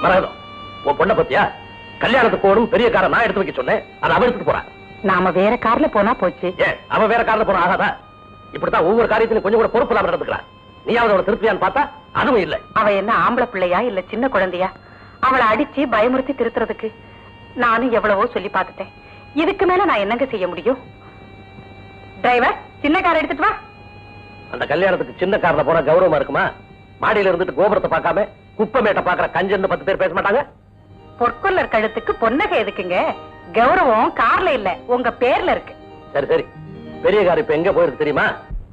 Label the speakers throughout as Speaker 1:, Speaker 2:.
Speaker 1: மரகதம் உன் பொண்ணை பத்தியா கல்யாணத்துக்கு போகணும் பெரிய காரை நான் எடுத்து வைக்க சொன்னேன் அதை அவ எடுத்துட்டு போறான்
Speaker 2: நாம வேற கார்ல போனா போச்சு
Speaker 1: ஏன் அவன் வேற காரில் போன ஆகாதா இப்படித்தான் ஒவ்வொரு காரியத்திலும் கொஞ்சம் கூட பொறுப்பு இல்லாம நடந்துக்கிறான் நீயாவது அவளை திருப்தியான்னு பார்த்தா அதுவும் இல்லை
Speaker 2: அவ என்ன ஆம்பளை பிள்ளையா இல்ல சின்ன குழந்தையா அவளை அடிச்சு பயமுறுத்தி திருத்துறதுக்கு நானும் எவ்வளவோ சொல்லி பார்த்துட்டேன் இதுக்கு மேல நான் என்னங்க செய்ய முடியும் டிரைவர் சின்ன கார் எடுத்துட்டு வா
Speaker 1: அந்த கல்யாணத்துக்கு சின்ன கார்ல போனா கௌரவமா இருக்குமா மாடியில இருந்துட்டு கோபுரத்தை பார்க்காம குப்பமேட்டை பாக்குற கஞ்சன்னு பத்து பேர் பேச மாட்டாங்க
Speaker 2: பொற்கொல்லர் கழுத்துக்கு பொன்னகை எதுக்குங்க கௌரவம் கார்ல இல்ல உங்க பேர்ல இருக்கு
Speaker 1: சரி சரி பெரிய கார் இப்ப எங்க போயிருக்கு தெரியுமா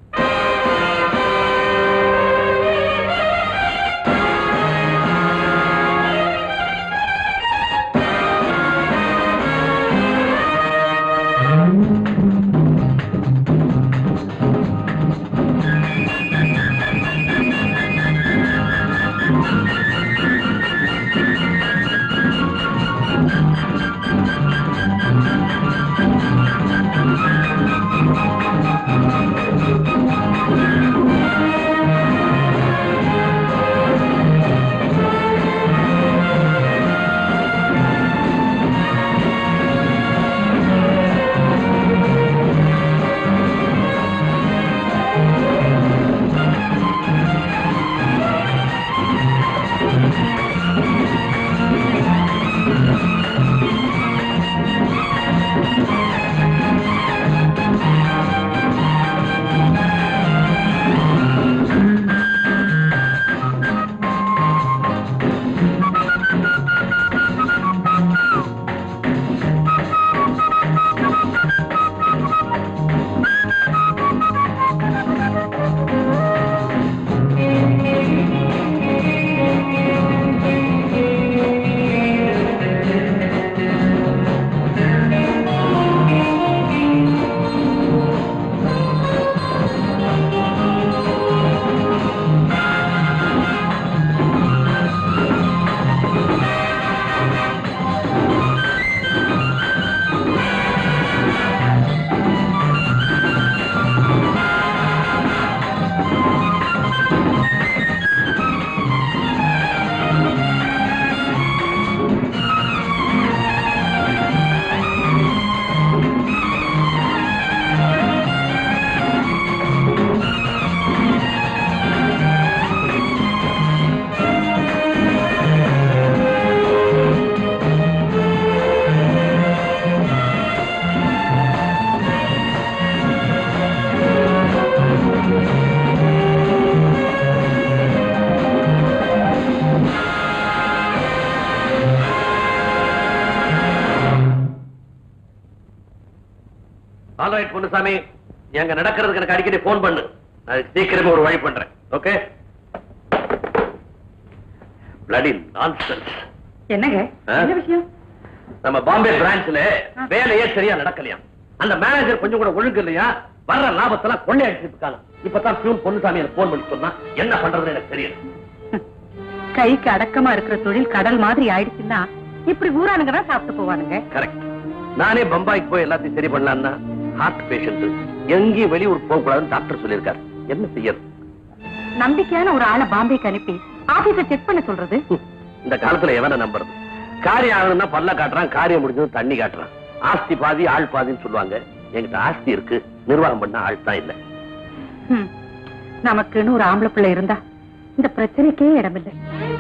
Speaker 1: ஆல்ரைட் பொன்னுசாமி எங்க நடக்கிறதுக்கு எனக்கு அடிக்கடி போன் பண்ணு நான் சீக்கிரமே ஒரு வழி பண்றேன் ஓகே பிளடி நான்சென்ஸ்
Speaker 2: என்னங்க
Speaker 1: ஆ?
Speaker 2: என்ன விஷயம்
Speaker 1: நம்ம பாம்பே பிரான்ச்ல வேலையே சரியா நடக்கலையா அந்த மேனேஜர் கொஞ்சம் கூட ஒழுங்கு இல்லையா வர்ற லாபத்தெல்லாம் கொள்ளையடிச்சிட்டு இருக்காங்க இப்பதான் பியூன் பொன்னுசாமி எனக்கு போன் பண்ணி சொன்னா என்ன பண்றதுன்னு எனக்கு தெரியல
Speaker 2: கைக்கு அடக்கமா இருக்கிற தொழில் கடல் மாதிரி ஆயிடுச்சுன்னா இப்படி ஊரானுங்க தான் சாப்பிட்டு போவானுங்க
Speaker 1: கரெக்ட் நானே பம்பாய்க்கு போய் எல்லாத்தையும் சரி பண்ணலான்னா ஹார்ட் பேஷண்ட் எங்கேயும் வெளியூர் போக கூடாதுன்னு டாக்டர் சொல்லியிருக்காரு என்ன செய்யறது
Speaker 2: நம்பிக்கையான ஒரு ஆளை பாம்பேக்கு அனுப்பி ஆபீஸ செக் பண்ண சொல்றது
Speaker 1: ஹம், இந்த காலத்துல எவனை நம்புறது காரியம் ஆகணும்னா பல்ல காட்டுறான் காரியம் முடிஞ்சதும் தண்ணி காட்டுறான் ஆஸ்தி பாதி ஆள் பாதின்னு சொல்லுவாங்க என்கிட்ட ஆஸ்தி இருக்கு நிர்வாகம் பண்ண ஆள் தான் இல்ல
Speaker 2: ஹம். நமக்குன்னு ஒரு ஆம்பளை பிள்ளை இருந்தா இந்த பிரச்சனைக்கே இடமில்லை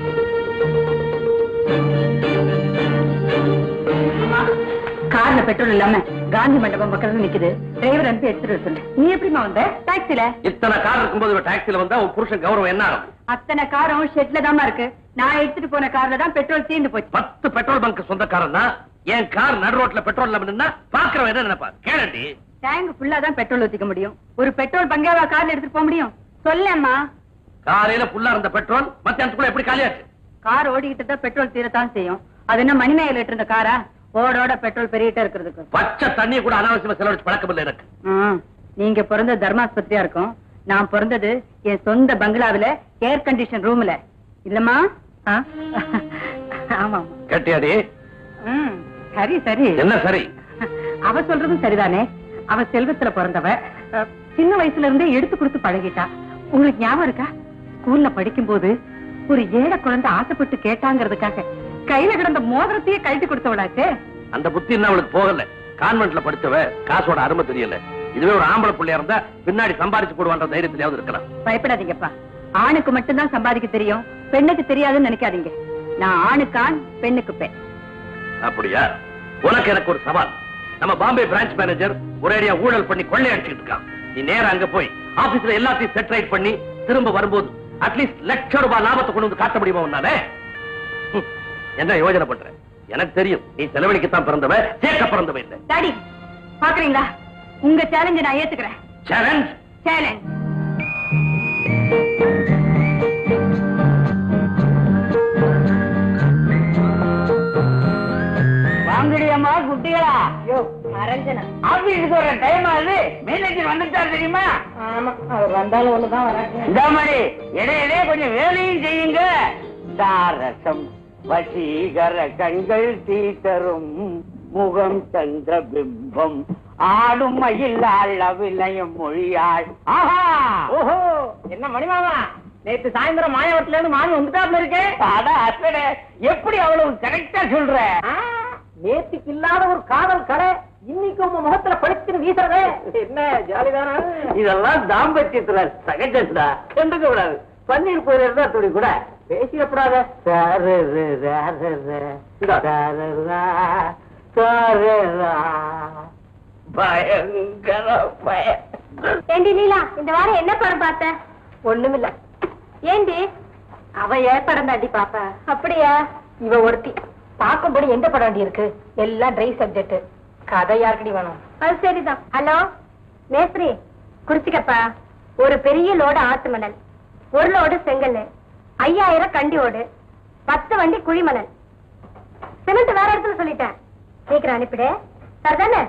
Speaker 2: கார்ல பெட்ரோல் இல்லாம காந்தி மண்டபம் பக்கத்துல நிக்குது டிரைவர் அனுப்பி எடுத்துட்டு வர சொல்லு நீ எப்படிமா வந்த டாக்ஸில
Speaker 1: இத்தனை கார் இருக்கும்போது இவன் டாக்ஸில வந்தா உன் புருஷன் கௌரவம் என்ன ஆகும்
Speaker 2: அத்தனை காரும் ஷெட்ல தாமா இருக்கு நான் எடுத்துட்டு போன கார்ல தான் பெட்ரோல் தீர்ந்து போச்சு
Speaker 1: பத்து பெட்ரோல் பங்க் சொந்தக்காரன் தான் என் கார் நடு ரோட்ல பெட்ரோல் இல்லாம நின்னா பாக்குறவன் என்ன நினைப்பா கேளண்டி
Speaker 2: டேங்க் ஃபுல்லா தான் பெட்ரோல் ஊத்திக்க முடியும் ஒரு பெட்ரோல் பங்காவா கார்ல எடுத்துட்டு போக முடியும் சொல்லேம்மா
Speaker 1: காலையில ஃபுல்லா இருந்த பெட்ரோல் மத்தியானத்துக்குள்ள எப்படி காலியாச்சு
Speaker 2: கார் ஓடிக்கிட்டு தான் பெட்ரோல் தீரத்தான் செய்யும் அது என்ன மணி மேல இருந்த காரா ஓடோட பெட்ரோல் பெருகிட்டே இருக்கிறதுக்கு
Speaker 1: பச்சை தண்ணியை கூட அனாவசியமா செலவழிச்சு பழக்கம் இல்லை எனக்கு
Speaker 2: ம், நீங்க பிறந்த தர்மாஸ்பத்திரியா இருக்கும் நான் பிறந்தது என் சொந்த பங்களாவில ஏர் கண்டிஷன் ரூம்ல இல்லம்மா ஆ? ஆமா
Speaker 1: கேட்டியாடி
Speaker 2: ம், சரி சரி
Speaker 1: என்ன சரி
Speaker 2: அவ சொல்றதும் சரிதானே அவ செல்வத்துல பிறந்தவ அஹ், சின்ன வயசுல இருந்தே எடுத்து கொடுத்து பழகிட்டா உங்களுக்கு ஞாபகம் இருக்கா ஸ்கூல்ல படிக்கும்போது ஒரு ஏழை குழந்தை ஆசைப்பட்டு கேட்டாங்கிறதுக்காக கையில கிடந்த மோதிரத்தையே கழட்டி கொடுத்தவளாச்சே
Speaker 1: அந்த புத்தி இன்னும் அவளுக்கு போகல கான்வென்ட்ல படிச்சவ காசோட அருமை தெரியல இதுவே ஒரு ஆம்பளை பிள்ளையா இருந்தா பின்னாடி சம்பாரிச்சு போடுவான்ற தைரியத்திலேயாவது இருக்கலாம்
Speaker 2: பயப்படாதீங்கப்பா ஆணுக்கு மட்டும்தான் சம்பாதிக்க தெரியும் பெண்ணுக்கு தெரியாதுன்னு நினைக்காதீங்க நான் ஆணுக்கு ஆண் பெண்ணுக்கு பெண்
Speaker 1: அப்படியா உனக்கு எனக்கு ஒரு சவால் நம்ம பாம்பே பிரான்ச் மேனேஜர் ஒரேடியா ஊழல் பண்ணி கொள்ளையடிச்சுட்டு இருக்கான் நீ நேரா அங்க போய் ஆபீஸ்ல எல்லாத்தையும் செட்டரைட் பண்ணி திரும்ப வரும்போது அட்லீஸ்ட் லட்ச ரூபாய் லாபத்தை கொண்டு வந்து காட்ட முடியுமா உன்னால ஹம், என்ன யோசனை பண்ற எனக்கு தெரியும் நீ செலவழிக்கத்தான் பிறந்தவ சேர்க்க பிறந்தவ இல்லை
Speaker 2: டாடி பாக்குறீங்களா உங்க சேலஞ்ச நான் ஏத்துக்கிறேன்
Speaker 1: சேலஞ்ச்
Speaker 2: சேலஞ்ச்
Speaker 3: வாங்கடி அம்மா குட்டிகளா
Speaker 2: யோ அரஞ்சனா
Speaker 3: ஆபீஸுக்கு ஒரு டைம் ஆகுது மேனேஜர் வந்துட்டாரு தெரியுமா
Speaker 2: ஆமா அவர் வந்தாலும் ஒண்ணுதான் வராங்க
Speaker 3: இந்த மாதிரி இடையிலே கொஞ்சம் வேலையும் செய்யுங்க தாரசம் வசீகர கண்கள் தீத்தரும் முகம் சந்திர பிம்பம் ஆடும் மயிலாள் அவிநயம் மொழியாள் ஆஹா ஓஹோ என்ன மணிமாமா நேத்து சாயந்தரம் மாயவரத்துல இருந்து மாமி வந்துட்டாப்ல இருக்கே அட அசடே எப்படி அவ்வளவு கரெக்டா சொல்ற நேத்துக்கு இல்லாத ஒரு காதல் கடை இன்னைக்கு உங்க முகத்துல பளிச்சுன்னு வீசுறதே என்ன ஜாலிதானா இதெல்லாம் தாம்பத்தியத்துல சகஜம்டா கண்டுக்க கூடாது பன்னீர் போயில இருந்தா துணி கூட பேசிடப்படாத பயங்கர பயம்
Speaker 4: ஏண்டி லீலா இந்த வாரம் என்ன படம் பார்த்த
Speaker 2: ஒண்ணுமில்ல
Speaker 4: ஏண்டி
Speaker 2: அவ ஏன் படம் தாண்டி பாப்பா
Speaker 4: அப்படியா
Speaker 2: இவ ஒருத்தி பார்க்கும்படி எந்த படம் வேண்டி இருக்கு எல்லாம் ட்ரை சப்ஜெக்ட் கதை யாருக்கடி வேணும்
Speaker 4: அது சரிதான் ஹலோ மேஸ்திரி குடிச்சுக்கப்பா ஒரு பெரிய லோடு ஆத்து மணல் ஒரு லோடு செங்கல் ஐயாயிரம் கண்டி ஓடு பத்து வண்டி குழிமணல் சிமெண்ட் வேற இடத்துல சொல்லிட்டேன் சீக்கிரம் அனுப்பிடு சரிதானே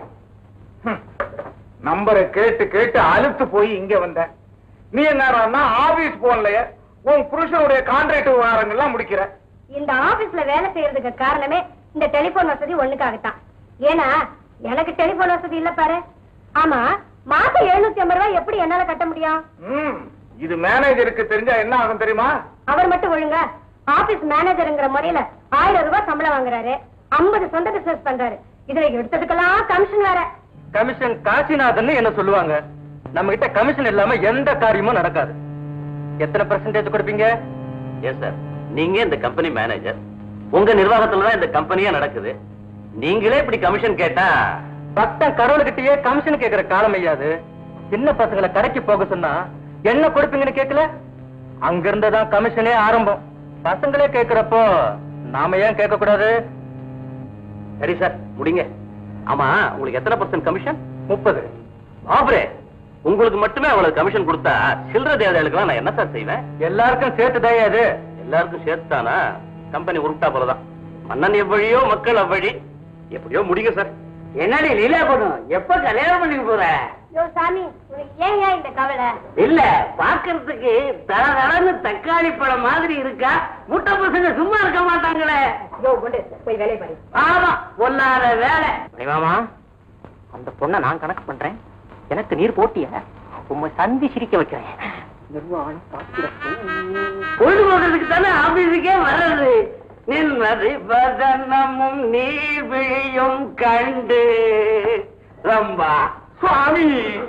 Speaker 5: நம்பரை கேட்டு கேட்டு அழுத்து போய் இங்க வந்த நீ என்னன்னா ஆபீஸ் போன்லயே உன் புருஷனுடைய கான்ட்ராக்ட் விவகாரங்கள்லாம் முடிக்கிற
Speaker 4: இந்த ஆபீஸ்ல வேலை செய்யறதுக்கு காரணமே இந்த டெலிபோன் வசதி ஒண்ணுக்காகத்தான் ஏன்னா எனக்கு டெலிபோன் வசதி இல்ல பாரு ஆமா மாசம் எழுநூத்தி ஐம்பது ரூபாய் எப்படி என்னால கட்ட முடியும்
Speaker 5: ம் இது மேனேஜருக்கு தெரிஞ்சா என்ன ஆகும் தெரியுமா
Speaker 4: அவர் மட்டும் ஒழுங்க ஆபீஸ் மேனேஜர்ங்கிற முறையில ஆயிரம் ரூபாய் சம்பளம் வாங்குறாரு ஐம்பது சொந்த பிசினஸ் பண்றாரு இதுல எடுத்ததுக்கெல்லாம் கமிஷன் வேற
Speaker 6: கமிஷன் காசிநாதன் என்ன சொல்லுவாங்க நம்ம கிட்ட கமிஷன் இல்லாம எந்த காரியமும் நடக்காது எத்தனை பெர்சன்டேஜ் கொடுப்பீங்க
Speaker 1: எஸ் சார் நீங்க இந்த கம்பெனி மேனேஜர் உங்க நிர்வாகத்துல தான் இந்த கம்பெனியா நடக்குது நீங்களே இப்படி கமிஷன் கேட்டா
Speaker 6: பக்தன் கடவுள்கிட்டயே கமிஷன் கேக்குற காலம் ஐயாது சின்ன பசங்களை கடைக்கு போக சொன்னா என்ன கொடுப்பீங்கன்னு கேட்கல அங்க இருந்துதான் கமிஷனே ஆரம்பம் பசங்களே கேக்குறப்போ நாம ஏன் கேட்க கூடாது
Speaker 1: சரி சார் முடிங்க ஆமா உங்களுக்கு எத்தனை பர்சன்ட் கமிஷன்
Speaker 6: முப்பது
Speaker 1: ஆபரே உங்களுக்கு மட்டுமே அவ்வளவு கமிஷன் கொடுத்தா சில்லற தேவைகளுக்கெல்லாம் நான் என்ன சார் செய்வேன்
Speaker 6: எல்லாருக்கும் சேர்த்துதான் அது
Speaker 1: எல்லாருக்கும் சேர்த்தானா கம்பெனி உருட்டா போலதான் மன்னன் எவ்வழியோ மக்கள் அவ்வழி எப்படியோ முடிங்க சார்
Speaker 3: என்னடி லீலா பண்ணும் எப்ப கல்யாணம் பண்ணிக்க போற
Speaker 4: யோ சாமி உனக்கு ஏன் ஏன் இந்த கவலை
Speaker 3: இல்ல பாக்குறதுக்கு தளதளன்னு தக்காளி பழம் மாதிரி இருக்கா முட்டை பசங்க சும்மா இருக்க மாட்டாங்களே
Speaker 2: யோ கொண்டு போய் வேலையை பாரு
Speaker 3: ஆமா பொல்லாத வேலை
Speaker 6: மாமா அந்த பொண்ணை நான் கணக்கு பண்றேன் எனக்கு நீர் போட்டிய உண்மை சந்தி சிரிக்க வைக்கிறேன் நிர்வாணம்
Speaker 3: பொழுதுபோக்குறதுக்கு தானே ஆபீஸுக்கே வர்றது நின்றது பதனமும் நீர் விழியும் கண்டு ரம்பா சுவாமி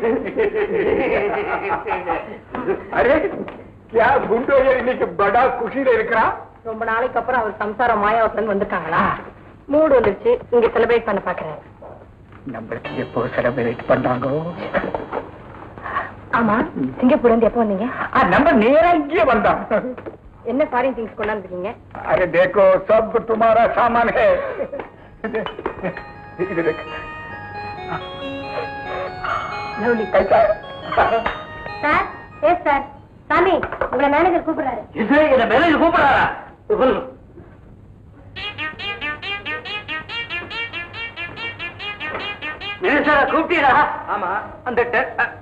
Speaker 5: அரே கியா குண்டோ இன்னைக்கு படா குஷியில இருக்கிறா
Speaker 2: ரொம்ப நாளைக்கு அப்புறம் அவர் சம்சாரம் மாயாவத்துல வந்திருக்காங்களா மூடு வந்துருச்சு இங்க செலிப்ரேட் பண்ண பாக்குறாரு
Speaker 6: நம்மளுக்கு எப்போ செலிப்ரேட் பண்றாங்க
Speaker 2: ஆமா சிங்கப்பூர்ல இருந்து எப்போ வந்தீங்க
Speaker 5: நம்ம நேரா இங்கே வந்தான்
Speaker 2: என்ன ஃபாரின் திங்ஸ் கொண்டாந்துருக்கீங்க
Speaker 5: अरे देखो सब तुम्हारा सामान है इधर देख कैसा
Speaker 4: சார் எஸ் சார் சாமி உங்களை மேனேஜர் கூப்பிடுறாரு
Speaker 3: இது என்ன மேனேஜர் கூப்பிடாரா சொல்லுங்க மேனேஜரா கூப்பிட்டீரா
Speaker 6: ஆமா அந்த டெ- அ-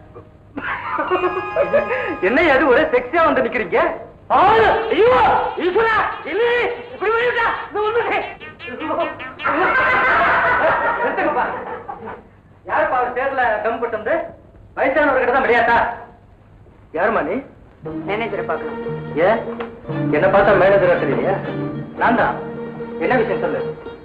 Speaker 6: என்ன அது ஒரே செக்ஸியா வந்து நிக்கிறீங்க
Speaker 3: ஆளு, ஐயோ ஈஸ்வரா இல்ல இப்படி பண்ணிட்டா இது ஒண்ணுமே
Speaker 6: நிறுத்துங்கப்பா. யாருப்பா அவர் சேர்ல கம் போட்டு வந்து வயசானவர்கிட்ட தான் விளையாட்டா யாருமா நீ
Speaker 2: மேனேஜரை பார்க்கலாம்
Speaker 6: ஏன் என்ன பார்த்தா மேனேஜரா தெரியலையா நான் தான் என்ன விஷயம் சொல்லு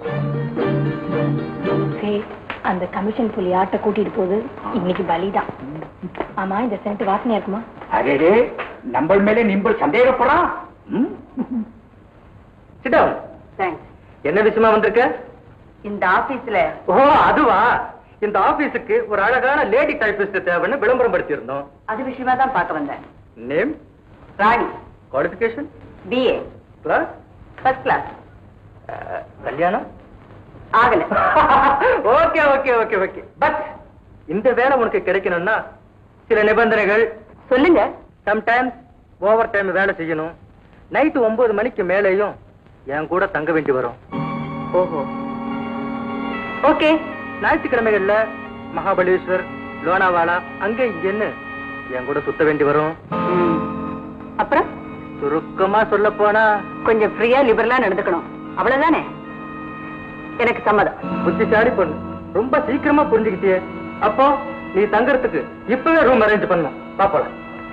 Speaker 4: அந்த கமிஷன் புலி ஆட்டை கூட்டிட்டு போகுது இன்னைக்கு பலிதான் ஆமா இந்த சென்ட் வாசனையா இருக்குமா
Speaker 3: அடே நம்ம மேலே நிம்பல் சந்தேகப்படுறான் ம்?
Speaker 6: சிட்டா
Speaker 2: தேங்க்ஸ்
Speaker 6: என்ன விஷயமா வந்திருக்க
Speaker 2: இந்த ஆபீஸ்ல
Speaker 6: ஓ அதுவா இந்த ஆபீஸுக்கு ஒரு அழகான லேடி டைபிஸ்ட் தேவைன்னு விளம்பரம் படுத்தியிருந்தோம்
Speaker 2: அது விஷயமா தான் பார்க்க வந்தேன்
Speaker 6: name
Speaker 2: Rani
Speaker 6: qualification
Speaker 2: BA
Speaker 6: class
Speaker 2: first class
Speaker 6: கல்யாணம்
Speaker 2: ஆகல
Speaker 6: okay okay okay okay but இந்த வேலை உனக்கு கிடைக்கணும்னா சில நிபந்தனைகள்
Speaker 2: சொல்லுங்க
Speaker 6: சம்டைம்ஸ் ஓவர் டைம் வேலை செய்யணும் நைட்டு ஒன்பது மணிக்கு மேலேயும் என் கூட தங்க வேண்டி வரும்
Speaker 2: ஓஹோ ஓகே
Speaker 6: ஞாயிற்றுக்கிழமைகள்ல மகாபலேஸ்வர் லோனாவாலா அங்க இங்கன்னு என் கூட சுத்த வேண்டி வரும்
Speaker 2: அப்புறம்
Speaker 6: சுருக்கமா சொல்ல போனா
Speaker 2: கொஞ்சம் ஃப்ரீயா லிபரலா நடந்துக்கணும் அவ்வளவுதானே எனக்கு சம்மதம்
Speaker 6: புத்திசாலி பொண்ணு ரொம்ப சீக்கிரமா புரிஞ்சுக்கிட்டியே அப்போ நீ தங்கறதுக்கு இப்பவே ரூம் அரேஞ்ச் பண்ணும் பாப்போம்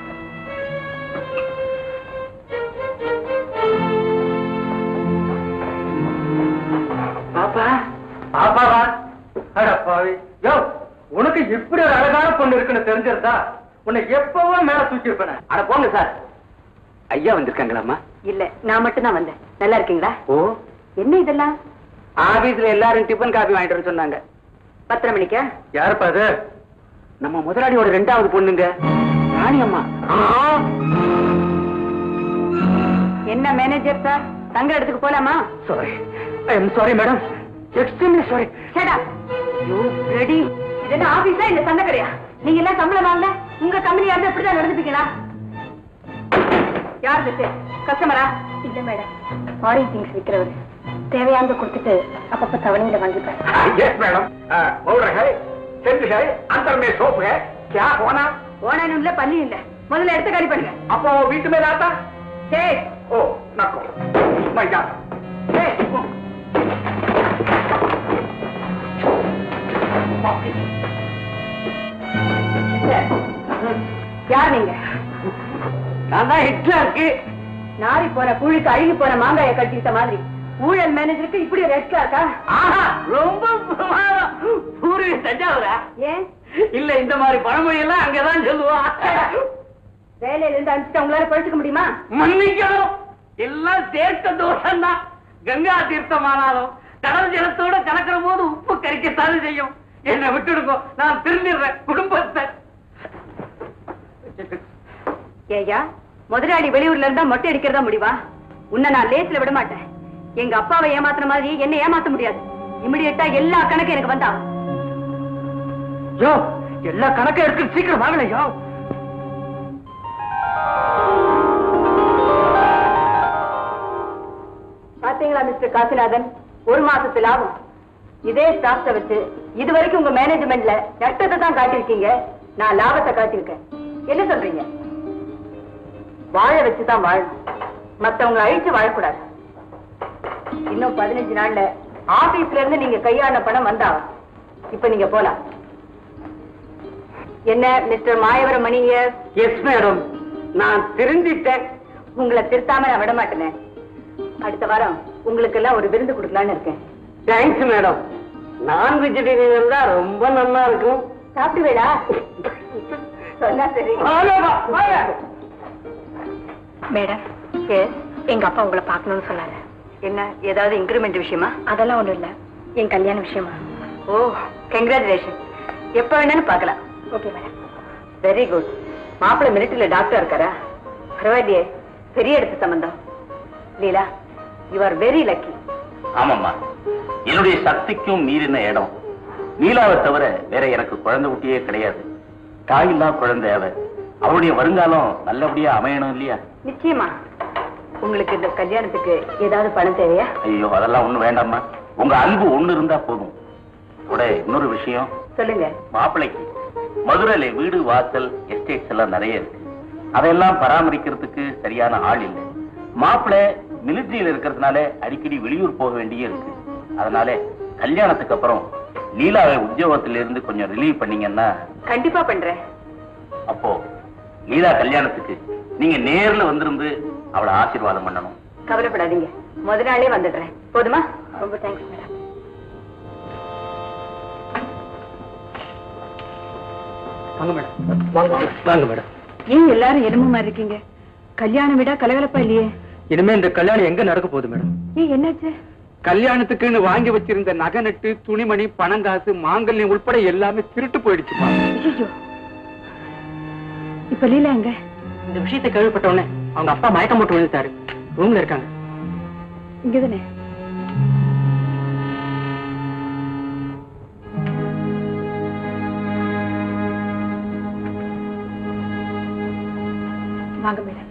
Speaker 3: பாப்பா
Speaker 6: பாப்பாவா அட பாவி யோ உனக்கு இப்படி ஒரு அழகான பொண்ணு இருக்குன்னு தெரிஞ்சிருந்தா உன்னை எப்பவோ மேல தூக்கி இருப்பேன்
Speaker 3: அட போங்க சார் ஐயா வந்திருக்காங்களாம்மா
Speaker 2: இல்ல நான் மட்டும் தான் வந்தேன் நல்லா இருக்கீங்களா
Speaker 3: ஓ
Speaker 2: என்ன இதெல்லாம்
Speaker 3: ஆபீஸ்ல எல்லாரும் டிபன் காபி வாங்கிட்டு வர சொன்னாங்க
Speaker 2: பத்தரை மணிக்கா
Speaker 6: யாருப்பா அது
Speaker 3: நம்ம முதலாளியோட ரெண்டாவது பொண்ணுங்க ராணி அம்மா
Speaker 2: என்ன மேனேஜர் சார் தங்க இடத்துக்கு போலாமா
Speaker 6: sorry I am sorry madam extremely sorry
Speaker 2: சேடா யூ ரெடி இது என்ன ஆபீஸா இல்ல சண்டை கடையா நீங்க எல்லாம் சம்பளம் வாங்க உங்க கம்பெனியா இருந்தா இப்படிதான் நடந்துப்பீங்களா யார் இது கஸ்டமரா
Speaker 4: இல்ல மேடம் ஃபாரின் திங்ஸ் விக்கிறவர் தேவையானதை கொடுத்துட்டு அப்பப்ப தவணையில வாங்கிப்பேன்
Speaker 5: यस मैडम पाउडर है सेंट है अंदर में सोप है क्या होना
Speaker 2: ஓனானும் இல்ல பள்ளியும் இல்ல முதல்ல எடுத்து காலி பண்ணுங்க
Speaker 5: அப்போ வீட்டு மேல आता
Speaker 2: சரி
Speaker 5: ओ नको मैं जाता
Speaker 2: சரி யார் நீங்க
Speaker 3: நான் தான் ஹிட்லருக்கு
Speaker 2: நாரி போன புழுக்கு அழுகி போன மாங்காய கட்டிட்ட மாதிரி ஊழல் மேனேஜருக்கு இப்படி ஒரு எட்கா இருக்கா
Speaker 3: ஆஹா ரொம்ப பிரமாதம் பூர்வீக தஞ்சாவூரா
Speaker 2: ஏன்
Speaker 3: இல்ல இந்த மாதிரி பழமொழி எல்லாம் அங்கதான் சொல்லுவா
Speaker 2: வேலையில இருந்து அனுப்பிச்சு உங்களால பழிச்சுக்க முடியுமா
Speaker 3: மன்னிக்கணும் எல்லாம் சேர்த்த தோஷம் தான் கங்கா தீர்த்தமானாலும் கடல் ஜலத்தோட கலக்கிற போது உப்பு கரிக்கத்தானே செய்யும் என்னை விட்டுடுங்க நான் திரும்பிடுறேன் குடும்பத்தை
Speaker 2: ஏயா முதலாளி வெளியூர்ல இருந்தா மொட்டை அடிக்கிறதா முடிவா உன்னை நான் லேஸ்ல விட மாட்டேன் எங்க அப்பாவை ஏமாத்துற மாதிரி என்ன ஏமாத்த முடியாது இமிடியட்டா எல்லா கணக்கும் எனக்கு வந்தா
Speaker 6: யோ எல்லா கணக்கும் எடுத்து சீக்கிரம் வாங்கல யோ
Speaker 2: பாத்தீங்களா மிஸ்டர் காசிநாதன் ஒரு மாசத்து லாபம் இதே ஸ்டாஃப்ஸ வச்சு இது வரைக்கும் உங்க மேனேஜ்மெண்ட்ல நஷ்டத்தை தான் காட்டியிருக்கீங்க நான் லாபத்தை காட்டியிருக்கேன் என்ன சொல்றீங்க வாழ வச்சு தான் வாழணும் மத்தவங்க அழிச்சு வாழக்கூடாது இன்னும் பதினஞ்சு நாள்ல ஆபீஸ்ல இருந்து நீங்க கையாண்ட பணம் வந்தா இப்ப நீங்க போலாம் என்ன mister Mayavaram Mani
Speaker 3: yes madam நான் திருந்திட்டேன்
Speaker 2: உங்களை திருத்தாம நான் விட மாட்டேனே அடுத்த வாரம் உங்களுக்கு எல்லாம் ஒரு விருந்து கொடுக்கலான்னு இருக்கேன்
Speaker 3: தேங்க்ஸ் மேடம் நான் வெஜிடேரியன் தான் ரொம்ப நல்லா இருக்கும்
Speaker 2: சாப்பிடுவேடா சொன்னா சரி மேடம் எஸ் எங்க அப்பா உங்களை பார்க்கணும்னு சொன்னாங்க என்ன ஏதாவது இன்க்ரிமெண்ட் விஷயமா அதெல்லாம் ஒண்ணும் இல்ல என் கல்யாண விஷயமா ஓ கங்க்ராச்சுலேஷன் எப்ப வேணாலும் பார்க்கலாம் ஓகே மேடம் வெரி குட் மாப்பிள்ளை மிலிட்டரியில டாக்டர் இருக்காரா பரவாயில்லையே பெரிய இடத்து சம்பந்தம் Leela you are very lucky
Speaker 1: ஆமாம்மா என்னுடைய சக்திக்கும் மீறின இடம் நீலாவை தவிர வேற எனக்கு குழந்தை குட்டியே கிடையாது தாயில்லா குழந்தை அவ அவளுடைய வருங்காலம் நல்லபடியா அமையணும் இல்லையா
Speaker 2: நிச்சயமா உங்களுக்கு இந்த கல்யாணத்துக்கு ஏதாவது பணம் தேவையா
Speaker 1: ஐயோ அதெல்லாம் ஒண்ணும் வேண்டாம்மா உங்க அன்பு ஒண்ணு இருந்தா போதும் கூட இன்னொரு விஷயம்
Speaker 2: சொல்லுங்க
Speaker 1: மாப்பிள்ளைக்கு மதுரையில வீடு வாசல் எஸ்டேட்ஸ் எல்லாம் நிறைய இருக்கு அதையெல்லாம் பராமரிக்கிறதுக்கு சரியான ஆள் இல்லை மாப்பிள்ளை மிலிட்டரியில இருக்கிறதுனால அடிக்கடி வெளியூர் போக வேண்டியே இருக்கு அதனால கல்யாணத்துக்கு அப்புறம் லீலாவை உத்தியோகத்தில இருந்து கொஞ்சம் ரிலீவ் பண்ணீங்கன்னா
Speaker 2: கண்டிப்பா பண்றேன்
Speaker 1: அப்போ லீலா கல்யாணத்துக்கு நீங்க நேர்ல வந்திருந்து அவளை ஆசீர்வாதம் பண்ணணும்
Speaker 2: கவலைப்படாதீங்க முதலாளே வந்துடுறேன் போதுமா ரொம்ப தேங்க்ஸ் மேடம்
Speaker 6: வாங்க மேடம் வாங்க வாங்க மேடம்
Speaker 2: ஏன் எல்லாரும் எலும்பு மாதிரி இருக்கீங்க கல்யாணம் விட கலகலப்பா இல்லையே
Speaker 6: இனிமே இந்த கல்யாணம் எங்க நடக்க போகுது மேடம்
Speaker 2: ஏன் என்னாச்சு
Speaker 5: கல்யாணத்துக்குன்னு வாங்கி வச்சிருந்த நகை நட்டு துணிமணி பணங்காசு மாங்கல்யம் உட்பட எல்லாமே திருட்டு போயிடுச்சுமா
Speaker 2: ஐயோ இப்ப லீலா எங்க
Speaker 6: இந்த விஷயத்தை கேள்விப்பட்ட உடனே அவங்க அப்பா மயக்கம் போட்டு விழுந்துட்டாரு ரூம்ல இருக்காங்க
Speaker 2: இங்கதானே வாங்க மேடம்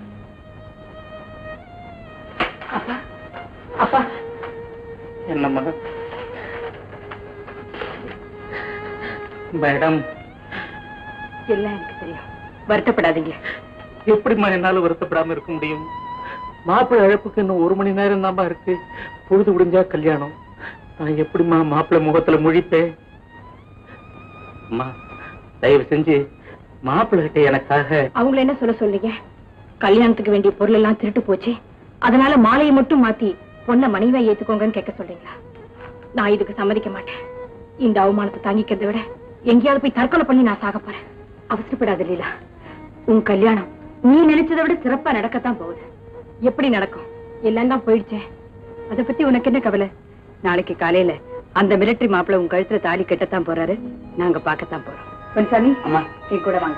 Speaker 2: அப்பா அப்பா
Speaker 6: என்னம்மா மேடம்
Speaker 2: எல்லாம் எனக்கு தெரியும் வருத்தப்படாதீங்க
Speaker 6: எப்படிம்மா என்னால வருத்தப்படாம இருக்க முடியும் மாப்பிள்ளை அழைப்புக்கு இன்னும் ஒரு மணி நேரம் தான்மா இருக்கு பொழுது விடிஞ்சா கல்யாணம் நான் எப்படிம்மா மாப்பிள்ளை முகத்துல முழிப்பேன் அம்மா தயவு செஞ்சு மாப்பிள்ளை கிட்ட எனக்காக
Speaker 2: அவங்கள என்ன சொல்ல சொல்றீங்க கல்யாணத்துக்கு வேண்டிய பொருள் எல்லாம் திருட்டு போச்சு அதனால மாலையை மட்டும் மாத்தி பொண்ண மனைவியா ஏத்துக்கோங்கன்னு கேட்க சொல்றீங்களா நான் இதுக்கு சம்மதிக்க மாட்டேன் இந்த அவமானத்தை தாங்கிக்கிறதை விட எங்கேயாவது போய் தற்கொலை பண்ணி நான் சாக போறேன் அவசரப்படாத லீலா உன் கல்யாணம் நீ நினைச்சதை விட சிறப்பா நடக்கத்தான் போகுது எப்படி நடக்கும் எல்லாம் தான் போயிடுச்சே அதை பத்தி உனக்கு என்ன கவலை நாளைக்கு காலையில அந்த மிலிட்டரி மாப்பிள்ள உன் கழுத்துல தாலி கட்டத்தான் போறாரு நாங்க பார்க்கத்தான் போறோம் பொன்சாமி
Speaker 6: அம்மா.
Speaker 2: நீ கூட வாங்க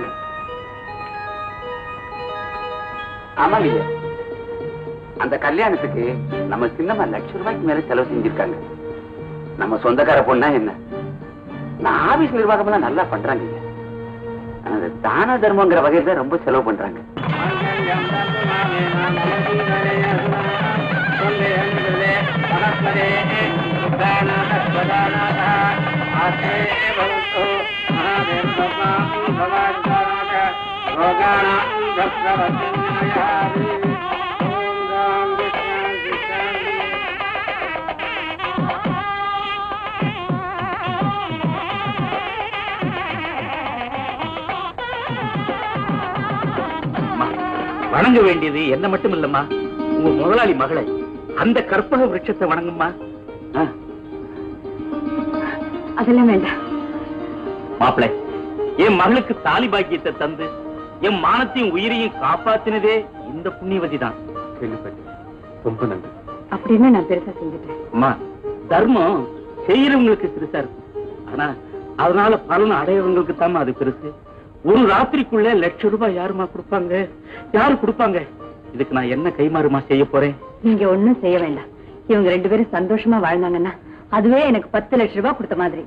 Speaker 3: ஆமா இல்லையா அந்த கல்யாணத்துக்கு நம்ம சின்னம்மா லட்சம் ரூபாய்க்கு மேல செலவு செஞ்சிருக்காங்க நம்ம சொந்தக்கார பொண்ணா என்ன நான் ஆபீஸ் நிர்வாகம் எல்லாம் நல்லா பண்றாங்க இல்லையா ஆனா இந்த தான தர்மங்கிற வகையில தான் ரொம்ப செலவு பண்றாங்க
Speaker 1: அம்மா, வணங்க வேண்டியது என்ன மட்டும் இல்லம்மா உங்க முதலாளி மகளை அந்த கற்பக விருட்சத்தை வணங்கும்மா
Speaker 3: ஆ,
Speaker 2: அதெல்லாம் வேண்டாம்
Speaker 1: மாப்பிளை என் மகளுக்கு தாலி பாக்கியத்தை தந்து என் மானத்தையும் உயிரையும் காப்பாத்தினதே இந்த புண்ணியவதி தான்
Speaker 6: கேள்விப்பட்டேன் ரொம்ப நன்றி
Speaker 2: அப்படின்னு நான் பெருசா செஞ்சுட்டேன்
Speaker 1: அம்மா தர்மம் செய்யறவங்களுக்கு பெருசா இருக்கும் ஆனா அதனால பலன் அடையவங்களுக்கு தாம்மா அது பெருசு ஒரு ராத்திரிக்குள்ள லட்சம் ரூபாய் யாருமா கொடுப்பாங்க யாரு கொடுப்பாங்க இதுக்கு நான் என்ன கைமாறுமா செய்ய போறேன்
Speaker 2: நீங்க ஒண்ணும் செய்ய வேண்டாம் இவங்க ரெண்டு பேரும் சந்தோஷமா வாழ்ந்தாங்கன்னா அதுவே எனக்கு பத்து லட்சம் ரூபாய் கொடுத்த மாதிரி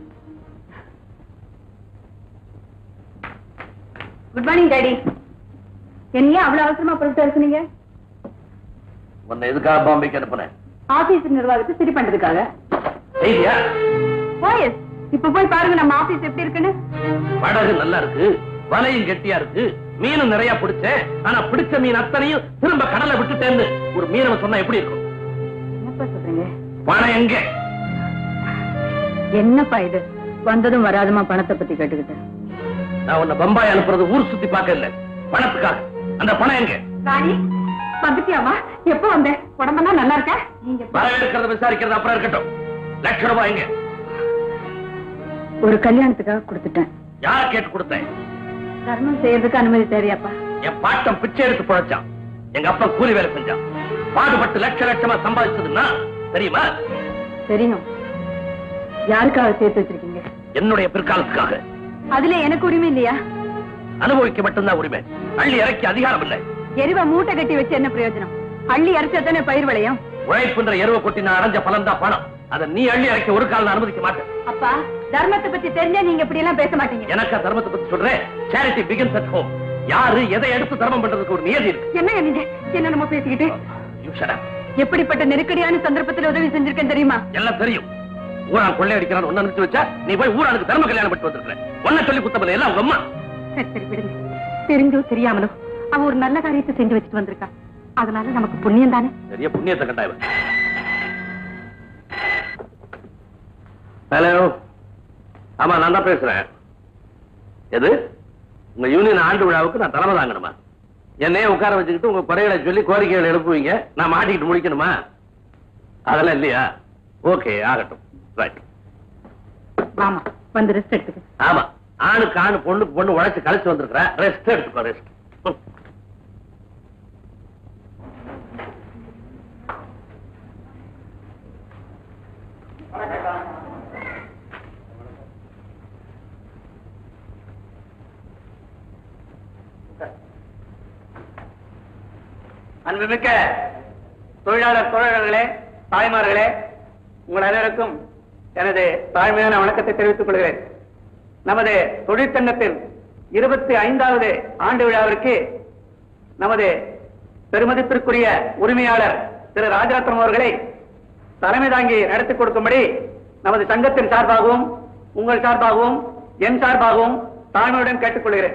Speaker 2: குட் மார்னிங் டாடி என்னையே அவ்வளவு அவசரமா புறப்பட்டு இருக்குனீங்க
Speaker 1: உன்னை எதுக்காக பாம்பேக்கு அனுப்புனேன்
Speaker 2: ஆபீஸ் நிர்வாகத்தை சரி பண்றதுக்காக
Speaker 1: செய்தியா
Speaker 2: போயஸ் இப்ப போய் பாருங்க நம்ம ஆபீஸ் எப்படி இருக்குன்னு
Speaker 1: படகு நல்லா இருக்கு வலையும் கெட்டியா இருக்கு மீனும் நிறைய பிடிச்சேன் ஆனா பிடிச்ச மீன் அத்தனையும் திரும்ப கடலை விட்டுட்டேன்னு ஒரு மீனவன் சொன்னா எப்படி இருக்கும்
Speaker 2: என்னப்பா சொல்றீங்க
Speaker 1: பணம் எங்க
Speaker 2: என்னப்பா இது வந்ததும் வராதுமா பணத்தை பத்தி கேட்டுக்கிட்டேன்
Speaker 1: நான் உன்னை பம்பாய் அனுப்புறது ஊர் சுத்தி பார்க்க இல்ல பணத்துக்காக அந்த பணம் எங்க
Speaker 2: ராணி வந்துட்டியாமா எப்ப வந்த உடம்பெல்லாம் நல்லா இருக்க நீங்க
Speaker 1: வரவேற்கிறத விசாரிக்கிறது அப்புறம் இருக்கட்டும் லட்சம் ரூபாய் எங்க
Speaker 2: ஒரு கல்யாணத்துக்காக கொடுத்துட்டேன்
Speaker 1: யார கேட்டு கொடுத்தேன்
Speaker 2: தர்மம் செய்யறதுக்கு அனுமதி தேவையாப்பா
Speaker 1: என் பாட்டம் பிச்சை எடுத்து பழைச்சான் எங்க அப்பா கூலி வேலை செஞ்சான் பாடுபட்டு லட்ச லட்சமா சம்பாதிச்சதுன்னா தெரியுமா
Speaker 2: தெரியும் யாருக்காக சேர்த்து வச்சிருக்கீங்க
Speaker 1: என்னுடைய பிற்காலத்துக்காக
Speaker 2: அதுல எனக்கு உரிமை இல்லையா
Speaker 1: அனுபவிக்க மட்டும்தான் உரிமை அள்ளி இறக்கி அதிகாரம் இல்லை
Speaker 2: எருவ மூட்டை கட்டி வச்சு என்ன பிரயோஜனம் அள்ளி அரைச்சாத்தானே பயிர் விளையும்
Speaker 1: உழைப்புன்ற எருவ கொட்டி நான் அடைஞ்ச பலன் தான் பணம் அதை நீ அள்ளி இறக்கி ஒரு காலம் நான் அனுமதிக்க மாட்டேன்
Speaker 2: அப்பா தர்மத்தை பத்தி தெரிஞ்சா நீங்க இப்படி எல்லாம் பேச மாட்டீங்க
Speaker 1: எனக்கு அந்த தர்மத்தை பத்தி சொல்றேன் சேரிட்டி பிகின்ஸ் அட் ஹோம் யாரு எதை எடுத்து தர்மம் பண்றதுக்கு ஒரு நியதி இருக்கு
Speaker 2: என்னங்க நீங்க என்ன நம்ம பேசிக்கிட்டு
Speaker 1: You shut up.
Speaker 2: எப்படிப்பட்ட நெருக்கடியான சந்தர்ப்பத்தில் உதவி செஞ்சிருக்கேன் தெரியுமா
Speaker 1: எல்லாம் தெரியும் ஊரான் கொள்ளையடிக்கிறான் ஒன்னு நினைச்சு வச்சா நீ போய் ஊரானுக்கு தர்ம கல்யாணம் பட்டு வந்திருக்க ஒன்ன சொல்லி குத்தமில்லை எல்லாம் உங்க அம்மா
Speaker 2: சரி சரி விடுங்க தெரிஞ்சோ தெரியாமலோ அவ ஒரு நல்ல காரியத்தை செஞ்சு வச்சுட்டு வந்திருக்கா அதனால நமக்கு புண்ணியம் தானே
Speaker 1: பெரிய புண்ணியத்தை கட்டாயவன் ஹலோ ஆமா நான் தான் பேசுறேன் எது உங்க யூனியன் ஆண்டு விழாவுக்கு நான் தலைமை தாங்கணுமா என்னையே உட்கார வச்சுக்கிட்டு உங்க குறைகளை சொல்லி கோரிக்கைகள் எழுப்புவீங்க நான் மாட்டிக்கிட்டு முடிக்கணுமா அதெல்லாம் இல்லையா ஓகே ஆகட்டும் ரைட்
Speaker 2: வாமா வந்து ரெஸ்ட் எடுத்துக்க
Speaker 1: ஆமா ஆணுக்கு ஆணு பொண்ணுக்கு பொண்ணு உழைச்சு கழிச்சு வந்திருக்கிற ரெஸ்ட் எடுத்துக்கோ ரெஸ்ட்
Speaker 3: அன்புமிக்க தொழிலாளர் தோழர்களே தாய்மார்களே உங்கள் அனைவருக்கும் எனது தாழ்மையான வணக்கத்தை தெரிவித்துக் கொள்கிறேன் நமது தொழிற்சங்கத்தின் இருபத்தி ஐந்தாவது ஆண்டு விழாவிற்கு நமது பெருமதிப்பிற்குரிய உரிமையாளர் திரு ராஜரத்னம் அவர்களை தலைமை தாங்கி நடத்தி கொடுக்கும்படி நமது சங்கத்தின் சார்பாகவும் உங்கள் சார்பாகவும் என் சார்பாகவும் தாழ்மையுடன் கேட்டுக்கொள்கிறேன்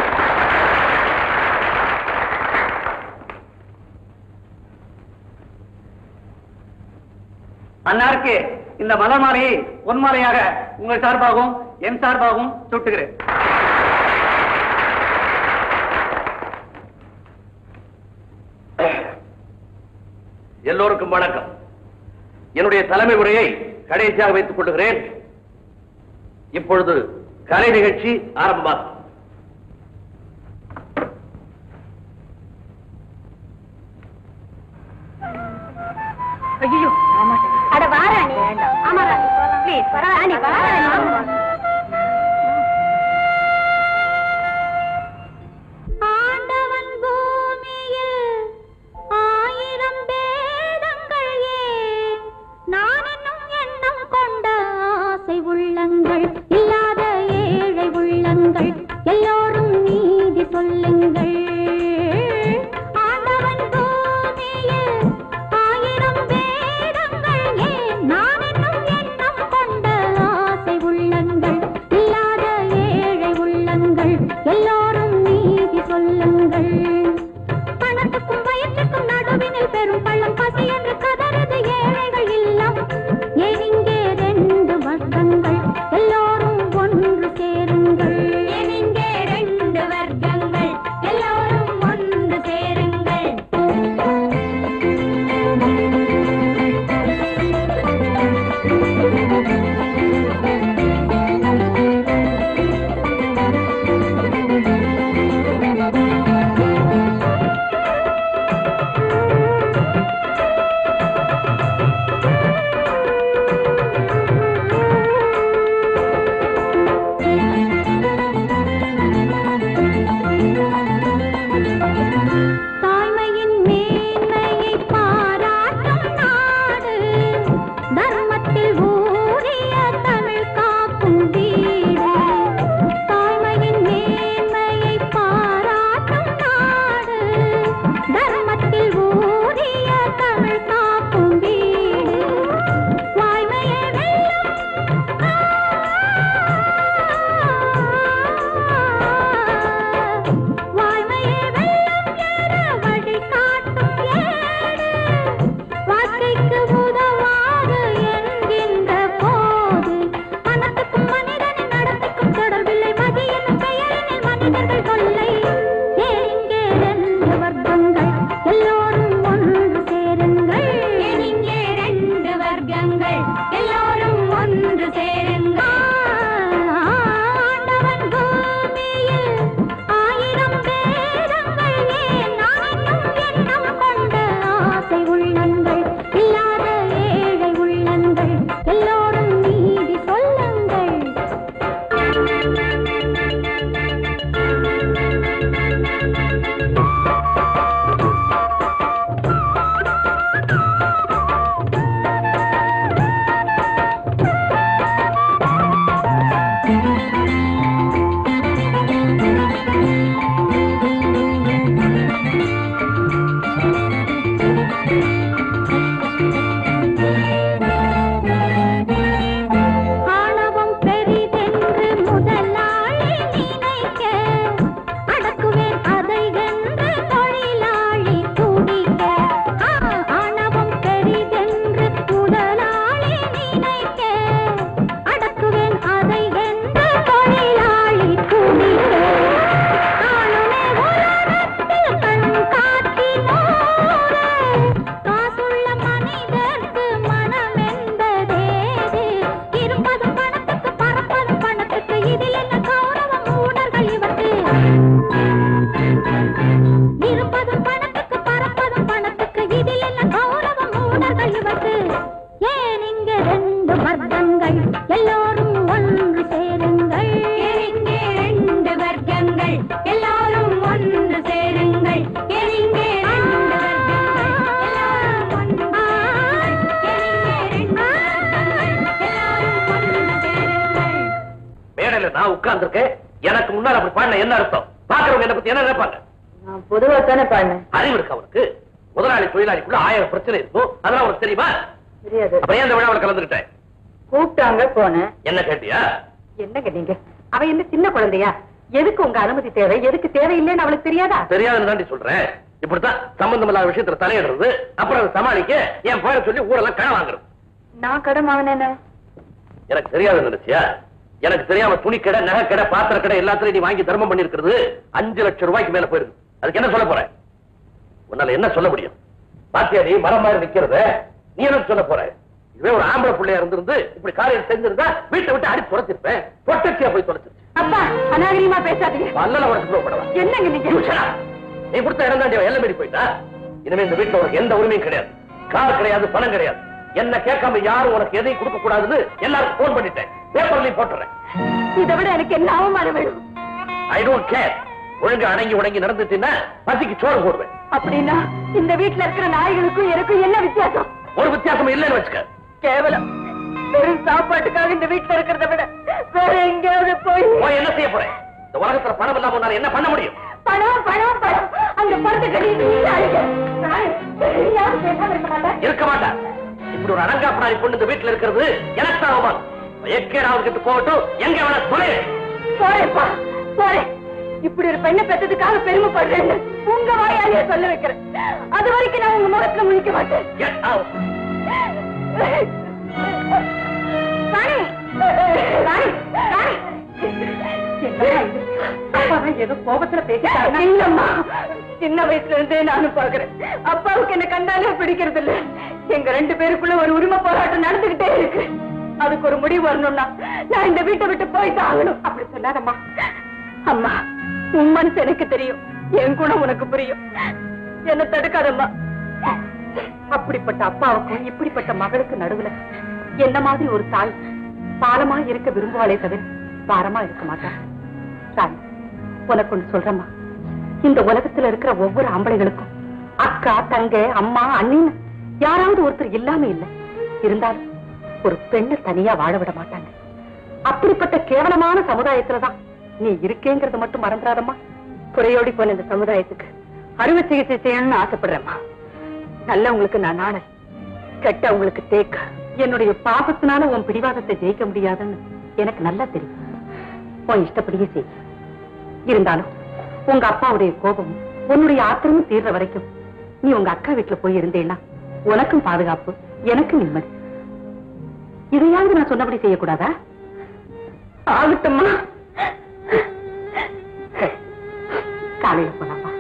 Speaker 3: அன்னாருக்கு இந்த மலர் மாலையை பொன்மாலையாக உங்கள் சார்பாகவும் என் சார்பாகவும் சூட்டுகிறேன்
Speaker 1: எல்லோருக்கும் வணக்கம் என்னுடைய தலைமை உரையை கடைசியாக வைத்துக் கொள்கிறேன் இப்பொழுது கலை நிகழ்ச்சி ஆரம்பமாகும்
Speaker 2: ஐயோ
Speaker 4: அட வா ராணி ஆமா ராணி ப்ளீஸ் ராணி வா ராணி
Speaker 7: ஆண்டவன் பூமியில் ஆயிரம் பேதங்கள் ஏன் நான் என்னும் எண்ணம் கொண்ட ஆசை உள்ளங்கள் இல்லாத ஏழை உள்ளங்கள்
Speaker 1: உட்கார்ந்துருக்கேன் எனக்கு முன்னால அப்படி பாடின என்ன அர்த்தம் பாக்குறவங்க என்ன பத்தி என்ன நினைப்பாங்க
Speaker 2: நான் பொதுவா தானே பாடினேன்
Speaker 1: அறிவு இருக்கு அவனுக்கு முதலாளி தொழிலாளிக்குள்ள ஆயிரம் பிரச்சனை இருக்கும் அதெல்லாம் உனக்கு தெரியுமா
Speaker 2: தெரியாது
Speaker 1: அப்புறம் ஏன் இந்த விழாவில் கலந்துக்கிட்டேன்
Speaker 2: கூப்பிட்டாங்க போனேன்
Speaker 1: என்ன கேட்டியா
Speaker 2: என்னங்க நீங்க அவ என்ன சின்ன குழந்தையா எதுக்கு உங்க அனுமதி தேவை எதுக்கு தேவையில்லைன்னு அவளுக்கு தெரியாதா
Speaker 1: தெரியாதுன்னு தாண்டி சொல்றேன் இப்படித்தான் சம்பந்தம் இல்லாத விஷயத்துல தலையிடுறது அப்புறம் அதை சமாளிக்க என் பேரை சொல்லி ஊரெல்லாம் கடன் வாங்குறது
Speaker 2: நான் கடன் வாங்கினேன்னு
Speaker 1: எனக்கு தெரியாதுன்னு நினைச்சியா எனக்கு தெரியாம துணி கடை நகை கடை பாத்திர கடை எல்லாத்துலயும் நீ வாங்கி தர்மம் பண்ணிருக்கிறது அஞ்சு லட்சம் ரூபாய்க்கு மேல போயிருக்கு அதுக்கு என்ன சொல்ல போற உன்னால என்ன சொல்ல முடியும் பாத்தியா நீ மரம் மாதிரி நிக்கிறத நீ என்ன சொல்ல போற இதுவே ஒரு ஆம்பளை பிள்ளையா இருந்திருந்து இப்படி காரியம் செஞ்சிருந்தா வீட்டை விட்டு அடி துரத்திருப்பேன் பொட்டச்சியா போய் தொலைச்சிருச்சு
Speaker 2: அப்பா அநாகரிகமா பேசாதீங்க
Speaker 1: வல்லல உனக்கு புறப்படவா
Speaker 2: என்னங்க நீங்க
Speaker 1: நீ கொடுத்த இடம் தாண்டி எல்லாம் மீறி போயிட்டா இனிமே இந்த வீட்டுல உனக்கு எந்த உரிமையும் கிடையாது கார் கிடையாது பணம் கிடையாது என்ன கேட்காம யாரும் உனக்கு எதையும் கொடுக்க கூடாதுன்னு எல்லாருக்கும் போன் பண்ணிட்டேன் பேப்பர்லயும் போட்டுறேன்
Speaker 2: இதை விட எனக்கு என்ன அவமானம் வேணும்
Speaker 1: ஐ டோன்ட் கேர் ஒழுங்கு அடங்கி உடங்கி நடந்துட்டீங்கன்னா பசிக்கு சோறு போடுவேன்
Speaker 2: அப்படின்னா இந்த வீட்டுல இருக்கிற நாய்களுக்கும் எனக்கும் என்ன வித்தியாசம்
Speaker 1: ஒரு வித்தியாசம் இல்லைன்னு வச்சுக்க
Speaker 2: கேவலம் வெறும் சாப்பாட்டுக்காக இந்த வீட்டுல இருக்கிறத விட வேற எங்கேயாவது போய்
Speaker 1: போய் என்ன செய்ய போறேன் இந்த உலகத்துல பணம் இல்லாம உன்னால என்ன பண்ண முடியும்
Speaker 2: பணம் பணம் பணம் அந்த பணத்தை கட்டி யாரும் பேசாம இருக்க மாட்டேன்
Speaker 1: இருக்க மாட்டா இப்படி ஒரு அடங்காப்படாரி பொண்ணு இந்த வீட்டுல இருக்கிறது எனக்கு தான் அவமானம் எக்கேடாவது கிட்ட போகட்டும் எங்க வேணா தொலை
Speaker 2: போறேன்ப்பா போறேன் இப்படி ஒரு பெண்ணை பெற்றதுக்காக பெருமைப்படுறேன்னு உங்க வாயாலேயே சொல்ல வைக்கிறேன் அது வரைக்கும் நான் உங்க முகத்துல முழிக்க மாட்டேன்
Speaker 1: Get out.
Speaker 2: ராணி! ராணி! ராணி! என்னடா இது? அப்பாவை ஏதோ கோபத்துல பேசிட்டாருன்னா? இல்லம்மா சின்ன வயசுல இருந்தே நானும் பாக்குறேன் அப்பாவுக்கு என்ன கண்டாலே பிடிக்கிறது இல்ல எங்க ரெண்டு பேருக்குள்ள ஒரு உரிமை போராட்டம் நடந்துகிட்டே இருக்கு அதுக்கு ஒரு முடிவு வரணும்னா நான் இந்த வீட்டை விட்டு போய்தான் ஆகணும் அப்படி சொல்லாதம்மா அம்மா உன் மனசு எனக்கு தெரியும் என் குணம் உனக்கு புரியும் என்ன தடுக்காதம்மா அப்படிப்பட்ட அப்பாவுக்கும் இப்படிப்பட்ட மகளுக்கு நடுவுல என்ன மாதிரி ஒரு தாய் பாலமா இருக்க விரும்புவாளே தவிர பாரமா இருக்க மாட்டா தாய் உனக்கு ஒண்ணு சொல்றேம்மா இந்த உலகத்துல இருக்கிற ஒவ்வொரு ஆம்பளைகளுக்கும் அக்கா தங்க அம்மா அண்ணின்னு யாராவது ஒருத்தர் இல்லாம இல்ல இருந்தாலும் ஒரு பெண்ணை தனியா வாழ விட மாட்டாங்க அப்படிப்பட்ட கேவலமான சமுதாயத்துலதான் நீ இருக்கேங்கிறத மட்டும் மறந்துடாதம்மா குறையோடி போன இந்த சமுதாயத்துக்கு அறுவை சிகிச்சை செய்யணும்னு ஆசைப்படுறேம்மா நல்லவங்களுக்கு நான் நாணல் கெட்டவங்களுக்கு தேக்க என்னுடைய பாபத்தினால உன் பிடிவாதத்தை ஜெயிக்க முடியாதுன்னு எனக்கு நல்லா தெரியும் உன் இஷ்டப்படியே செய் இருந்தாலும் உங்க அப்பாவுடைய கோபம் உன்னுடைய ஆத்திரமும் தீர்ற வரைக்கும் நீ உங்க அக்கா வீட்டுல போய் இருந்தேன்னா உனக்கும் பாதுகாப்பு எனக்கும் நிம்மதி இதையாவது நான் சொன்னபடி செய்யக்கூடாதா ஆகட்டும்மா சரி, காலையில போலாமா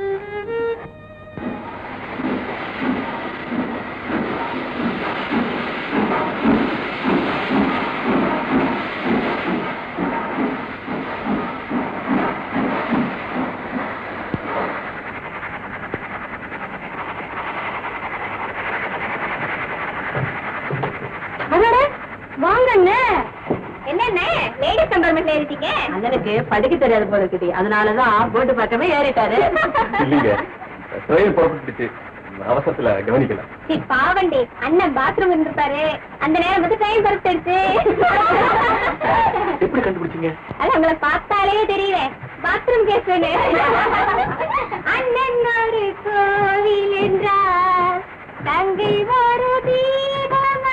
Speaker 4: வாங்கண்ணே என்னண்ணே லேடிஸ் கம்பார்ட்மெண்ட்ல ஏறிட்டீங்க
Speaker 2: அண்ணனுக்கு படிக்க தெரியாது போல இருக்குது அதனாலதான் போட்டு பக்கமே ஏறிட்டாரு
Speaker 6: இல்லைங்க ட்ரெயின் புறப்பட்டுச்சு அவசரத்துல கவனிக்கல
Speaker 4: சரி பாவண்டி அண்ணன் பாத்ரூம் இருந்திருப்பாரு அந்த நேரம் வந்து ட்ரெயின் பறிச்சிடுச்சு
Speaker 6: எப்படி கண்டுபிடிச்சீங்க
Speaker 4: அது உங்களை பார்த்தாலே தெரியல பாத்ரூம் கேஸ் அண்ணன் ஒரு கோவில் என்றார் தங்கை ஒரு தீபம்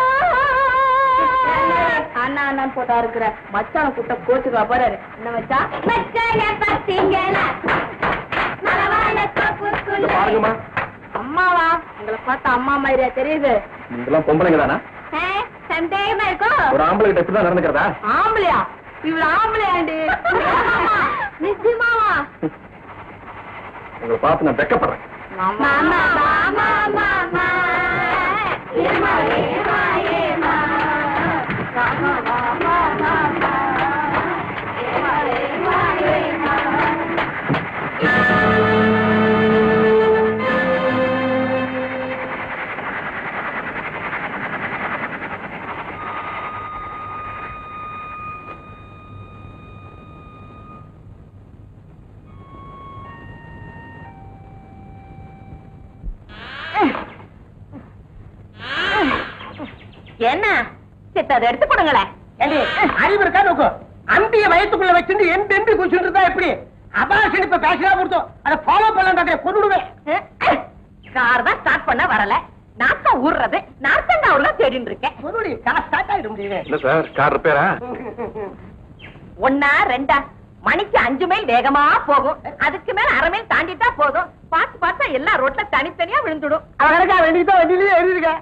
Speaker 2: அண்ணா அண்ணா போட்டா இருக்கிற மச்சான கூட்ட கோச்சுக்கா போறாரு என்ன மச்சா
Speaker 4: மச்சான பார்த்தீங்களா மரவாழ தோப்புக்குள்ள
Speaker 6: பாருங்கம்மா
Speaker 2: அம்மாவா உங்களை பார்த்தா அம்மா மாதிரியா தெரியுது
Speaker 6: நீங்கெல்லாம் பொம்பளைங்க தானா
Speaker 4: ஆ, சந்தேகமா இருக்கும்
Speaker 6: ஒரு ஆம்பளை கிட்ட இப்படிதான் நடந்துக்கிறதா
Speaker 2: ஆம்பளையா இவ்வளவு ஆம்பளையாண்டி
Speaker 4: நிச்சயமாவா
Speaker 6: உங்களை பார்த்து நான் வெக்கப்படுறேன்
Speaker 4: மாமா மாமா மாமா ஏமா ஏமா ஏமா மாமா மாமா மாமா ஏமா ஏமா ஏமா
Speaker 2: என்ன சித்த அதை எடுத்து கொடுங்களேன்
Speaker 3: அறிவு இருக்கா நோக்கு அம்பிய வயத்துக்குள்ள வச்சிருந்து எம்பி எம்பி குடிச்சுட்டு இருந்தா எப்படி அபாஷன் இப்ப பேசினா கொடுத்தோம் அதை ஃபாலோ பண்ண கொண்டுடுவேன்
Speaker 2: கார் தான் ஸ்டார்ட் பண்ண வரல நாத்தம் ஊர்றது நார்த்தங்காவுல தேடிட்டு இருக்கேன்
Speaker 3: சொல்லுடி காசு ஸ்டார்ட் ஆயிட முடியுது
Speaker 1: இல்ல சார் கார் ரிப்பேரா
Speaker 2: ஒன்னா ரெண்டா மணிக்கு அஞ்சு மைல் வேகமா போகும் அதுக்கு மேல அரை மைல் தாண்டிட்டா போதும் பார்த்து பார்த்தா எல்லா ரோட்ல தனித்தனியா விழுந்துடும்
Speaker 3: அவனுக்கா வேண்டியதோ வண்டியிலேயே எழுதிருக்க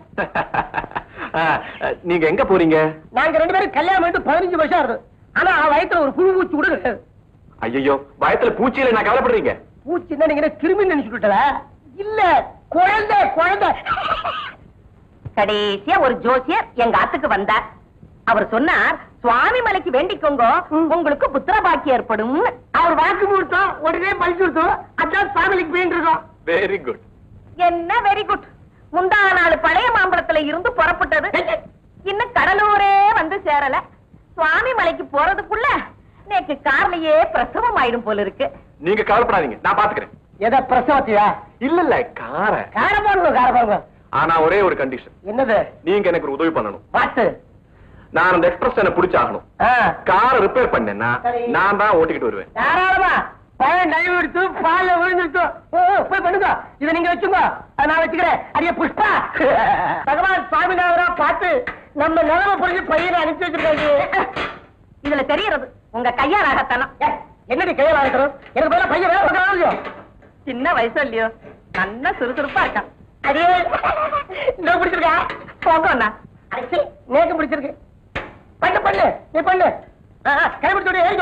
Speaker 1: நீங்க எங்க போறீங்க
Speaker 3: நாங்க ரெண்டு பேரும் கல்யாணம் பண்ணிட்டு பதினஞ்சு வருஷம் ஆகுது ஆனா அவன் வயித்துல ஒரு புழு பூச்சி கூட கிடையாது
Speaker 1: ஐயோ பயத்துல பூச்சியில நான் கவலைப்படுறீங்க
Speaker 3: பூச்சி என்ன நீங்க கிருமி நினைச்சுட்டல இல்ல குழந்தை குழந்தை
Speaker 2: கடைசியா ஒரு ஜோசியர் எங்க ஆத்துக்கு வந்தார் அவர் சொன்னார் சுவாமி மலைக்கு வேண்டிக்கோங்க உங்களுக்கு புத்திர பாக்கியம் ஏற்படும்
Speaker 3: அவர் வாக்கு கொடுத்தோம் உடனே பழிச்சு கொடுத்தோம் அதான் ஃபேமிலிக்கு போயிட்டு இருக்கோம்
Speaker 1: வெரி குட்
Speaker 2: என்ன வெரி குட் முந்தா நாள் பழைய மாம்பழத்துல இருந்து புறப்பட்டது இன்னும் கடலூரே வந்து சேரல சுவாமி மலைக்கு போறதுக்குள்ள நேற்று கார்லயே பிரசவம் ஆயிடும் போல இருக்கு
Speaker 1: நீங்க கவலைப்படாதீங்க நான் பாத்துக்கிறேன்
Speaker 3: எதை பிரசவத்தியா
Speaker 1: இல்ல இல்ல கார
Speaker 3: கார பாருங்க கார பாருங்க
Speaker 1: ஆனா ஒரே ஒரு கண்டிஷன்
Speaker 3: என்னது
Speaker 1: நீங்க எனக்கு ஒரு உதவி பண்ணணும்
Speaker 3: பாட்டு
Speaker 1: நான் அந்த எக்ஸ்பிரஸ் என்ன பிடிச்சாகணும் காரை ரிப்பேர் பண்ணேன்னா
Speaker 3: சரி.
Speaker 1: நான் தான் ஓட்டிக்கிட்டு வருவேன்
Speaker 3: தாராளமா பழம் நழுவி எடுத்து பால்ல விழுந்துட்டு ஓ, ஓ, போய் பண்ணுங்க இதை நீங்க வச்சுங்க அதை நான் வச்சுக்கிறேன் அடியே புஷ்பா பகவான் சுவாமிநாதரா பார்த்து நம்ம நிலம புரிஞ்சு பையனை அனுப்பி வச்சிருக்காங்க
Speaker 2: இதுல தெரியறது உங்க கையாலாகத்தனம்
Speaker 3: ஏய், என்னடி கையில இருக்கிறோம் எனக்கு பதிலா பையன் வேலை பார்க்கறான் இல்லையோ
Speaker 2: சின்ன வயசு இல்லையோ நல்ல சுறுசுறுப்பா இருக்கான்
Speaker 3: அடியே என்ன பிடிச்சிருக்கா
Speaker 2: போங்கண்ணா
Speaker 3: அடிச்சு நேக்கு பிடிச்சிருக்கு பண்ணு பண்ணு நீ பண்ணு ஆ, ஆ, கை பிடிச்சு ஏறிக்கோ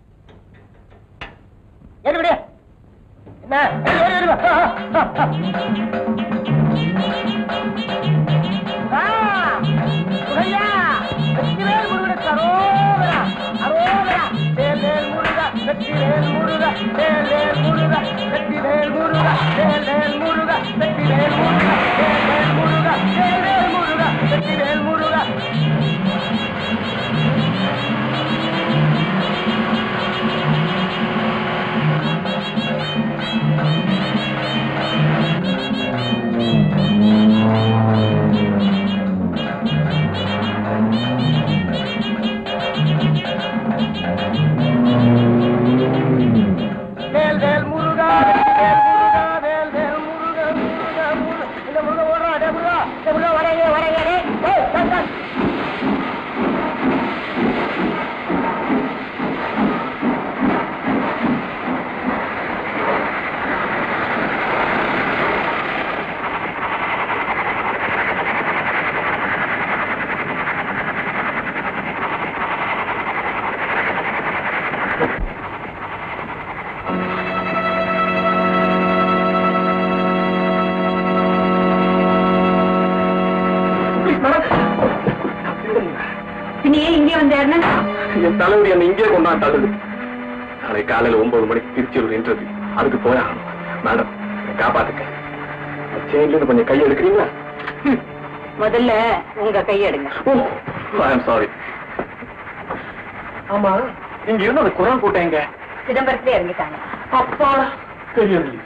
Speaker 3: ஏறி என்ன ஏறி, ஏறி, ஏறி வா. ஆ, ஆ, ஆ. ஆ, முருகையா, வெற்றிவேல் முருகனுக்கு அரோகரா, அரோகரா. வேல் வேல் முருகா, வெற்றிவேல் முருகா, வேல் வேல் முருகா, வெற்றிவேல் முருகா, வேல் வேல் முருகா, வெற்றிவேல் முருகா, வேல் வேல் முருகா, வேல் வேல் முருகா, வெற்றிவேல் முருகா. வேல் வேல் முருகா வேல் முருகா வேல் வேல் முருகா முருகா முருகா இந்த முருகா ஓடுறா டே முருகா டே முருகா வரையே வரையே டேய் டேய் டேய், டேய்
Speaker 2: நீ ஏன் இங்கே வந்தேன்னா
Speaker 1: என் தலைவலி என்ன இங்கே கொண்டாந்து தள்ளுது நாளை காலையில ஒன்பது மணிக்கு திருச்சியூர் நின்றது அதுக்கு போயாகணும் மேடம் காப்பாத்துக்க செயின்ல இருந்து கொஞ்சம் கை எடுக்கிறீங்களா
Speaker 2: முதல்ல உங்க கையெடுங்க
Speaker 1: ஐ எம் சாரி ஆமா இங்க இருந்து அந்த குரல் கூட்டங்க
Speaker 2: சிதம்பரத்திலே இறங்கிட்டாங்க
Speaker 1: அப்பா பெரிய relief.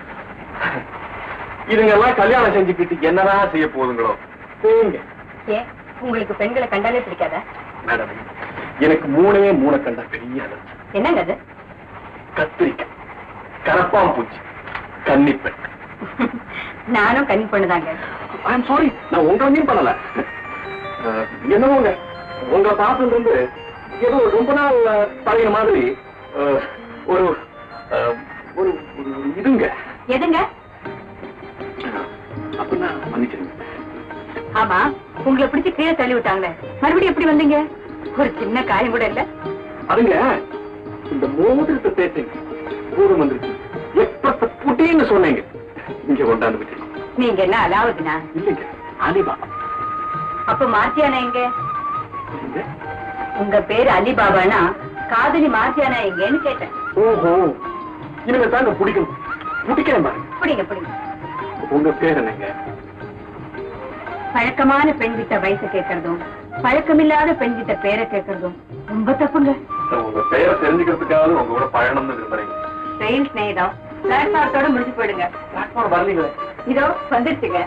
Speaker 1: இதுங்க எல்லாம் கல்யாணம் செஞ்சுக்கிட்டு என்னதான் செய்ய போதுங்களோ செய்யுங்க
Speaker 2: ஏன் உங்களுக்கு பெண்களை கண்டாலே பிடிக்காதா
Speaker 1: மேடம் எனக்கு மூணே மூணை கண்டா பெரிய அலர்ஜி
Speaker 2: என்னங்க அது
Speaker 1: கத்திரிக்காய் கரப்பான் பூச்சி கன்னிப்பெண்
Speaker 2: நானும் கண்ணி பண்ணுதாங்க
Speaker 1: ஐம் சாரி நான் உங்களை மீன் பண்ணல அஹ், என்னவோங்க உங்களை பார்த்துட்டு இருந்து ஏதோ ரொம்ப நாள் அஹ், பழைய மாதிரி அஹ், ஒரு அஹ், ஒரு ஒரு இதுங்க
Speaker 2: எதுங்க
Speaker 1: அப்படின்னா மன்னிச்சிருங்க
Speaker 2: ஆமா உங்களை பிடிச்சு கீழே தள்ளி விட்டாங்களே மறுபடியும் எப்படி வந்தீங்க ஒரு சின்ன காயம் கூட இல்ல
Speaker 1: அதுங்க இந்த மோதிரத்தை தேய்ச்சிங்க பூதம் வந்துருச்சு எப்ப புட்டின்னு சொன்னீங்க இங்க கொண்டாந்து விட்டு
Speaker 2: நீங்க என்ன அலாவுதுனா
Speaker 1: இல்லைங்க அலிபாபா
Speaker 2: அப்ப மார்த்தியானா எங்க
Speaker 1: இல்லைங்க.
Speaker 2: உங்க பேரு அலிபாபானா காதலி மார்த்தியானா எங்கன்னு கேட்டேன்
Speaker 1: ஓஹோ இனிமே தாங்க பிடிக்கும் பிடிக்கிறேன் பாருங்க
Speaker 2: பிடிங்க பிடிங்க
Speaker 1: உங்க பேர் என்னங்க
Speaker 2: பழக்கமான பெண் கிட்ட வயசு கேட்கறதும் பழக்கமில்லாத பெண் கிட்ட பேரை கேட்கறதும் ரொம்ப தப்புங்க
Speaker 1: உங்க பெயரை தெரிஞ்சுக்கிறதுக்காவது உங்க கூட பயணம்னு விரும்புறீங்க
Speaker 2: ட்ரெயின் ஸ்நேகிதம் பிளாட்ஃபாரத்தோட முடிச்சு போயிடுங்க
Speaker 1: பிளாட்ஃபார்ம் வரலீங்களே
Speaker 2: இதோ வந்துருச்சுங்க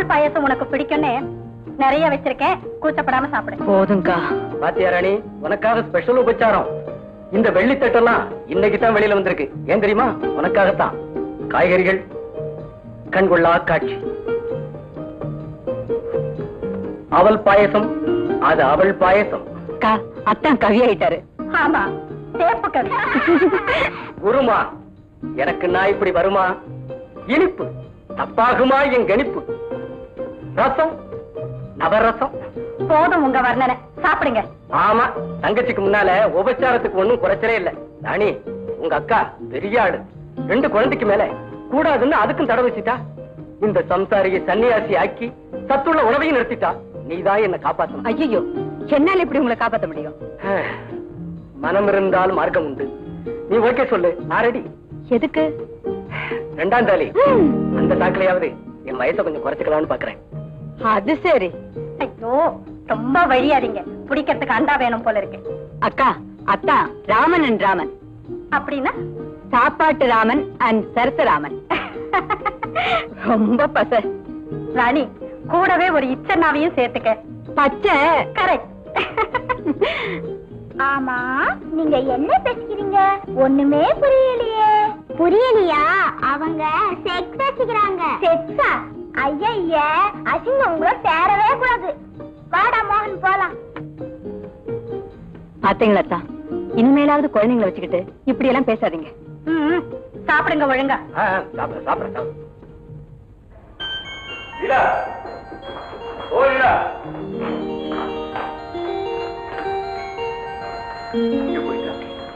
Speaker 4: அவள் பாயாசம் உனக்கு பிடிக்கும்னு நிறைய வச்சிருக்கேன் கூச்சப்படாம சாப்பிடு
Speaker 2: போதுங்கா
Speaker 6: பாத்தியா ராணி உனக்காக ஸ்பெஷல் உபச்சாரம் இந்த வெள்ளித்தட்டெல்லாம் இன்னைக்கு தான் வெளியில வந்திருக்கு ஏன் தெரியுமா உனக்காகத்தான் காய்கறிகள் கண்கொள்ளா காட்சி அவள் பாயசம் அது அவள் பாயசம்
Speaker 2: அக்கா அத்தான் கவி ஆயிட்டாரு
Speaker 4: ஆமா சேப்பு கவி
Speaker 6: குருமா எனக்கு நான் இப்படி வருமா இனிப்பு தப்பாகுமா என் கணிப்பு ரசம் நவரசம்
Speaker 4: போதும் உங்க வர்ணனை சாப்பிடுங்க
Speaker 6: ஆமா தங்கச்சிக்கு முன்னால உபச்சாரத்துக்கு ஒண்ணும் குறைச்சலே இல்ல ராணி உங்க அக்கா பெரிய ஆளு ரெண்டு குழந்தைக்கு மேல கூடாதுன்னு அதுக்கும் தடை வச்சுட்டா இந்த சம்சாரியை சன்னியாசி ஆக்கி சத்துள்ள உணவையும் நிறுத்திட்டா நீதான் என்ன காப்பாத்தணும்
Speaker 2: ஐயோ என்னால இப்படி உங்களை காப்பாத்த முடியும்
Speaker 6: மனம் இருந்தால் மார்க்கம் உண்டு நீ ஓகே சொல்லு நான் ரெடி
Speaker 2: எதுக்கு
Speaker 6: ரெண்டாம் தாலி அந்த சாக்கிலையாவது என் வயசை கொஞ்சம் குறைச்சுக்கலாம்னு பாக்குறேன்
Speaker 2: அது சரி
Speaker 4: ஐயோ ரொம்ப வழியாதீங்க பிடிக்கிறதுக்கு அண்டா வேணும் போல இருக்கு
Speaker 2: அக்கா அத்தா ராமன் அண்ட் ராமன்
Speaker 4: அப்படின்னா
Speaker 2: சாப்பாட்டு ராமன் அண்ட் சரச ராமன் ரொம்ப பச
Speaker 4: ராணி கூடவே ஒரு இச்சன்னாவையும் சேர்த்துக்க
Speaker 2: பச்சை
Speaker 4: கரெக்ட்
Speaker 7: ஆமா நீங்க என்ன பேசிக்கிறீங்க ஒண்ணுமே புரியலையே புரியலையா அவங்க செக்ஸ் வச்சுக்கிறாங்க செக்ஸா ஐயா அசிங்கம் உங்களை தேரவே கூடாது வாடா மோகன் போலாம்
Speaker 2: பாத்தீங்களா அத்தா இனிமேலாவது குழந்தைங்களை வச்சுக்கிட்டு இப்படி எல்லாம் பேசாதீங்க
Speaker 4: ம், சாப்பிடுங்க ஒழுங்கா
Speaker 6: ஆ, ஆ, சாப்பிடுறேன் சாப்பிடுறேன் சாப்பிடுறேன்.
Speaker 1: லீலா ஓ லீலா இங்க போயிட்டா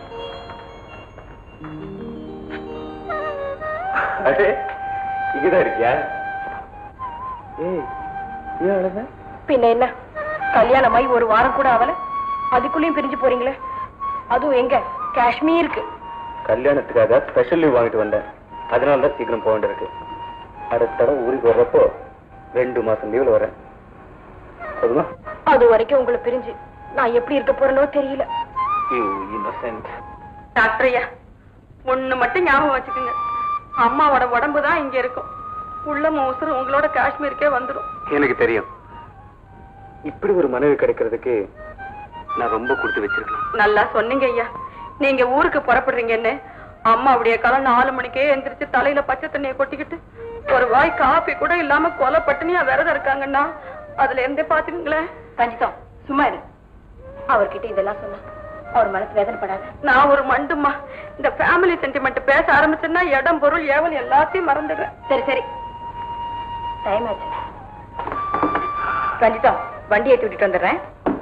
Speaker 1: அடே இங்கதான் இருக்கியா ஏய் ஏன் அழுத
Speaker 2: பின்ன என்ன கல்யாணமாயி ஒரு வாரம் கூட ஆகல அதுக்குள்ளயும் பிரிஞ்சு போறீங்களே அதுவும் எங்க காஷ்மீருக்கு
Speaker 1: கல்யாணத்துக்காக ஸ்பெஷல் லீவ் வாங்கிட்டு வந்தேன் அதனால தான் சீக்கிரம் போக வேண்டியிருக்கு அடுத்த தடவை ஊருக்கு வர்றப்போ ரெண்டு மாசம் லீவ்ல வரேன் போதுமா
Speaker 2: அது வரைக்கும் உங்களை பிரிஞ்சு நான் எப்படி இருக்க போறேனோ தெரியல
Speaker 1: யூ இன்னசென்ட்
Speaker 2: டாக்டர் ஐயா ஒண்ணு மட்டும் ஞாபகம் வச்சுக்கோங்க அம்மாவோட உடம்பு தான் இங்க இருக்கும் உள்ள மோசரம் உங்களோட காஷ்மீருக்கே வந்துடும்
Speaker 1: எனக்கு தெரியும் இப்படி ஒரு மனைவி கிடைக்கிறதுக்கு நான் ரொம்ப கொடுத்து வச்சிருக்கலாம்
Speaker 2: நல்லா சொன்னீங்க ஐயா நீங்க ஊருக்கு புறப்படுறீங்கன்னு அம்மா அப்படியே காலம் நாலு மணிக்கே எந்திரிச்சு தலையில பச்சை தண்ணியை கொட்டிக்கிட்டு ஒரு வாய் காபி கூட இல்லாம கொலை பட்டினியா விரதம் இருக்காங்கன்னா அதுல இருந்தே பாத்துக்கங்களேன் கஞ்சிதம் சும்மா இரு அவர்கிட்ட இதெல்லாம் சொன்னா அவர் மனசு வேதனைப்படாது நான் ஒரு மண்டுமா இந்த ஃபேமிலி சென்டிமெண்ட் பேச ஆரம்பிச்சேன்னா இடம் பொருள் ஏவல் எல்லாத்தையும் மறந்துடுறேன் சரி சரி டைம் ஆச்சு கஞ்சிதா வண்டி ஏற்றி விட்டுட்டு வந்துடுறேன்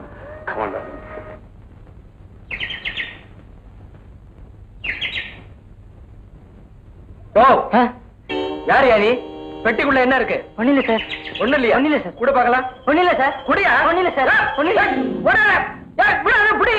Speaker 6: ஓ யார் யாரி பெட்டிக்குள்ள என்ன இருக்கு ஒண்ணு இல்ல சார் ஒண்ணு இல்லையா ஒண்ணு இல்ல சார் கூட பார்க்கலாம் ஒண்ணு இல்ல சார் குடியா ஒண்ணு இல்ல சார் ஒண்ணு இல்ல ஓடாத ஏய் விடாத புடி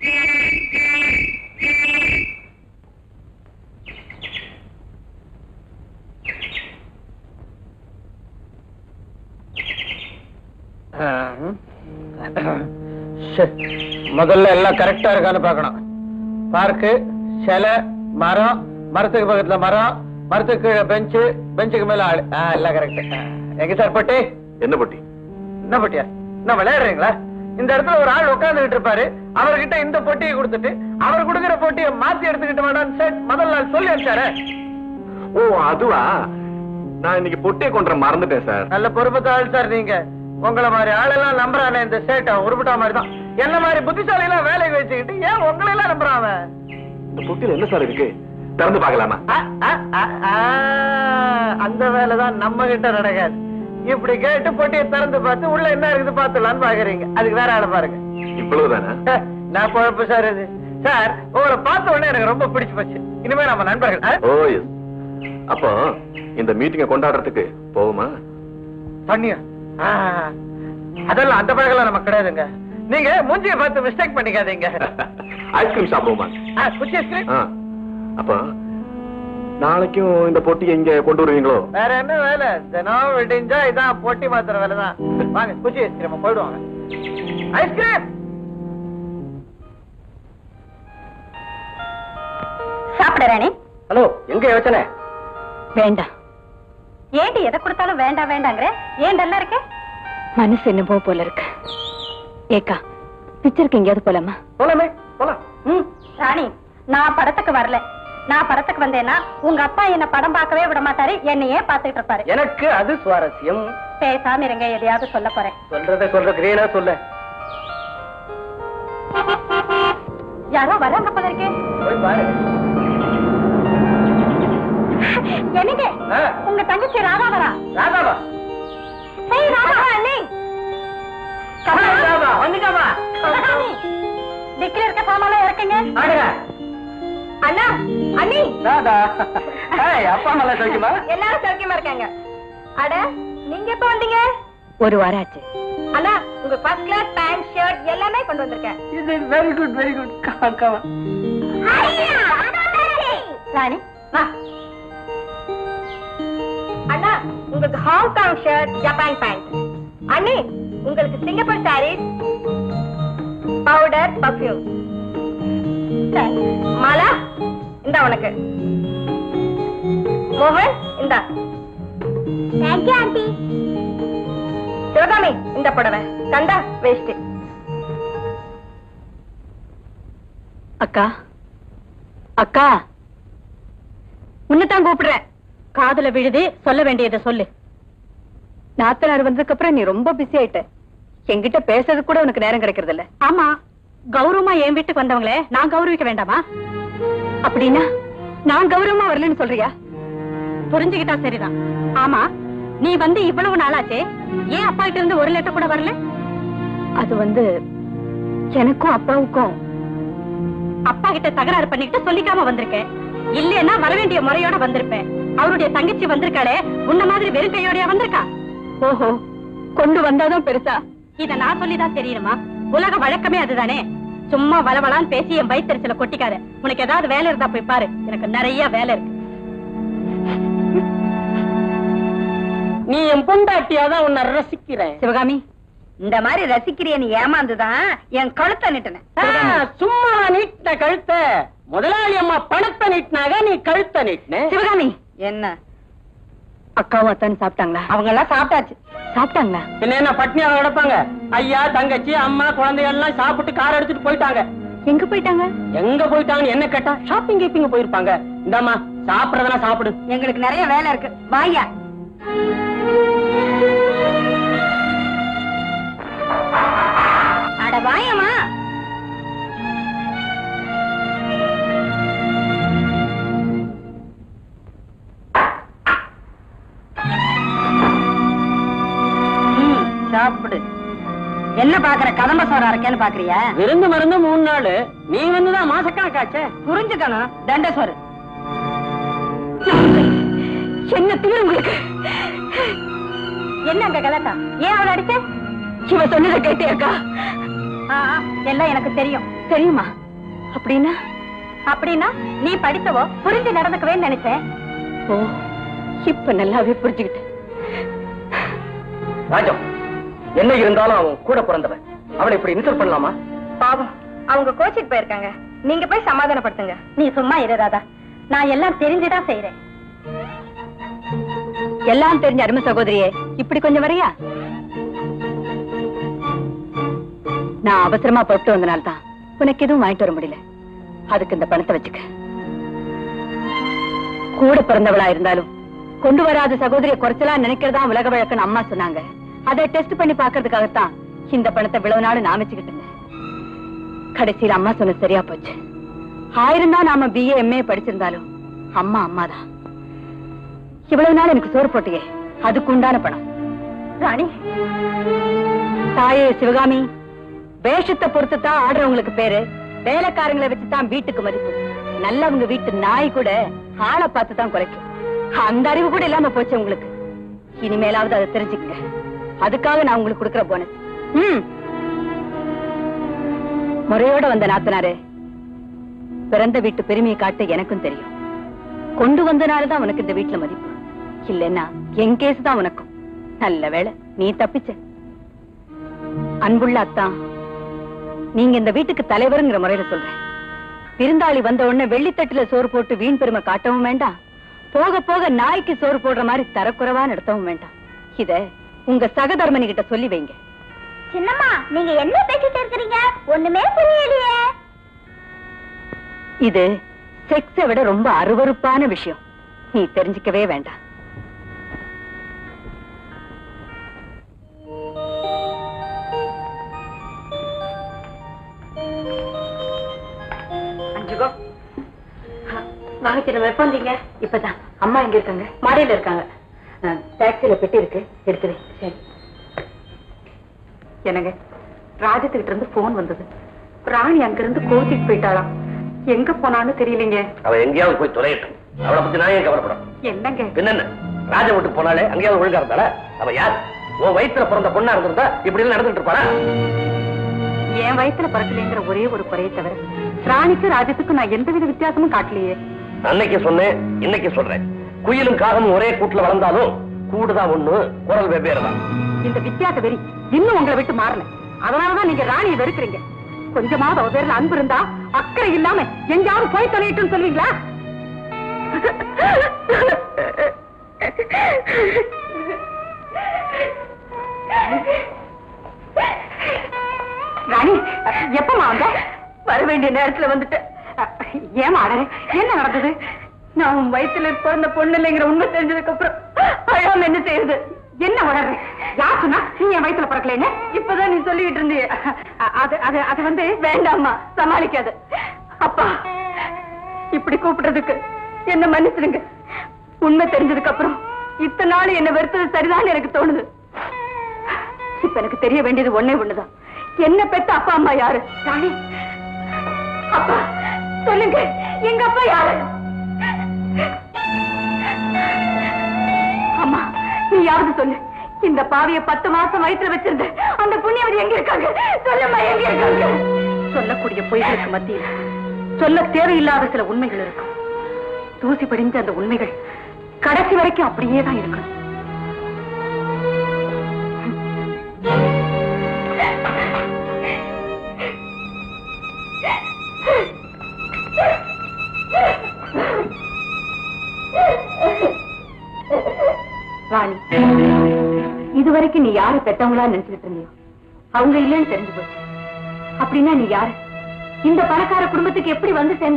Speaker 6: முதல்ல எல்லாம் கரெக்டா இருக்கான்னு பார்க்கணும் பார்க்கு சிலை மரம் மரத்துக்கு பக்கத்துல மரம் மரத்துக்கு கீழே பெஞ்சு பெஞ்சுக்கு மேல ஆளு ஆ, எல்லாம் கரெக்ட் எங்க சார் பட்டி
Speaker 1: என்ன பட்டி
Speaker 6: என்ன பட்டியா என்ன விளையாடுறீங்களா இந்த இடத்துல ஒரு ஆள் உட்கார்ந்துகிட்டு இருப்பாரு அவர்கிட்ட இந்த பொட்டியை கொடுத்துட்டு அவர் கொடுக்கிற பொட்டியை மாத்தி எடுத்துக்கிட்டு வேணாம்னு சார் முதல் நாள் சொல்லி அனுப்பிச்சாரு
Speaker 1: ஓ அதுவா நான் இன்னைக்கு பொட்டியை கொண்டு மறந்துட்டேன் சார்
Speaker 6: நல்ல பொறுப்பத்த ஆள் சார் நீங்க உங்கள மாதிரி ஆளெல்லாம் நம்புறானே இந்த சேட்டை உருப்பிட்டா மாதிரி தான் என்ன மாதிரி புத்திசாலி எல்லாம் வேலைக்கு வச்சுக்கிட்டு ஏன் உங்களை எல்லாம் நம்புறான் அவன்
Speaker 1: இந்த பொட்டியில என்ன சார் இருக்கு திறந்து பார்க்கலாமா
Speaker 6: ஆ, ஆ, ஆ, ஆ, அந்த வேலை தான் நம்ம கிட்ட நடக்காது இப்படி கேட்டு பொட்டியை திறந்து பார்த்து உள்ள என்ன இருக்குது பாத்துலான்னு பாக்குறீங்க அதுக்கு வேற ஆளை பாருங்க
Speaker 1: இவ்வளவுதானா
Speaker 6: நான் குழப்ப சார் இது சார் உங்களை பார்த்த உடனே எனக்கு ரொம்ப பிடிச்சு போச்சு இனிமே நம்ம நண்பர்கள் ஆ?
Speaker 1: ஓ எஸ் அப்போ இந்த மீட்டிங்கை கொண்டாடுறதுக்கு போகுமா
Speaker 6: பண்ணியா ஆ, அதெல்லாம் அந்த பழகெல்லாம் நமக்கு கிடையாதுங்க நீங்க மூஞ்சியை பார்த்து மிஸ்டேக் பண்ணிக்காதீங்க
Speaker 1: ஐஸ்கிரீம் சாப்பிடுவோமா
Speaker 6: ஆ, குச்சி ஐஸ்கிரீம்
Speaker 1: ஆ, அப்போ நாளைக்கும் இந்த பொட்டியை இங்க கொண்டு வருவீங்களோ
Speaker 6: வேற என்ன வேலை தினம் விடிஞ்சா இதான் போட்டி மாத்திர வேலை தான் வாங்க குச்சி ஐஸ்கிரீம் போயிடுவாங்க ஐஸ்கிரீம்
Speaker 4: சாப்பிட ராணி
Speaker 6: ஹலோ எங்க யோசனை
Speaker 2: வேண்டாம் ஏண்டி எதை கொடுத்தாலும் வேண்டாம் வேண்டாங்கிற ஏன் டல்லா இருக்க
Speaker 8: மனசு என்னமோ போல இருக்கு ஏக்கா பிக்சருக்கு எங்கேயாவது போலாமா
Speaker 6: போலாமே போலாம்
Speaker 2: ம் ராணி நான் படத்துக்கு வரல நான் படத்துக்கு வந்தேன்னா உங்க அப்பா என்ன படம் பார்க்கவே விட மாட்டாரு என்னையே பாத்துக்கிட்டு இருப்பாரு
Speaker 6: எனக்கு அது சுவாரஸ்யம்
Speaker 2: பேசாம இருங்க எதையாவது சொல்ல போறேன்
Speaker 6: சொல்றத சொல்ற கிரேனா சொல்ல
Speaker 2: யாரோ வராங்க போல இருக்கே
Speaker 6: போய் பாரு
Speaker 2: என்னங்க
Speaker 6: ஆ,
Speaker 2: உங்க தங்கச்சி ராதா வரா
Speaker 6: ராதாவா
Speaker 2: ஏய் ராதா அண்ணி
Speaker 6: ராதாவா வந்துட்டாவா
Speaker 2: டிக்கில இருக்க சாமான்லாம் இறக்குங்க
Speaker 6: ஆடுங்க
Speaker 2: அண்ணா அண்ணி
Speaker 6: ராதா ஏய், அப்பா நல்லா சொல்லுமா
Speaker 2: எல்லாரும் சௌக்கியமா இருக்காங்க அட நீங்க எப்ப வந்தீங்க
Speaker 8: ஒரு வாரம் ஆச்சு
Speaker 2: அண்ணா உங்க ஃபர்ஸ்ட் கிளாஸ் பேண்ட் ஷர்ட் எல்லாமே கொண்டு வந்திருக்கேன்
Speaker 6: இது வெரி குட் வெரி குட் காமா
Speaker 2: ராணி வா அண்ணா உங்களுக்கு ஹாங்காங் ஷர்ட் ஜப்பான் பேண்ட் அண்ணி உங்களுக்கு Singapore saris powder perfume Mala இந்த உனக்கு மோகன் இந்த
Speaker 7: தேங்க்யூ ஆண்டி
Speaker 2: சிவகாமி இந்த புடவை கண்டா வேஸ்ட்
Speaker 8: அக்கா அக்கா
Speaker 2: உன்னைத்தான் கூப்பிடுறேன் காதுல விழுது சொல்ல வேண்டியதை சொல்லு
Speaker 8: நாத்தனார் வந்ததுக்கு அப்புறம் நீ ரொம்ப பிஸி ஆயிட்ட என்கிட்ட பேசுறது கூட உனக்கு நேரம் கிடைக்கிறது இல்ல
Speaker 2: ஆமா கௌரவமா என் வீட்டுக்கு வந்தவங்களே நான் கௌரவிக்க வேண்டாமா
Speaker 8: அப்படின்னா நான் கௌரவமா வரலன்னு சொல்றியா
Speaker 2: புரிஞ்சுக்கிட்டா சரிதான் ஆமா நீ வந்து இவ்வளவு நாளாச்சே ஏன் அப்பா கிட்ட இருந்து ஒரு லெட்டர் கூட வரல
Speaker 8: அது வந்து எனக்கும் அப்பாவுக்கும்
Speaker 2: அப்பா கிட்ட தகராறு பண்ணிக்கிட்டு சொல்லிக்காம வந்திருக்கேன் இல்லைன்னா வர வேண்டிய முறையோட வந்திருப்பேன் அவருடைய தங்கச்சி வந்திருக்காளே உன்ன மாதிரி வெறும் கையோடயா வந்திருக்கா
Speaker 8: ஓஹோ கொண்டு வந்தாதான் பெருசா
Speaker 2: இத நான் சொல்லிதான் தெரியணுமா உலக வழக்கமே அதுதானே சும்மா வளவளான்னு பேசி என் வயிற்றுல கொட்டிக்காத உனக்கு ஏதாவது வேலை இருந்தா போய் பாரு எனக்கு நிறைய வேலை இருக்கு
Speaker 3: நீ என் பொண்டாட்டியாதான் உன்னை ரசிக்கிறேன்
Speaker 2: சிவகாமி இந்த மாதிரி ரசிக்கிறிய நீ ஏமாந்துதான் என் கழுத்தை நிட்டுனேன்
Speaker 3: ஆ, சும்மா நீட்டின கழுத்த முதலாளி அம்மா பணத்தை நீட்டினாக நீ கழுத்தை நீட்டின
Speaker 2: சிவகாமி என்ன
Speaker 8: அக்காவும் அத்தானும் சாப்பிட்டாங்களா
Speaker 2: அவங்க எல்லாம் சாப்பிட்டாச்சு
Speaker 8: சாப்பிட்டாங்களா
Speaker 3: பின்ன என்ன பட்னியாக கிடப்பாங்க ஐயா தங்கச்சி அம்மா குழந்தைகள் எல்லாம் சாப்பிட்டு கார் எடுத்துட்டு போயிட்டாங்க
Speaker 8: எங்க போயிட்டாங்க
Speaker 3: எங்க போயிட்டாங்கன்னு என்ன கேட்டா ஷாப்பிங் கீப்பிங் போயிருப்பாங்க இந்தாம்மா சாப்பிடறதுனா சாப்பிடு
Speaker 2: எங்களுக்கு நிறைய வேலை இருக்கு வாயா அட வாயம்மா ம், சாப்பிடு என்ன பாக்குற கதம்ப சோறா இருக்கேன்னு பாக்குறியா
Speaker 3: விருந்து மருந்து மூணு நாள் நீ வந்துதான் மாசக்கணக்காச்சே
Speaker 2: புரிஞ்சுக்கணும் தண்ட சோறு
Speaker 8: என்ன தீர உங்களுக்கு
Speaker 2: என்ன அங்க கலாட்டா ஏன் அவளை அடிச்ச
Speaker 8: இவ சொன்னதை கேட்டியாக்கா
Speaker 2: ஆ, ஆ, எல்லாம் எனக்கு தெரியும்
Speaker 8: தெரியுமா அப்படின்னா
Speaker 2: அப்படின்னா நீ படித்தவோ புரிஞ்சு நடந்துக்கவே நினைச்சேன்
Speaker 8: ஓ இப்ப நல்லாவே புரிஞ்சுக்கிட்டேன்
Speaker 6: ராஜம் என்ன இருந்தாலும் அவன் கூட பிறந்தவன் அவளை இப்படி இன்சல்ட் பண்ணலாமா
Speaker 2: பாவம் அவங்க கோச்சிக்கு போயிருக்காங்க நீங்க போய் சமாதானப்படுத்துங்க நீ சும்மா இரு ராதா நான் எல்லாம் தெரிஞ்சுதான் செய்யறேன்
Speaker 8: எல்லாம் தெரிஞ்ச அருமை சகோதரியே இப்படி கொஞ்சம் வரையா நான் அவசரமா புறப்பட்டு வந்தனால தான் உனக்கு எதுவும் வாங்கிட்டு வர முடியல அதுக்கு இந்த பணத்தை வச்சுக்க கூட பிறந்தவளா இருந்தாலும் கொண்டு வராத சகோதரியை குறைச்சலா நினைக்கிறதா உலக வழக்குன்னு அம்மா சொன்னாங்க அதை டெஸ்ட் பண்ணி பாக்குறதுக்காகத்தான் இந்த பணத்தை இவ்வளவு நாள் நான் வச்சுக்கிட்டு இருந்தேன் கடைசியில அம்மா சொன்னது சரியா போச்சு ஆயிரம் தான் நாம பிஏ எம்ஏ படிச்சிருந்தாலும் அம்மா அம்மா தான் இவ்வளவு நாள் எனக்கு சோறு போட்டியே அதுக்கு உண்டான பணம்
Speaker 2: ராணி
Speaker 8: தாயே சிவகாமி வேஷத்தை பொறுத்து தான் ஆடுறவங்களுக்கு பேரு வேலைக்காரங்களை வச்சுதான் வீட்டுக்கு மதிப்பு நல்லவங்க வீட்டு நாய் கூட ஆளை பார்த்து தான் குறைக்கும் அந்த அறிவு கூட இல்லாம போச்சு உங்களுக்கு இனிமேலாவது அதை தெரிஞ்சுக்கங்க அதுக்காக நான் உங்களுக்கு கொடுக்கிற போனஸ் ம் முறையோட வந்த நாத்தனாரே பிறந்த வீட்டு பெருமையை காட்ட எனக்கும் தெரியும் கொண்டு வந்தனாலதான் உனக்கு இந்த வீட்டுல மதிப்பு இல்லைன்னா என் கேஸ் தான் உனக்கும் நல்ல வேளை நீ தப்பிச்ச அன்புள்ள அத்தா நீங்க இந்த வீட்டுக்கு தலைவருங்கிற முறையில சொல்றேன் விருந்தாளி வந்த உடனே வெள்ளித்தட்டுல சோறு போட்டு வீண் பெருமை காட்டவும் வேண்டாம் போக போக நாய்க்கு சோறு போடுற மாதிரி தரக்குறைவா நடத்தவும் வேண்டாம் இத உங்க சகதர்மனி கிட்ட சொல்லி வைங்க
Speaker 7: சின்னம்மா நீங்க என்ன பேசிட்டு இருக்கிறீங்க ஒண்ணுமே புரியலையே
Speaker 8: இது செக்ஸை விட ரொம்ப அருவருப்பான விஷயம் நீ தெரிஞ்சுக்கவே வேண்டாம்
Speaker 2: அஞ்சுகோ வாங்க சின்ன எப்ப வந்தீங்க இப்பதான் அம்மா எங்க இருக்காங்க மாடியில இருக்காங்க டாக்ஸில பெட்டி இருக்கு எடுத்துரு சரி என்னங்க ராஜத்துக்கிட்ட இருந்து போன் வந்தது ராணி அங்கிருந்து கோச்சிட்டு போயிட்டாளாம் எங்க போனான்னு தெரியலங்க
Speaker 1: அவ எங்கேயாவது போய் தொலையட்டும் அவளை பத்தி நான் ஏன் கவலைப்படும்
Speaker 2: என்னங்க
Speaker 1: என்னென்ன ராஜ விட்டு போனாலே அங்கேயாவது ஒழுங்கா இருந்தாளா அவ யார் உன் வயித்துல பிறந்த பொண்ணா இருந்திருந்தா இப்படி எல்லாம் நடந்துட்டு இருப்பாளா
Speaker 2: என் வயித்துல பிறக்கலைங்கிற ஒரே ஒரு குறையை தவிர ராணிக்கும் ராஜத்துக்கும் நான் எந்தவித வித்தியாசமும் காட்டலையே
Speaker 1: அன்னைக்கு சொன்னேன் இன்னைக்கு சொல்றேன் குயிலும் காகமும் ஒரே கூட்டுல வளர்ந்தாலும் கூடுதான் ஒண்ணு குரல் வெவ்வேறு தான்
Speaker 2: இந்த வித்தியாச வெறி இன்னும் உங்களை விட்டு மாறல அதனாலதான் நீங்க ராணியை வெறுக்கிறீங்க கொஞ்சமாவது அவ பேர்ல அன்பு இருந்தா அக்கறை இல்லாம எங்கேயாவது போய் தொலையிட்டுன்னு சொல்வீங்களா ராணி எப்பமா வந்த வர வேண்டிய நேரத்துல வந்துட்டு ஏமா அடறே என்ன நடந்தது நான் உன் வயித்துல பிறந்த பொண்ணு இல்லைங்கிற உண்மை தெரிஞ்சதுக்கு அப்புறம் அழாம என்ன செய்யுது என்ன வளர்ற யார் சொன்னா நீ என் வயித்துல பிறக்கலைன்னு இப்பதான் நீ சொல்லிட்டு இருந்தியே அ- அது அது அது வந்து வேண்டாம்மா சமாளிக்காது அப்பா இப்படி கூப்பிடுறதுக்கு என்ன மன்னிச்சிடுங்க உண்மை தெரிஞ்சதுக்கு அப்புறம் இத்தனை நாள் என்ன வெறுத்தது சரிதான் எனக்கு தோணுது இப்ப எனக்கு தெரிய வேண்டியது ஒண்ணே ஒண்ணுதான் என்ன பெத்த அப்பா அம்மா யாரு ராணி அப்பா சொல்லுங்க எங்க அப்பா யாரு அம்மா நீயாவது சொல்லு இந்த பாவிய பத்து மாசம் வயிற்றுல வச்சிருந்த அந்த புண்ணியவர் எங்க இருக்காங்க சொல்லுமா எங்க இருக்காங்க சொல்லக்கூடிய பொய்களுக்கு மத்தியில் சொல்ல தேவையில்லாத சில உண்மைகள் இருக்கும் தூசி படிஞ்ச அந்த உண்மைகள் கடைசி வரைக்கும் அப்படியே தான் இருக்கணும் ராணி இதுவரைக்கும் நீ யாரு பெத்தவங்களா நினைச்சுக்கிட்டு இருந்தியோ அவங்க இல்லைன்னு தெரிஞ்சு போச்சு அப்படின்னா நீ யாரு இந்த பணக்கார குடும்பத்துக்கு எப்படி வந்து சேர்ந்த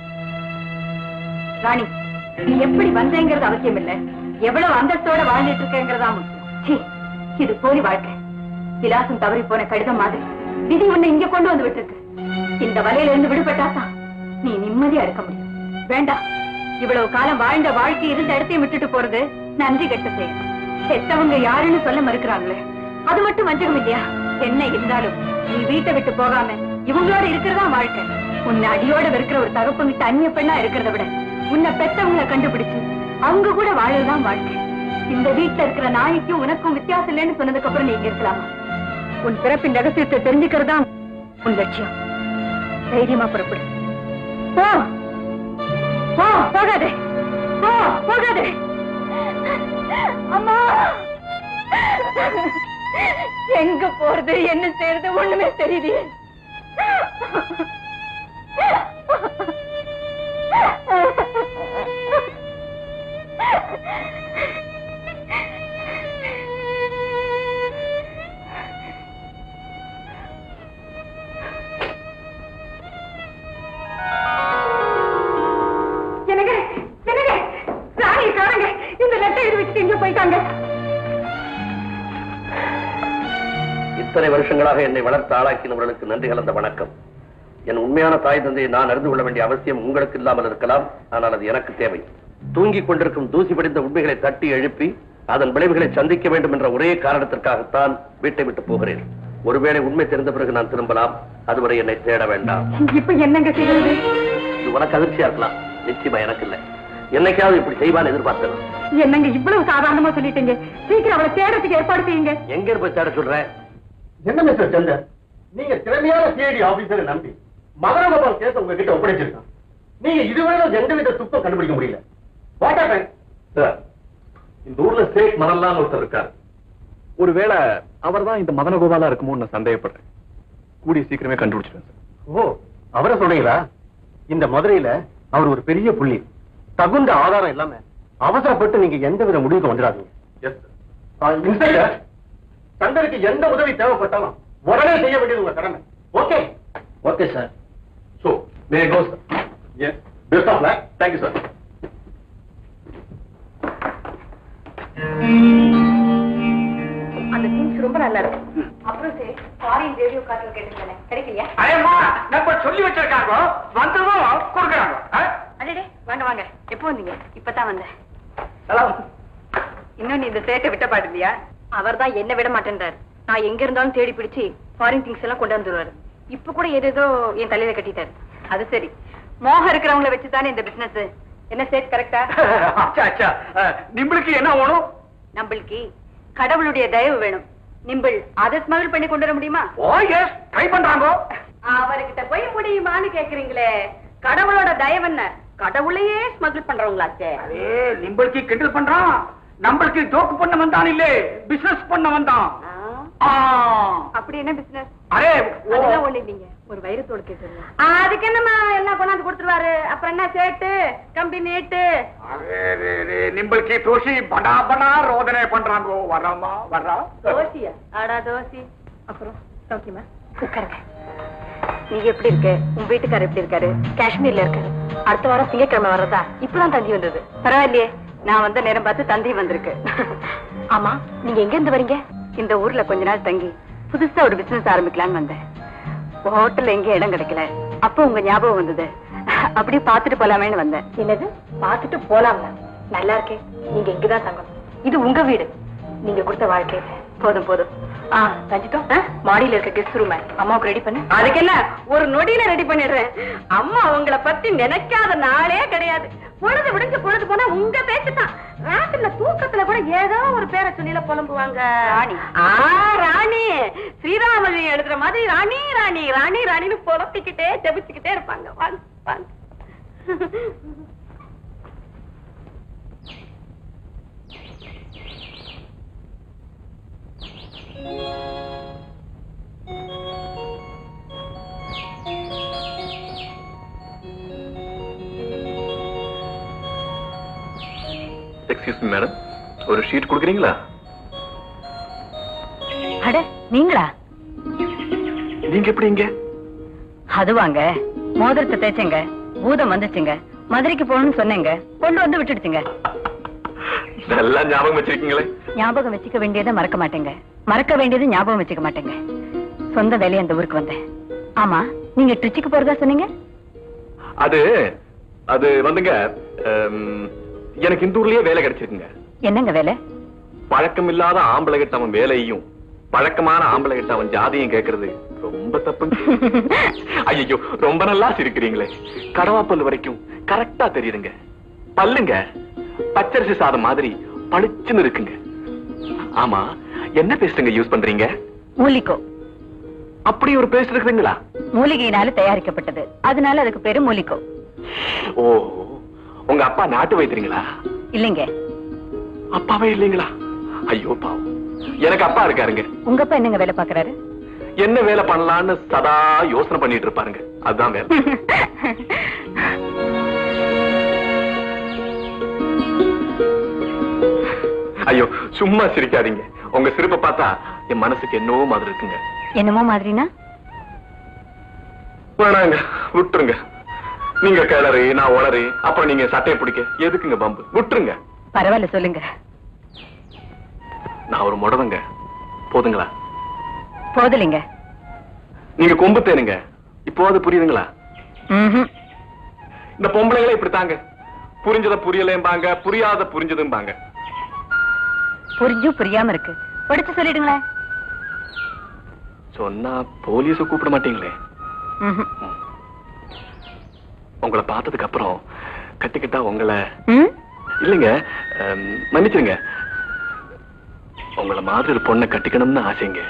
Speaker 2: ராணி நீ எப்படி வந்தேங்கிறது அவசியம் இல்ல எவ்வளவு அந்தஸ்தோட வாழ்ந்துட்டு இருக்கேங்கிறதா முக்கியம் சீ, இது போலி வாழ்க்கை விலாசம் தவறி போன கடிதம் மாதிரி விதி உன்னை இங்க கொண்டு வந்து விட்டுருக்கு இந்த வலையில இருந்து விடுபட்டாதான் நீ நிம்மதியா இருக்க முடியும் வேண்டாம் இவ்வளவு காலம் வாழ்ந்த வாழ்க்கை இருந்த இடத்தையும் விட்டுட்டு போறது நன்றி கெட்ட செயல் செத்தவங்க யாருன்னு சொல்ல மறுக்கிறாங்களே அது மட்டும் வஞ்சகம் இல்லையா என்ன இருந்தாலும் நீ வீட்டை விட்டு போகாம இவங்களோட இருக்கிறதா வாழ்க்கை உன்னை அடியோட வெறுக்கிற ஒரு தகப்பங்கிட்ட அந்நிய பெண்ணா இருக்கிறத விட உன்னை பெத்தவங்களை கண்டுபிடிச்சு அவங்க கூட வாழறதுதான் வாழ்க்கை இந்த வீட்டுல இருக்கிற நாய்க்கும் உனக்கும் வித்தியாசம் இல்லைன்னு சொன்னதுக்கு அப்புறம் நீங்க இருக்கலாமா உன் பிறப்பின் ரகசியத்தை தெரிஞ்சுக்கிறதா உன் லட்சியம் தைரியமா புறப்படு போ போ போகாதே போ போகாதே அம்மா எங்க போறது என்ன செய்யறது ஒண்ணுமே தெரியுது என்னங்க என்னங்க ராணி காரங்க இந்த லெட்டர் எழுதி வச்சுட்டு எங்க போயிட்டாங்க
Speaker 1: இத்தனை வருஷங்களாக என்னை வளர்த்து ஆளாக்கினவர்களுக்கு நன்றி கலந்த வணக்கம் என் உண்மையான தாய் தந்தையை நான் அறிந்து கொள்ள வேண்டிய அவசியம் உங்களுக்கு இல்லாமல் இருக்கலாம் ஆனால் அது எனக்கு தேவை தூங்கிக் கொண்டிருக்கும் தூசி படிந்த உண்மைகளை தட்டி எழுப்பி அதன் விளைவுகளை சந்திக்க வேண்டும் என்ற ஒரே காரணத்திற்காகத்தான் வீட்டை விட்டு போகிறேன் ஒருவேளை உண்மை தெரிந்த பிறகு நான் திரும்பலாம் அதுவரை என்னை தேட வேண்டாம்
Speaker 2: இப்ப என்னங்க செய்யறது
Speaker 1: இது உனக்கு அதிர்ச்சியா இருக்கலாம் நிச்சயமா எனக்கு இல்லை என்னைக்காவது இப்படி செய்வான்னு எதிர்பார்த்தேன்
Speaker 2: என்னங்க இவ்வளவு சாதாரணமா சொல்லிட்டீங்க சீக்கிரம் அவளை தேடத்துக்கு ஏற்பாடு செய்யுங்க
Speaker 1: எங்க போய் தேட சொல்றேன்
Speaker 5: என்ன மிஸ்டர் சந்தர் நீங்க திறமையான சிஐடி ஆபீசரை நம்பி மதனகோபால் கேஸ் உங்ககிட்ட ஒப்படைச்சிருக்கான் நீங்க இதுவரை எந்தவித துப்பம் கண்டுபிடிக்க முடியல வாட் ஹேப்பன்
Speaker 9: சார் இந்த ஊர்ல ஸ்டேட் மணல்லான்னு ஒருத்தர் இருக்கார் ஒருவேளை அவர் தான் இந்த மதனகோபாலா இருக்குமோன்னு நான் சந்தேகப்படுறேன் கூடிய சீக்கிரமே கண்டுபிடிச்சிருவேன் சார்
Speaker 5: ஓ அவரை சொல்றீங்களா இந்த மதுரையில அவர் ஒரு பெரிய புள்ளி தகுந்த ஆதாரம் இல்லாம அவசரப்பட்டு நீங்க எந்த வித முடிவுக்கு வந்துடாதீங்க
Speaker 9: எஸ்
Speaker 5: இன்ஸ்பெக்டர் சங்கருக்கு எந்த உதவி தேவைப்பட்டாலும் உடனே செய்ய வேண்டியது உங்க கடமை okay
Speaker 1: okay sir
Speaker 9: so may go sir
Speaker 5: yes best of luck
Speaker 9: thank you sir
Speaker 2: அந்த திங்ஸ் ரொம்ப நல்லா இருக்கு அப்புறம் சரி ஃபாரின் ரேடியோ கார்டில் கேட்டிருந்தேன் கிடைக்கலையா
Speaker 3: அயம்மா நம்ம சொல்லி வச்சிருக்காங்க வந்ததும் கொடுக்குறாங்க ஆ?
Speaker 2: அடடே வாங்க வாங்க எப்போ வந்தீங்க இப்பதான் வந்தேன்
Speaker 3: ஹலோ
Speaker 2: இன்னும் நீ இந்த சேட்டை விட்ட பாடுலையா அவர் தான் என்ன விட மாட்டேன்றாரு நான் எங்க இருந்தாலும் தேடி பிடிச்சு ஃபாரின் திங்ஸ் எல்லாம் கொண்டு வந்துருவாரு இப்ப கூட ஏதேதோ என் தலையில கட்டிட்டாரு அது சரி மோகம் இருக்கிறவங்கள வச்சு தானே இந்த பிசினஸ் என்ன சேட் கரெக்டா
Speaker 3: அச்சா அச்சா அஹ், நிம்பளுக்கு என்ன வேணும்
Speaker 2: நம்மளுக்கு கடவுளுடைய தயவு வேணும் நிம்பிள் அதை ஸ்மகிள் பண்ணி கொண்டு வர முடியுமா
Speaker 3: ஓ எஸ் ட்ரை பண்றாங்க
Speaker 2: அவர்கிட்ட போய் முடியுமான்னு கேக்குறீங்களே கடவுளோட தயவு என்ன கடவுளையே ஸ்மகிள் பண்றவங்களாச்சே
Speaker 3: அரே நிம்பளுக்கு கிண்டல் பண்றான் நம்மளுக்கு ஜோக்கு பண்ண வந்தான் இல்ல பிசினஸ் பண்ண வந்தான் ஆ.
Speaker 2: அப்படி என்ன பிசினஸ்
Speaker 3: அரே ஓ.
Speaker 2: அதெல்லாம் ஒண்ணு இல்லைங்க ஒரு வைரத்தோடு கேட்டுருங்க அதுக்கு என்னமா எல்லாம் கொண்டாந்து கொடுத்துருவாரு அப்புறம் என்ன சேட்டு கம்பி நீட்டு
Speaker 3: அரே, ரே, ரே, நிம்பளுக்கு தோசி படா படா ரோதனை பண்றாங்க வர்றாமா வர்றா
Speaker 2: தோசியா ஆடா தோசி அப்புறம் சௌக்கியமா உட்காருங்க நீங்க எப்படி இருக்கு உங்க வீட்டுக்காரர் எப்படி இருக்காரு காஷ்மீர்ல இருக்காரு அடுத்த வாரம் திங்கட்கிழமை வர்றதா இப்பதான் தந்தி வந்தது பரவாயில்லையே நான் வந்த நேரம் பார்த்து தந்தி வந்திருக்கு ஆமா நீங்க எங்க இருந்து வரீங்க இந்த ஊர்ல கொஞ்ச நாள் தங்கி புதுசா ஒரு பிசினஸ் ஆரம்பிக்கலாம்னு வந்தேன் ஹோட்டல்ல எங்கேயும் இடம் கிடைக்கல அப்போ உங்க ஞாபகம் வந்தது அப்படியே பாத்துட்டு போலாமேன்னு வந்தேன் என்னது பாத்துட்டு போலாமா நல்லா இருக்கே நீங்க இங்கதான் தங்கணும் இது உங்க வீடு நீங்க கொடுத்த வாழ்க்கை போதும் போதும் ஆ தஞ்சிட்டோம் மாடியில இருக்க கெஸ்ட் ரூம் அம்மாவுக்கு ரெடி பண்ணு அதுக்கு என்ன ஒரு நொடியில ரெடி பண்ணிடுறேன் அம்மா உங்களை பத்தி நினைக்காத நாளே கிடையாது பொழுது விடிஞ்சு பொழுது போனா உங்க பேச்சு தான் ராத்திரில தூக்கத்துல கூட ஏதோ ஒரு பேரை சொல்லில புலம்புவாங்க ராணி ஆ ராணி ஸ்ரீராமலி எழுதுற மாதிரி ராணி ராணி ராணி ராணின்னு புலப்பிக்கிட்டே ஜபிச்சுக்கிட்டே இருப்பாங்க வாங்க வாங்க
Speaker 9: எக்ஸ்கியூஸ் மீ மேடம் ஒரு ஷீட் கொடுக்குறீங்களா
Speaker 8: அட நீங்களா
Speaker 9: நீங்க எப்படி இங்க
Speaker 8: அதுவாங்க மோதிரத்தை தேய்ச்சங்க பூதம் வந்துச்சுங்க மதுரைக்கு போகணும்னு சொன்னேங்க கொண்டு வந்து விட்டுடுச்சுங்க
Speaker 9: நல்லா ஞாபகம் வச்சிருக்கீங்களே
Speaker 8: ஞாபகம் வச்சுக்க வேண்டியதை மறக்க மாட்டேங்க மறக்க வேண்டியது ஞாபகம் வச்சுக்க மாட்டேங்க சொந்த வேலையை அந்த ஊருக்கு வந்தேன் ஆமா நீங்க ட்ரிச்சிக்கு போறதா சொன்னீங்க
Speaker 9: அது அது வந்துங்க ஹம், எனக்கு இந்த ஊர்லயே வேலை கிடைச்சிருக்குங்க
Speaker 8: என்னங்க வேலை
Speaker 9: பழக்கம் இல்லாத ஆம்பளை கிட்ட அவன் வேலையும் பழக்கமான ஆம்பளை கிட்ட அவன் ஜாதியும் கேக்குறது ரொம்ப தப்புங்க ஐயோ ரொம்ப நல்லா சிரிக்கிறீங்களே கடவாப்பல் வரைக்கும் கரெக்டா தெரியுதுங்க பல்லுங்க பச்சரிசி சாதம் மாதிரி பளிச்சுன்னு இருக்குங்க ஆமா என்ன பேஸ்ட்டுங்க யூஸ் பண்றீங்க
Speaker 8: மூலிகோ
Speaker 9: அப்படி ஒரு பேஸ்ட் இருக்குதுங்களா
Speaker 8: மூலிகையினால தயாரிக்கப்பட்டது அதனால அதுக்கு பேரு மூலிகோ
Speaker 9: ஓ உங்க அப்பா நாட்டு வைத்தியங்களா
Speaker 8: இல்லைங்க
Speaker 9: அப்பாவே இல்லைங்களா ஐயோ பாவம் எனக்கு அப்பா இருக்காருங்க
Speaker 8: உங்க அப்பா என்னங்க வேலை பாக்குறாரு
Speaker 9: என்ன வேலை பண்ணலாம்னு சதா யோசனை பண்ணிட்டு இருப்பாருங்க அதுதான் வேலை ஐயோ சும்மா சிரிக்காதீங்க உங்க சிரிப்பை பார்த்தா என் மனசுக்கு என்னவோ மாதிரி இருக்குங்க
Speaker 8: என்னமோ மாதிரினா
Speaker 9: வேணாங்க விட்டுருங்க நீங்க கிளறி நான் உளறி அப்புறம் நீங்க சட்டையை பிடிக்க எதுக்குங்க பம்பு விட்டுருங்க
Speaker 8: பரவாயில்ல சொல்லுங்க
Speaker 9: நான் ஒரு முடவங்க போதுங்களா
Speaker 8: போதலிங்க
Speaker 9: நீங்க கொம்பு தேனுங்க இப்போது புரியுதுங்களா
Speaker 8: ம்ஹும்.
Speaker 9: இந்த பொம்பளைங்களே இப்படித்தாங்க புரிஞ்சத புரியலேம்பாங்க புரியாத புரிஞ்சதும்பாங்க
Speaker 8: புரிஞ்சும் புரியாம இருக்கு படிச்சு சொல்லிடுங்களேன்
Speaker 9: சொன்னா போலீஸ கூப்பிட மாட்டீங்களே
Speaker 8: ம்ஹும்.
Speaker 9: உங்களை பார்த்ததுக்கு அப்புறம் கட்டிக்கிட்டா உங்களை
Speaker 8: ம்?
Speaker 9: இல்லைங்க அம், மன்னிச்சிருங்க உங்களை மாதிரி ஒரு பொண்ணை கட்டிக்கணும்னு ஆசைங்க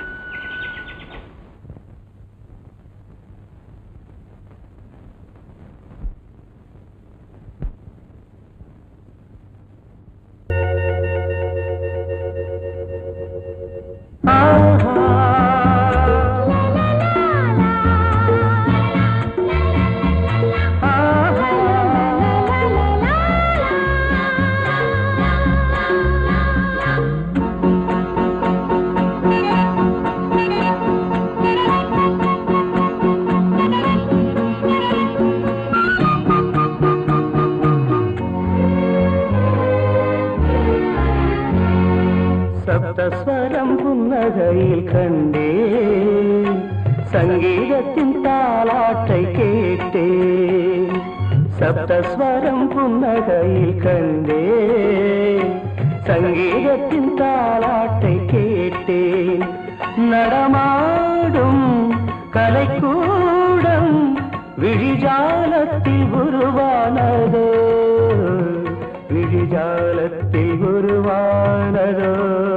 Speaker 10: புன்னகையில் கண்டேன் சங்கீதத்தின் தாலாட்டை கேட்டேன் சப்தஸ்வரம் புன்னகையில் கண்டேன் சங்கீதத்தின் தாலாட்டை கேட்டேன் நடமாடும் கலைக்கூடம் விழிஜாலத்தில் உருவானதோ விழிஜாலத்தில் உருவானதோ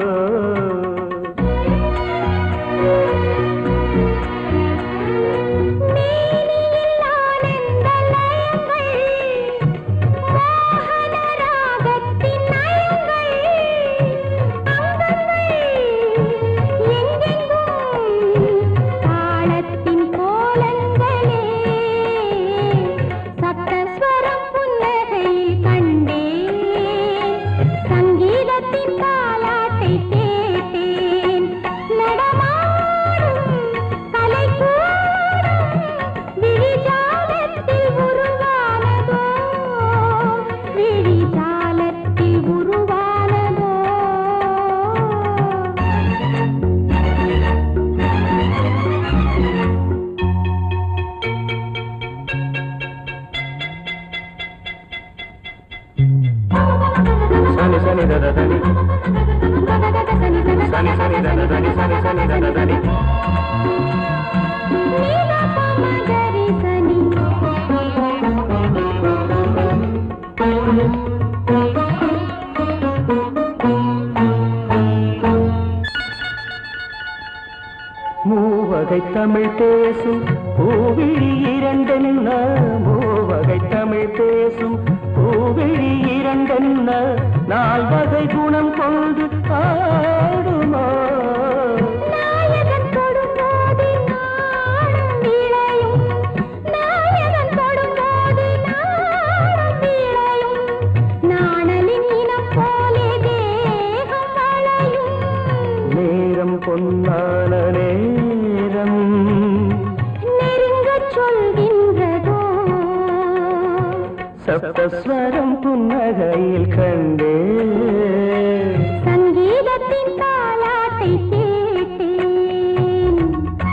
Speaker 7: தாளத்தின் கோலங்களே சப்தஸ்வரம் புன்னகையில் கண்டேன் சங்கீதத்தின் தாலாட்டை கேட்டேன் நடமாடும் கலைக்கூடம் விழிஜாலத்தில் உருவானதோ விழிஜாலத்தில் உருவானதோ
Speaker 10: சனி சனி தத தனி சனி சனி தத தனி சனி சனி தத தனி மூவகை தமிழ் பேசும் பூவிழி இரண்டென்ன மூவகை தமிழ் பேசும் பூவிழி இரண்டென்ன நால்வகை குணம் கொண்டு ஆடுமா
Speaker 7: நாயகன் தொடும்போது நாடும் விளையும் நாயகன் தொடும்போது நாடும் விளையும் நாணலின் இனம் போலே தேகம் வளையும்
Speaker 10: நேரம் பொன்னான நேரம்
Speaker 7: நெருங்கச் சொல்கின்றதோ
Speaker 10: சப்தஸ்வரம் புன்னகையில் கண்டே
Speaker 7: சங்கீதத்தின் தாலாட்டை கேட்டேன்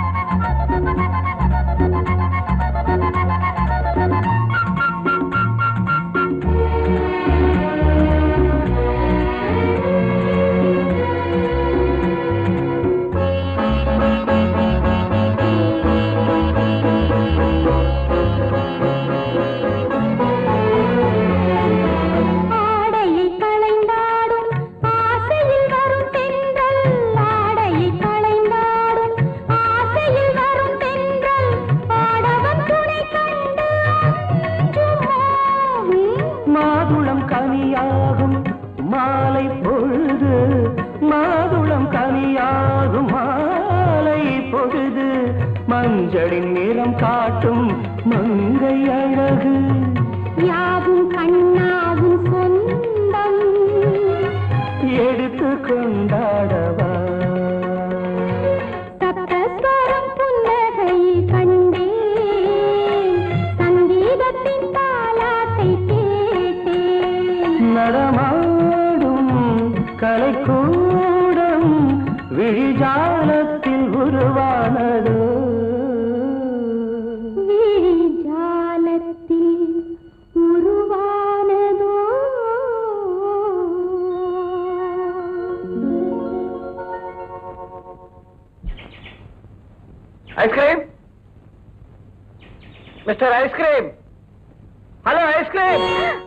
Speaker 7: ஆடையை களைந்தாடும் ஆசையில் வரும் தென்றல் ஆடையை களைந்தாடும் ஆசையில் வரும் தென்றல் ஆடவன் துணை கண்டு அஞ்சுமோ?
Speaker 10: மாதுளம் கனியாகும் மாலை பொழுது மாதுளம் கனியாகும் மாலை பொழுது மஞ்சளின் நிறம் காட்டும் மங்கை அழகு
Speaker 7: யாவும் கண்ணாவும் சொந்தம்
Speaker 10: எடுத்து கொண்டாடவா
Speaker 7: சப்தஸ்வரம் புன்னகையில் கண்டேன் சங்கீதத்தின் தாலாட்டை கேட்டேன்
Speaker 10: நடமாடும் கலைக்கூடம் விழிஜாலத்தில் உருவானதோ
Speaker 7: விழிஜாலத்தில் உருவானதோ
Speaker 6: ice cream mister ice cream hello ice cream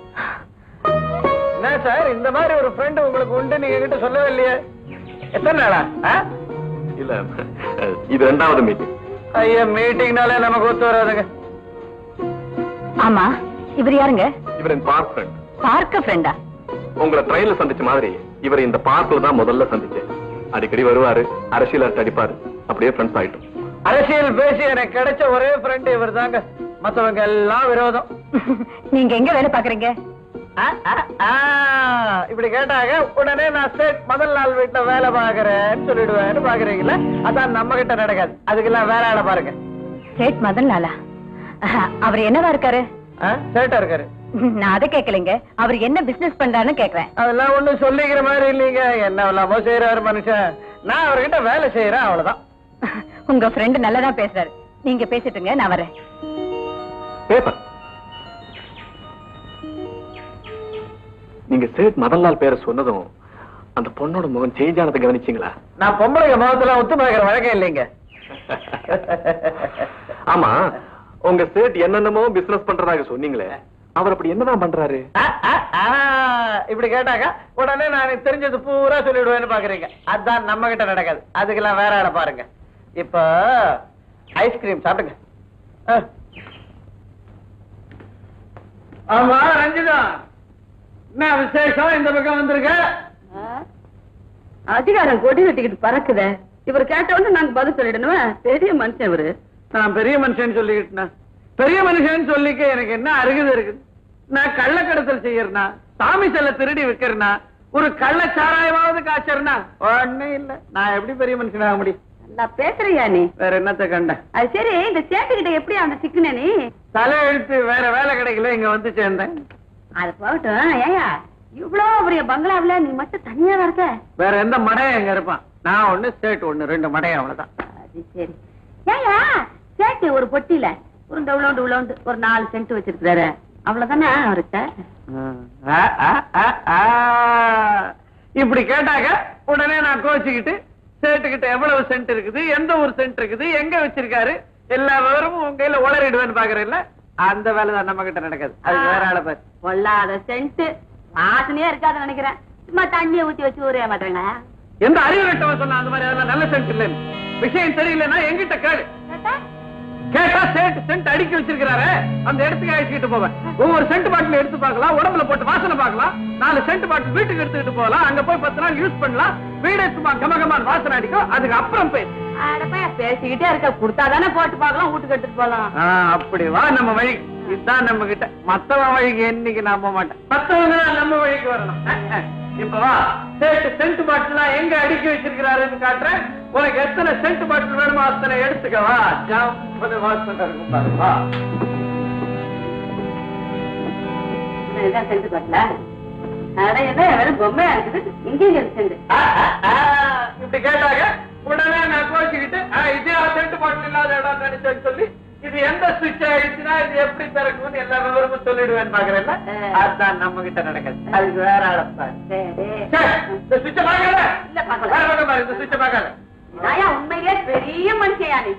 Speaker 6: என்ன சார் இந்த மாதிரி ஒரு ஃப்ரெண்ட் உங்களுக்கு உண்டு நீங்க என்கிட்ட சொல்லவே இல்லையே எத்தனை நாளா ஆ?
Speaker 9: இல்ல அஹ், இது ரெண்டாவது மீட்டிங்
Speaker 6: ஐயா மீட்டிங்னாலே நமக்கு ஒத்து வராதுங்க
Speaker 8: ஆமா இவர் யாருங்க
Speaker 9: இவர் என் பார்க் ஃப்ரெண்ட்
Speaker 8: பார்க்க ஃப்ரெண்டா
Speaker 9: உங்களை ட்ரெயின்ல சந்திச்ச மாதிரி இவர் இந்த பார்க்ல தான் முதல்ல சந்திச்சேன் அடிக்கடி வருவாரு அரசியல் அரட்டை அடிப்பாரு அப்படியே ஃப்ரெண்ட்ஸ் ஆயிட்டோம்
Speaker 6: அரசியல் பேசி எனக்கு கிடைச்ச ஒரே ஃப்ரெண்ட் இவர் தாங்க மத்தவங்க எல்லாம் விரோதம்
Speaker 8: நீங்க எங்க வேலை பாக்குறீங்க
Speaker 6: ஆ, ஆ, ஆ, இப்படி கேட்டாங்க உடனே நான் ஸ்டேட் முதல் நாள் வீட்டுல வேலை பாக்குறேன்னு சொல்லிடுவேன்னு பாக்குறீங்களா அதான் நம்ம கிட்ட நடக்காது அதுக்கெல்லாம் வேற ஆளை பாருங்க
Speaker 8: சேட் மதன் லாலா அவர் என்னவா இருக்காரு
Speaker 6: சேட்டா இருக்காரு
Speaker 8: நான் அதை கேட்கலைங்க அவர் என்ன பிசினஸ் பண்றாருன்னு கேக்குறேன்
Speaker 6: அதெல்லாம் ஒண்ணும் சொல்லிக்கிற மாதிரி இல்லைங்க என்ன எல்லாமோ செய்யறாரு மனுஷன் நான் அவர்கிட்ட வேலை செய்யறேன் அவ்வளவுதான்
Speaker 8: உங்க ஃப்ரெண்ட் நல்லதா பேசுறாரு நீங்க பேசிட்டுங்க நான் வரேன்
Speaker 9: பேப்பர் நீங்க சேட் மதன்லால் பேரை சொன்னதும் அந்த பொண்ணோட முகம் சேஞ்ச் ஆனதை கவனிச்சீங்களா
Speaker 6: நான் பொம்பளைங்க முகத்துல ஒத்து பார்க்கிற வழக்கம் இல்லைங்க
Speaker 9: ஆமா உங்க சேட் என்னென்னமோ பிசினஸ் பண்றதாக சொன்னீங்களே அவர் அப்படி என்னதான் பண்றாரு
Speaker 6: ஆ, ஆ, ஆ, இப்படி கேட்டாக்கா உடனே நான் தெரிஞ்சது பூரா சொல்லிடுவேன்னு பாக்குறீங்க அதான் நம்ம கிட்ட நடக்காது அதுக்கெல்லாம் வேற ஆளை பாருங்க இப்ப ஐஸ்கிரீம் சாப்பிடுங்க ஆ. ஆமா ரஞ்சிதா என்ன விசேஷம் இந்த பக்கம் வந்திருக்க
Speaker 2: அதிகாரம் கொடி கட்டிக்கிட்டு பறக்குதே இவர் கேட்டவொடனே நாங்க பதில் சொல்லிடணுமே பெரிய மனுஷன் இவரு
Speaker 6: நான் பெரிய மனுஷன் சொல்லிக்கிட்டேன் பெரிய மனுஷன் சொல்லிக்க எனக்கு என்ன அருகது இருக்குது நான் கள்ளக்கடத்தல் செய்யறனா சாமி செல்ல திருடி விக்கிறனா ஒரு கள்ள சாராயமாவது காய்ச்சறனா ஒண்ணும் இல்ல நான் எப்படி பெரிய மனுஷனாக முடியும்
Speaker 2: நல்லா பேசுறியா நீ
Speaker 6: வேற என்னத்த கண்டேன்
Speaker 2: அது சரி இந்த சேட்டுக்கிட்ட எப்படி அந்த சிக்கன நீ
Speaker 6: தலை எழுத்து வேற வேலை கிடைக்கல இங்க வந்து சேர்ந்தேன்
Speaker 2: அது போகட்டும் ஏயா இவ்வளவு பெரிய பங்களாவுல நீ மட்டும் தனியா இருக்க
Speaker 6: வேற எந்த மடையும் எங்க இருப்பான் நான் ஒண்ணு ஸ்டேட் ஒண்ணு ரெண்டு மடையும் அவ்வளவுதான்
Speaker 2: அது சரி ஏயா சேட்டு ஒரு பொட்டியில ஒரு உளோண்டு உளோண்டு ஒரு நாலு சென்ட் வச்சிருக்காரு அவ்வளவுதானே அவர்கிட்ட
Speaker 6: ஆ, ஆ, ஆ, ஆ. இப்படி கேட்டாக்க உடனே நான் கோச்சுக்கிட்டு சேட்டுக்கிட்ட எவ்வளவு சென்ட் இருக்குது எந்த ஒரு சென்ட் இருக்குது எங்க வச்சிருக்காரு எல்லா விவரமும் உங்க கையில உளறிடுவேன்னு பாக்குறேன்ல அந்த வேலை தான் நம்ம கிட்ட நடக்காது அது வேற ஆளை பாரு
Speaker 2: பொல்லாத சென்ட் வாசனையா இருக்காதுன்னு நினைக்கிறேன் சும்மா தண்ணியை ஊத்தி வச்சு ஊரே மாட்டாங்க
Speaker 6: எந்த அறிவு கட்டவன் சொன்னா அந்த மாதிரி அதெல்லாம் நல்ல சென்ட் இல்லைன்னு விஷயம் தெரியலன்னா எங்கிட்ட கேளு கேட்டா சென்ட் சென்ட் அடுக்கி வச்சிருக்கிறாரு அந்த இடத்துக்கு அழைச்சிட்டு போவேன் ஒவ்வொரு சென்ட் பாட்டில் எடுத்து பார்க்கலாம் உடம்புல போட்டு வாசனை பார்க்கலாம் நாலு சென்ட் பாட்டில் வீட்டுக்கு எடுத்துக்கிட்டு போகலாம் அங்க போய் பத்து நாள் யூஸ் பண்ணலாம் வீடே சும்மா கமகமான வாசனை அடிக்கும் அதுக்கு அப்புறம் போய்
Speaker 2: அடப்பா, பேசிக்கிட்டே இருக்க கொடுத்தாதானே போட்டு பார்க்கலாம் வீட்டுக்கு எடுத்துட்டு போலாம்
Speaker 6: ஆ, அப்படி வா நம்ம வழி இதுதான் நம்ம கிட்ட மத்தவன் வழிக்கு என்னைக்கு நம்ப மாட்டேன் மத்தவங்க தான் நம்ம வழிக்கு வரணும் அஹ், அஹ். இப்ப வா சென்ட் சென்ட் பாட்டில் எங்க அடுக்கி வச்சிருக்கிறாருன்னு காட்டுறேன் உனக்கு எத்தனை சென்ட் பாட்டில் வேணுமோ அத்தனை எடுத்துக்க வா ஜாம்பது வாசனை இருக்கும் பாரு வா
Speaker 2: இதுதான் சென்ட் பாட்டில அட என்ன வெறும் பொம்மையா இருக்குது இங்கேயும் இருக்கு சென்ட்
Speaker 6: ஆ, ஆ, ஆ, இப்படி கேட்டாங்க உடனே நான் கோச்சிக்கிட்டு ஆ, இதே சென்ட் பாட்டில் இல்லாத இடம் நினைச்சேன்னு சொல்லி இது எந்த சுவிட்ச் ஆயிடுச்சுன்னா இது எப்படி திறக்கும்னு எல்லா விவரமும் சொல்லிடுவேன் பாக்குறேன்ல
Speaker 2: ஆ.
Speaker 6: அதுதான் நம்ம கிட்ட நடக்குது அதுக்கு வேற அடப்பாரு
Speaker 2: சரி
Speaker 6: இந்த சுவிட்ச பாக்கல
Speaker 2: இல்ல, பார்க்கல.
Speaker 6: வேற பக்கம் பாரு இந்த சுவிட்ச பாக்கல
Speaker 2: இதாயா உண்மையிலே பெரிய மனுஷயா நீ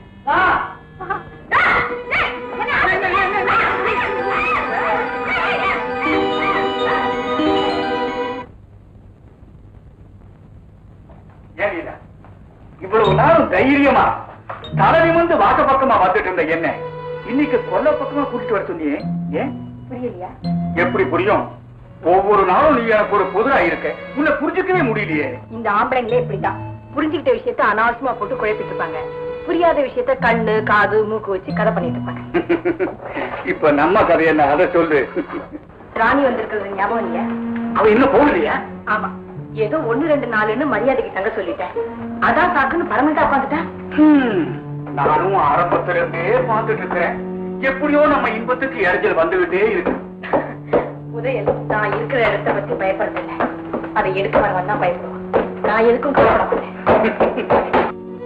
Speaker 11: ஏன் இவ்வளவு நாளும் தைரியமா தலை நிமிர்ந்து வாக்க பக்கமா வந்துட்டு இருந்த என்ன இன்னைக்கு கொல்ல பக்கமா கூட்டிட்டு வர சொன்னியே ஏன்
Speaker 2: புரியலையா
Speaker 11: எப்படி புரியும் ஒவ்வொரு நாளும் நீ எனக்கு ஒரு புதுரா இருக்க உன்னை புரிஞ்சுக்கவே முடியலையே
Speaker 2: இந்த ஆம்பளைங்களே இப்படிதான் புரிஞ்சுக்கிட்ட விஷயத்த அனாவசியமா போட்டு குழப்பிட்டு இருப்பாங்க புரியாத விஷயத்த கண்ணு காது மூக்கு வச்சு கதை பண்ணிட்டு இருப்பாங்க
Speaker 11: இப்ப நம்ம கதை என்ன அதை சொல்லு
Speaker 2: ராணி வந்திருக்கிறது ஞாபகம் இல்லையா
Speaker 11: அவ இன்னும் போகலையா
Speaker 2: ஆமா ஏதோ ஒண்ணு ரெண்டு நாலுன்னு மரியாதைக்கு தங்க சொல்லிட்டேன் அதான் சாக்குன்னு பரமண்டா உட்காந்துட்டேன்
Speaker 11: ஹம், நானும் ஆரம்பத்துல இருந்தே பார்த்துட்டு இருக்கிறேன் எப்படியோ நம்ம இன்பத்துக்கு இடைஞ்சல் வந்துகிட்டே இருக்கு
Speaker 2: உதயல் நான் இருக்கிற இடத்த பத்தி பயப்படுறதில்ல அதை எடுக்க வரவன் தான் பயப்படுவான் நான் எதுக்கும் கவலைப்பட மாட்டேன்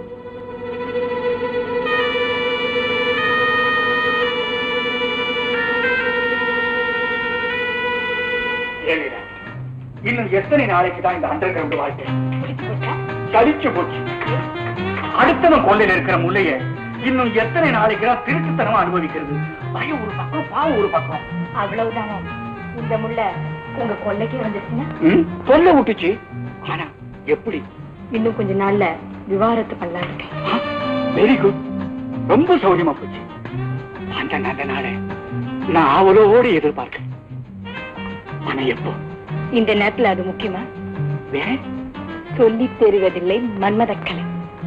Speaker 11: ஏனிடா, இன்னும் எத்தனை நாளைக்கு தான் இந்த அண்டர் கிரவுண்ட் வாழ்க்கை கழிச்சு போச்சு அடுத்தவன் கொள்ளையில இருக்கிற முள்ளைய இன்னும் எத்தனை நாளைக்கு தான் திருட்டுத்தனமா அனுபவிக்கிறது பயம் ஒரு பக்கம் பாவம் ஒரு பக்கம்
Speaker 2: அவ்வளவுதானே இந்த முள்ள உங்க கொள்ளைக்கே வந்துச்சுன்னா
Speaker 11: ம், சொல்ல விட்டுச்சு ஆனா எப்படி
Speaker 2: இன்னும் கொஞ்ச நாள்ல விவாகரத்து பண்ணலாம் இருக்கேன்
Speaker 11: வெரி குட் ரொம்ப சௌரியமா போச்சு அந்த நல்ல நாளை நான் அவளோடு எதிர்பார்க்கிறேன் ஆனா எப்போ
Speaker 2: இந்த நேரத்துல அது முக்கியமா
Speaker 11: வேற
Speaker 2: சொல்லி தெரிவதில்லை மன்மதக்கலை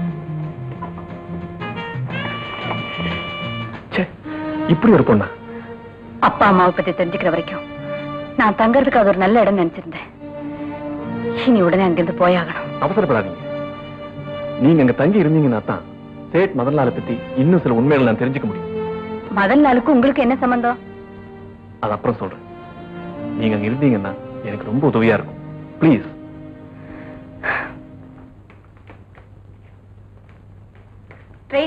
Speaker 9: ச்சே, இப்படி ஒரு பொண்ணா
Speaker 8: அப்பா அம்மாவை பத்தி தெரிஞ்சுக்கிற வரைக்கும் நான் தங்கறதுக்கு அது ஒரு நல்ல இடம் நினைச்சிருந்தேன் இனி உடனே அங்கிருந்து போயாகணும்
Speaker 9: அவசரப்படாதீங்க நீங்க அங்க தங்கி இருந்தீங்கன்னா தான் சேட் மதன்லாலை பத்தி இன்னும் சில உண்மைகளை நான் தெரிஞ்சுக்க முடியும்
Speaker 8: மதன் நாளுக்கு உங்களுக்கு என்ன சம்பந்தம்
Speaker 9: அது அப்புறம் சொல்றேன் நீங்க அங்க இருந்தீங்கன்னா எனக்கு ரொம்ப உதவியா இருக்கும் ப்ளீஸ்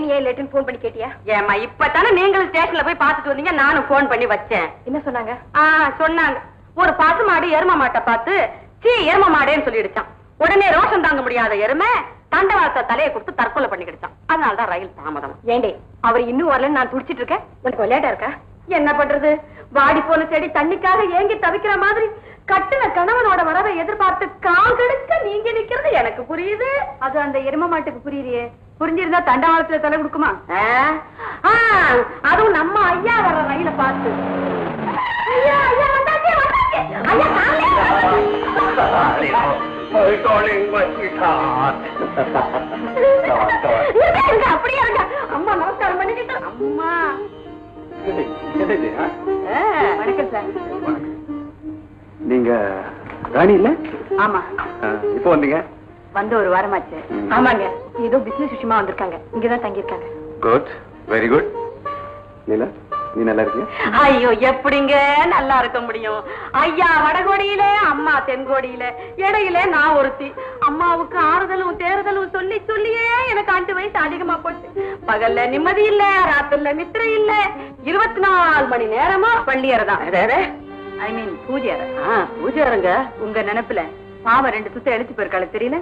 Speaker 4: ட்ரெயின் ஏன் லேட்டுன்னு ஃபோன் பண்ணி கேட்டியா
Speaker 2: ஏமா இப்பதானே நீங்களும் ஸ்டேஷன்ல போய் பாத்துட்டு வந்தீங்க நானும் போன் பண்ணி வச்சேன்
Speaker 4: என்ன சொன்னாங்க
Speaker 2: ஆ சொன்னாங்க ஒரு பசு மாடு எரும மாட்டை பார்த்து சீ எரும மாடேன்னு சொல்லிடுச்சான் உடனே ரோஷம் தாங்க முடியாத எருமை தண்டவாளத்தை தலையை கொடுத்து தற்கொலை பண்ணிக்கிடுச்சான் அதனாலதான் ரயில் தாமதம்
Speaker 4: ஏண்டி அவர் இன்னும் வரலன்னு நான் துடிச்சிட்டு இருக்கேன் உனக்கு விளையாட்டா இருக்கா
Speaker 2: என்ன பண்றது வாடி போன செடி தண்ணிக்காக ஏங்கி தவிக்கிற மாதிரி கட்டுன கணவனோட வரவை எதிர்பார்த்து கால் கெடுக்க நீங்க நிக்கிறது எனக்கு புரியுது
Speaker 4: அது அந்த எரும மாட்டுக்கு புரியுறியே புரிஞ்சிருந்தா தண்டவாளத்துல தலை கொடுக்குமா
Speaker 2: ஆ, ஆ, அதுவும் நம்ம ஐயா வர்ற ரயில பார்த்து ஐயா ஐயா வந்தாச்சு வந்தாச்சு ஐயா காலையில இருங்க, இருங்க, அப்படியே இருங்க அம்மா நமஸ்காரம் பண்ணிக்கிட்டு அம்மா ஆ,
Speaker 4: வணக்கம் சார்
Speaker 9: நீங்க ராணி இல்ல
Speaker 4: ஆமா
Speaker 9: இப்போ வந்தீங்க
Speaker 4: வந்து ஒரு வாரமாச்சு ஆமாங்க ஏதோ பிசினஸ் விஷயமா வந்திருக்காங்க இங்கதான் தங்கியிருக்காங்க
Speaker 9: குட் வெரி குட் நீலா நீ நல்லா இருக்கியா
Speaker 2: ஐயோ எப்படிங்க நல்லா இருக்க முடியும் ஐயா வடகோடியில அம்மா தென்கோடியில இடையில நான் ஒருத்தி அம்மாவுக்கு ஆறுதலும் தேறுதலும் சொல்லி சொல்லியே எனக்கு அஞ்சு வயசு அதிகமா போச்சு பகல்ல நிம்மதி இல்ல ராத்திரில நித்திரை இல்ல இருபத்தி நாலு மணி நேரமா பள்ளியறதான்
Speaker 4: ஐ மீன் பூஜை அறை
Speaker 2: பூஜை அறங்க
Speaker 4: உங்க நினைப்புல பாவம் ரெண்டு சுத்த எழுச்சி போயிருக்காளு தெரியல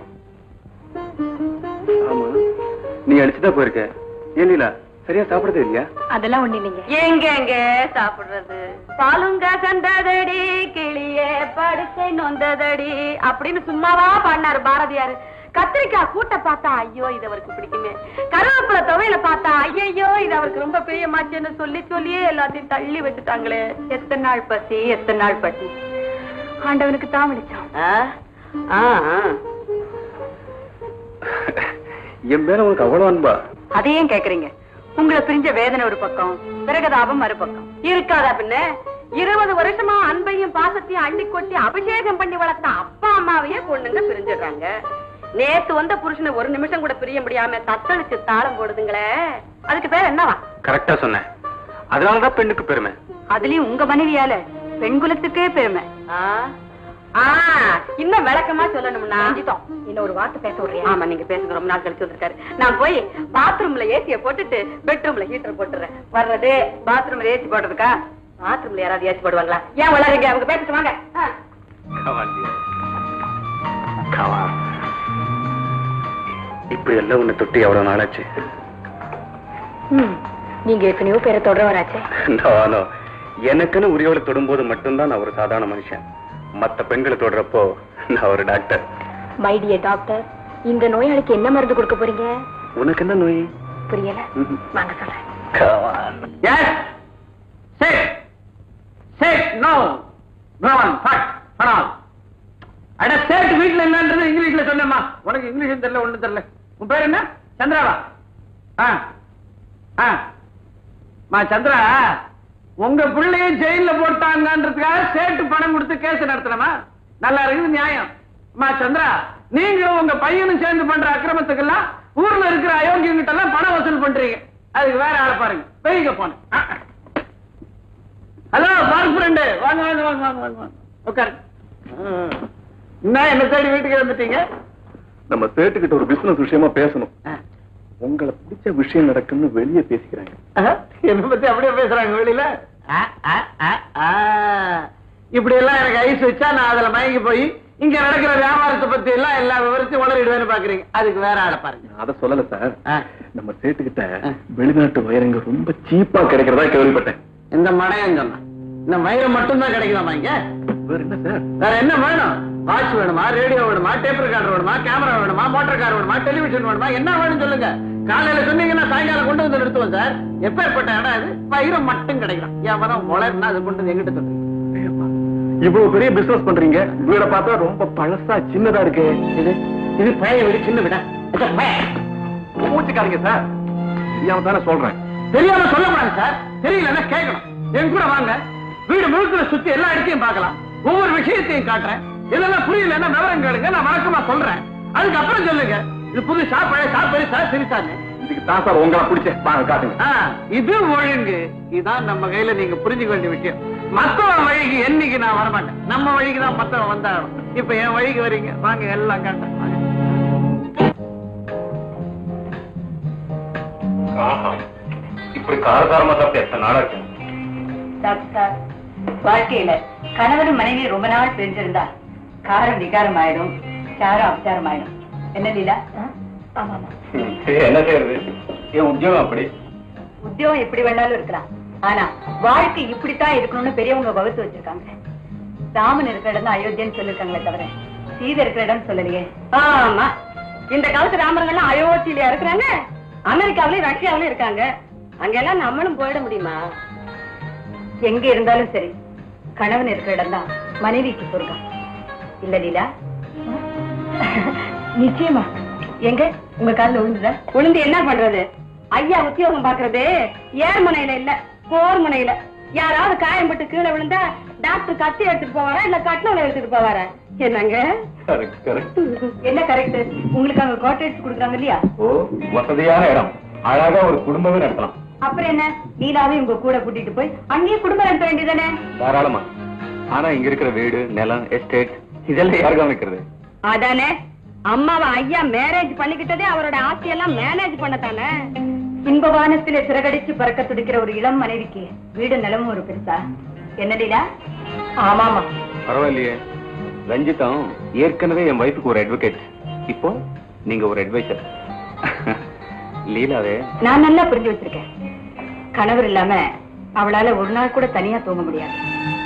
Speaker 9: ஆமா நீ அடிச்சுதான் போயிருக்க ஏன் லீலா சரியா சாப்பிடறதே இல்லையா
Speaker 4: அதெல்லாம் ஒண்ணு இல்லைங்க
Speaker 2: எங்க எங்க சாப்பிடுறது பாலுங்க கண்டதடி கிளியே படுக்கை நொந்ததடி அப்படின்னு சும்மாவா பண்ணாரு பாரதியாரு கத்திரிக்காய் கூட்ட பார்த்தா ஐயோ இது அவருக்கு பிடிக்குமே கருவேப்பிலை துவையில பார்த்தா ஐயோ இது அவருக்கு ரொம்ப பிரியமாச்சுன்னு சொல்லி சொல்லியே எல்லாத்தையும் தள்ளி வச்சுட்டாங்களே
Speaker 4: எத்தனை நாள் பசி எத்தனை நாள் பசி ஆண்டவனுக்கு தான் விழிச்சான்
Speaker 2: ஆ? ஆ, ஆ.
Speaker 9: என் மேல உனக்கு அவ்வளவு அன்பா
Speaker 4: அதையும் கேக்குறீங்க உங்களை பிரிஞ்ச வேதனை ஒரு பக்கம் விரகதாபம் மறுபக்கம்
Speaker 2: இருக்காதா பின்ன இருபது வருஷமா அன்பையும் பாசத்தையும் அள்ளி கொட்டி அபிஷேகம் பண்ணி வளர்த்த அப்பா அம்மாவையே பொண்ணுங்க பிரிஞ்சிடுறாங்க நேத்து வந்த புருஷனை ஒரு நிமிஷம் கூட பிரிய முடியாம தத்தளிச்சு தாளம் போடுதுங்களே அதுக்கு பேர் என்னவா
Speaker 9: கரெக்டா சொன்னேன் அதனாலதான் பெண்ணுக்கு பெருமை
Speaker 4: அதுலயும் உங்க மனைவியால பெண் குலத்துக்கே பெருமை
Speaker 2: ஆ? ஆ, இன்னும் விளக்கமா சொல்லணும்னா
Speaker 4: இன்னும் ஒரு வார்த்தை பேச விடுறியா
Speaker 2: ஆமா நீங்க பேசுங்க ரொம்ப நாள் கழிச்சு வந்திருக்காரு நான் போய் பாத்ரூம்ல ஏசிய போட்டுட்டு பெட்ரூம்ல ஹீட்டர் போட்டுறேன் வர்றது பாத்ரூம்ல ஏசி போடுறதுக்கா பாத்ரூம்ல யாராவது ஏசி போடுவாங்களா ஏன் வளருங்க அவங்க பேசிட்டு வாங்க ஆ.
Speaker 9: இப்படி எல்லாம் உன்னை தொட்டி எவ்வளவு நாளாச்சு
Speaker 4: ம், நீங்க எத்தனையோ பேரை தொடரவராச்சே
Speaker 9: நானோ எனக்குன்னு உரியவளை தொடும்போது மட்டும்தான் நான் ஒரு சாதாரண மனுஷன் மத்த பெண்களை தொடுறப்போ நான் ஒரு டாக்டர்
Speaker 4: மை டியர் டாக்டர் இந்த நோயாளிக்கு என்ன மருந்து கொடுக்க போறீங்க
Speaker 9: உனக்கு என்ன நோய்
Speaker 4: புரியல
Speaker 9: ம்ஹும்.
Speaker 4: வாங்க சொல்றேன்
Speaker 3: Yes. Sit. Sit. No. Go on. Fat. பரவாயில்ல அட சேட் வீட்ல என்னன்றது இங்கிலீஷ்ல சொன்னேம்மா உனக்கு இங்கிலீஷும் தெரியல ஒண்ணும் தெரியல உன் பேர் என்ன சந்திராவா ஆ ஆ மா சந்திரா உங்க பிள்ளைய ஜெயில போட்டாங்கன்றதுக்காக சேட்டு பணம் கொடுத்து கேஸ் நடத்தணுமா நல்லா இருக்குது நியாயம் அம்மா சந்திரா நீங்களும் உங்க பையனும் சேர்ந்து பண்ற அக்கிரமத்துக்கெல்லாம் ஊர்ல இருக்கிற அயோக்கியங்கிட்ட எல்லாம் பணம் வசூல் பண்றீங்க அதுக்கு வேற ஆளை பாருங்க பெய்க போன ஹலோ பார் ஃப்ரெண்டு வாங்க வாங்க வாங்க வாங்க வாங்க வாங்க உட்காரு என்ன என்ன தேடி வீட்டுக்கு வந்துட்டீங்க
Speaker 9: நம்ம சேட்டுக்கிட்ட ஒரு பிசினஸ் விஷயமா பேசணும் உங்களை பிடிச்ச விஷயம் நடக்கும்னு வெளியே பேசிக்கிறாங்க
Speaker 3: என்ன பத்தி அப்படியே பேசுறாங்க வெளியில ஆ, ஆ, ஆ, ஆ. இப்படி எல்லாம் எனக்கு ஐஸ் வச்சா நான் அதுல மயங்கி போய் இங்க நடக்கிற வியாபாரத்தை பத்தி எல்லாம் எல்லா விவரத்தையும் உளறிடுவேன்னு பாக்குறீங்க அதுக்கு வேற ஆளை பாருங்க
Speaker 9: அத சொல்லல சார்
Speaker 3: ஆ.
Speaker 9: நம்ம சேட்டுக்கிட்ட வெளிநாட்டு வைரங்க ரொம்ப சீப்பா கிடைக்கிறதா கேள்விப்பட்டேன்
Speaker 3: இந்த மடையன் சொன்னா இந்த மயிரம் மட்டும்தான் கிடைக்குதாமா இங்க
Speaker 9: வேற என்ன சார்
Speaker 3: வேற என்ன வேணும் வாட்ச் வேணுமா ரேடியோ வேணுமா டேப் ரெக்கார்டர் வேணுமா கேமரா வேணுமா மோட்டார் கார் வேணுமா டெலிவிஷன் வேணுமா என்ன வேணும் சொல்லுங்க காலையில சொன்னீங்கன்னா சாயங்காலம் கொண்டு வந்து நிறுத்துவோம் சார் எப்பேற்பட்ட இடம் இது பயிரம் மட்டும் கிடைக்கலாம் என் மரம் முளைன்னா அது கொண்டு வந்து எங்கிட்ட சொல்லுங்க
Speaker 9: இவ்வளவு பெரிய பிசினஸ் பண்றீங்க வீட பார்த்தா ரொம்ப பழசா சின்னதா இருக்கு
Speaker 3: இது இது பழைய வீடு சின்ன வீடா இது பழைய.
Speaker 9: மூச்சுக்காரங்க சார் தெரியாம தானே சொல்றேன்
Speaker 3: தெரியாம சொல்லக்கூடாது சார் தெரியலன்னா கேட்கணும் என் கூட வாங்க வீடு முழுக்க சுத்தி எல்லா இடத்தையும் பார்க்கலாம் ஒவ்வொரு விஷயத்தையும் காட்டுறேன் இதெல்லாம் புரியலன்னா விவரம் கேளுங்க நான் வழக்கமா சொல்றேன் அதுக்கப்புறம் சொல்லுங்க இது புதுசா பழைய சா பெருசா சிறுசான்னு
Speaker 9: இதுக்கு தான் சார் உங்களை பிடிச்ச வாங்க காட்டுங்க
Speaker 3: ஆ, இது ஒழுங்கு இதான் நம்ம கையில நீங்க புரிஞ்சுக்க வேண்டிய விஷயம் மத்தவன் வழிக்கு என்னைக்கு நான் வரமாட்டேன் நம்ம வழிக்கு தான் மத்தவன் வந்தாகணும் இப்ப என் வழிக்கு வரீங்க வாங்க எல்லாம் காட்டுறேன் வாங்க.
Speaker 6: இப்படி காரசாரமா சாப்பிட்டு எத்தனை நாளா இருக்கு
Speaker 2: டாக்டர் வாழ்க்கையில கணவன் மனைவி ரொம்ப நாள் பிரிஞ்சிருந்தா காரம் விகாரம் ஆயிடும் சாரம் அபச்சாரம் ஆயிடும் என்ன லீலா ஆமா ஆமா
Speaker 6: என்ன செய்யறது என் உத்தியோகம் அப்படி
Speaker 2: உத்தியோகம் எப்படி வேணாலும் இருக்கலாம் ஆனா வாழ்க்கை இப்படித்தான் இருக்கணும்னு பெரியவங்க வகுத்து வச்சிருக்காங்க ராமன் இருக்கிற இடம் தான் அயோத்தியன்னு சொல்லிருக்காங்களே தவிர சீதை இருக்கிற இடம் சொல்லலையே ஆமா இந்த காலத்து ராமர்கள்லாம் அயோத்தியில இருக்கிறாங்க அமெரிக்காவிலயும் ரஷ்யாவிலயும் இருக்காங்க அங்கெல்லாம் நம்மளும் போயிட முடியுமா எங்க இருந்தாலும் சரி கணவன் இருக்கிற இடம் தான் மனைவிக்கு சொர்க்கம் இல்ல லீலா நிச்சயமா எங்க உங்க காலில் விழுந்துதா விழுந்து என்ன பண்றது ஐயா உத்தியோகம் பாக்குறது ஏர் முனையில இல்ல போர் முனையில யாராவது காயம்பட்டு கீழே விழுந்தா டாக்டர் கத்தி எடுத்துட்டு போவாரா இல்ல கட்டணம் எடுத்துட்டு போவாரா என்னங்க
Speaker 6: கரெக்ட் கரெக்ட்
Speaker 2: என்ன கரெக்ட் உங்களுக்கு அங்க குவார்டர்ஸ் கொடுக்குறாங்க இல்லையா
Speaker 6: ஓ வசதியான இடம் அழகா ஒரு குடும்பமே நடத்தலாம்
Speaker 2: அப்புறம் என்ன நீலாவே உங்க கூட கூட்டிட்டு போய் அங்கேயே குடும்பம் நடத்த வேண்டியதானே
Speaker 6: தாராளமா ஆனா இங்க இருக்கிற வீடு நிலம் எஸ்டேட் இதெல்லாம் யார் கவனிக்கிறது
Speaker 2: அதானே அம்மாவை ஐயா மேரேஜ் பண்ணிக்கிட்டதே அவரோட ஆசையெல்லாம் மேனேஜ் பண்ணத்தானே இன்ப வானத்திலே சிறகடிச்சு பறக்க துடிக்கிற ஒரு இளம் மனைவிக்கு வீடு நிலமும் ஒரு பெருசா என்ன லீலா ஆமாமா
Speaker 6: பரவாயில்லையே ரஞ்சிதம் ஏற்கனவே என் வைஃபுக்கு ஒரு அட்வொகேட் இப்போ நீங்க ஒரு அட்வைசர் லீலாவே
Speaker 2: நான் நல்லா புரிஞ்சு வச்சிருக்கேன் கணவர் இல்லாம அவளால ஒரு நாள் கூட தனியா தூங்க முடியாது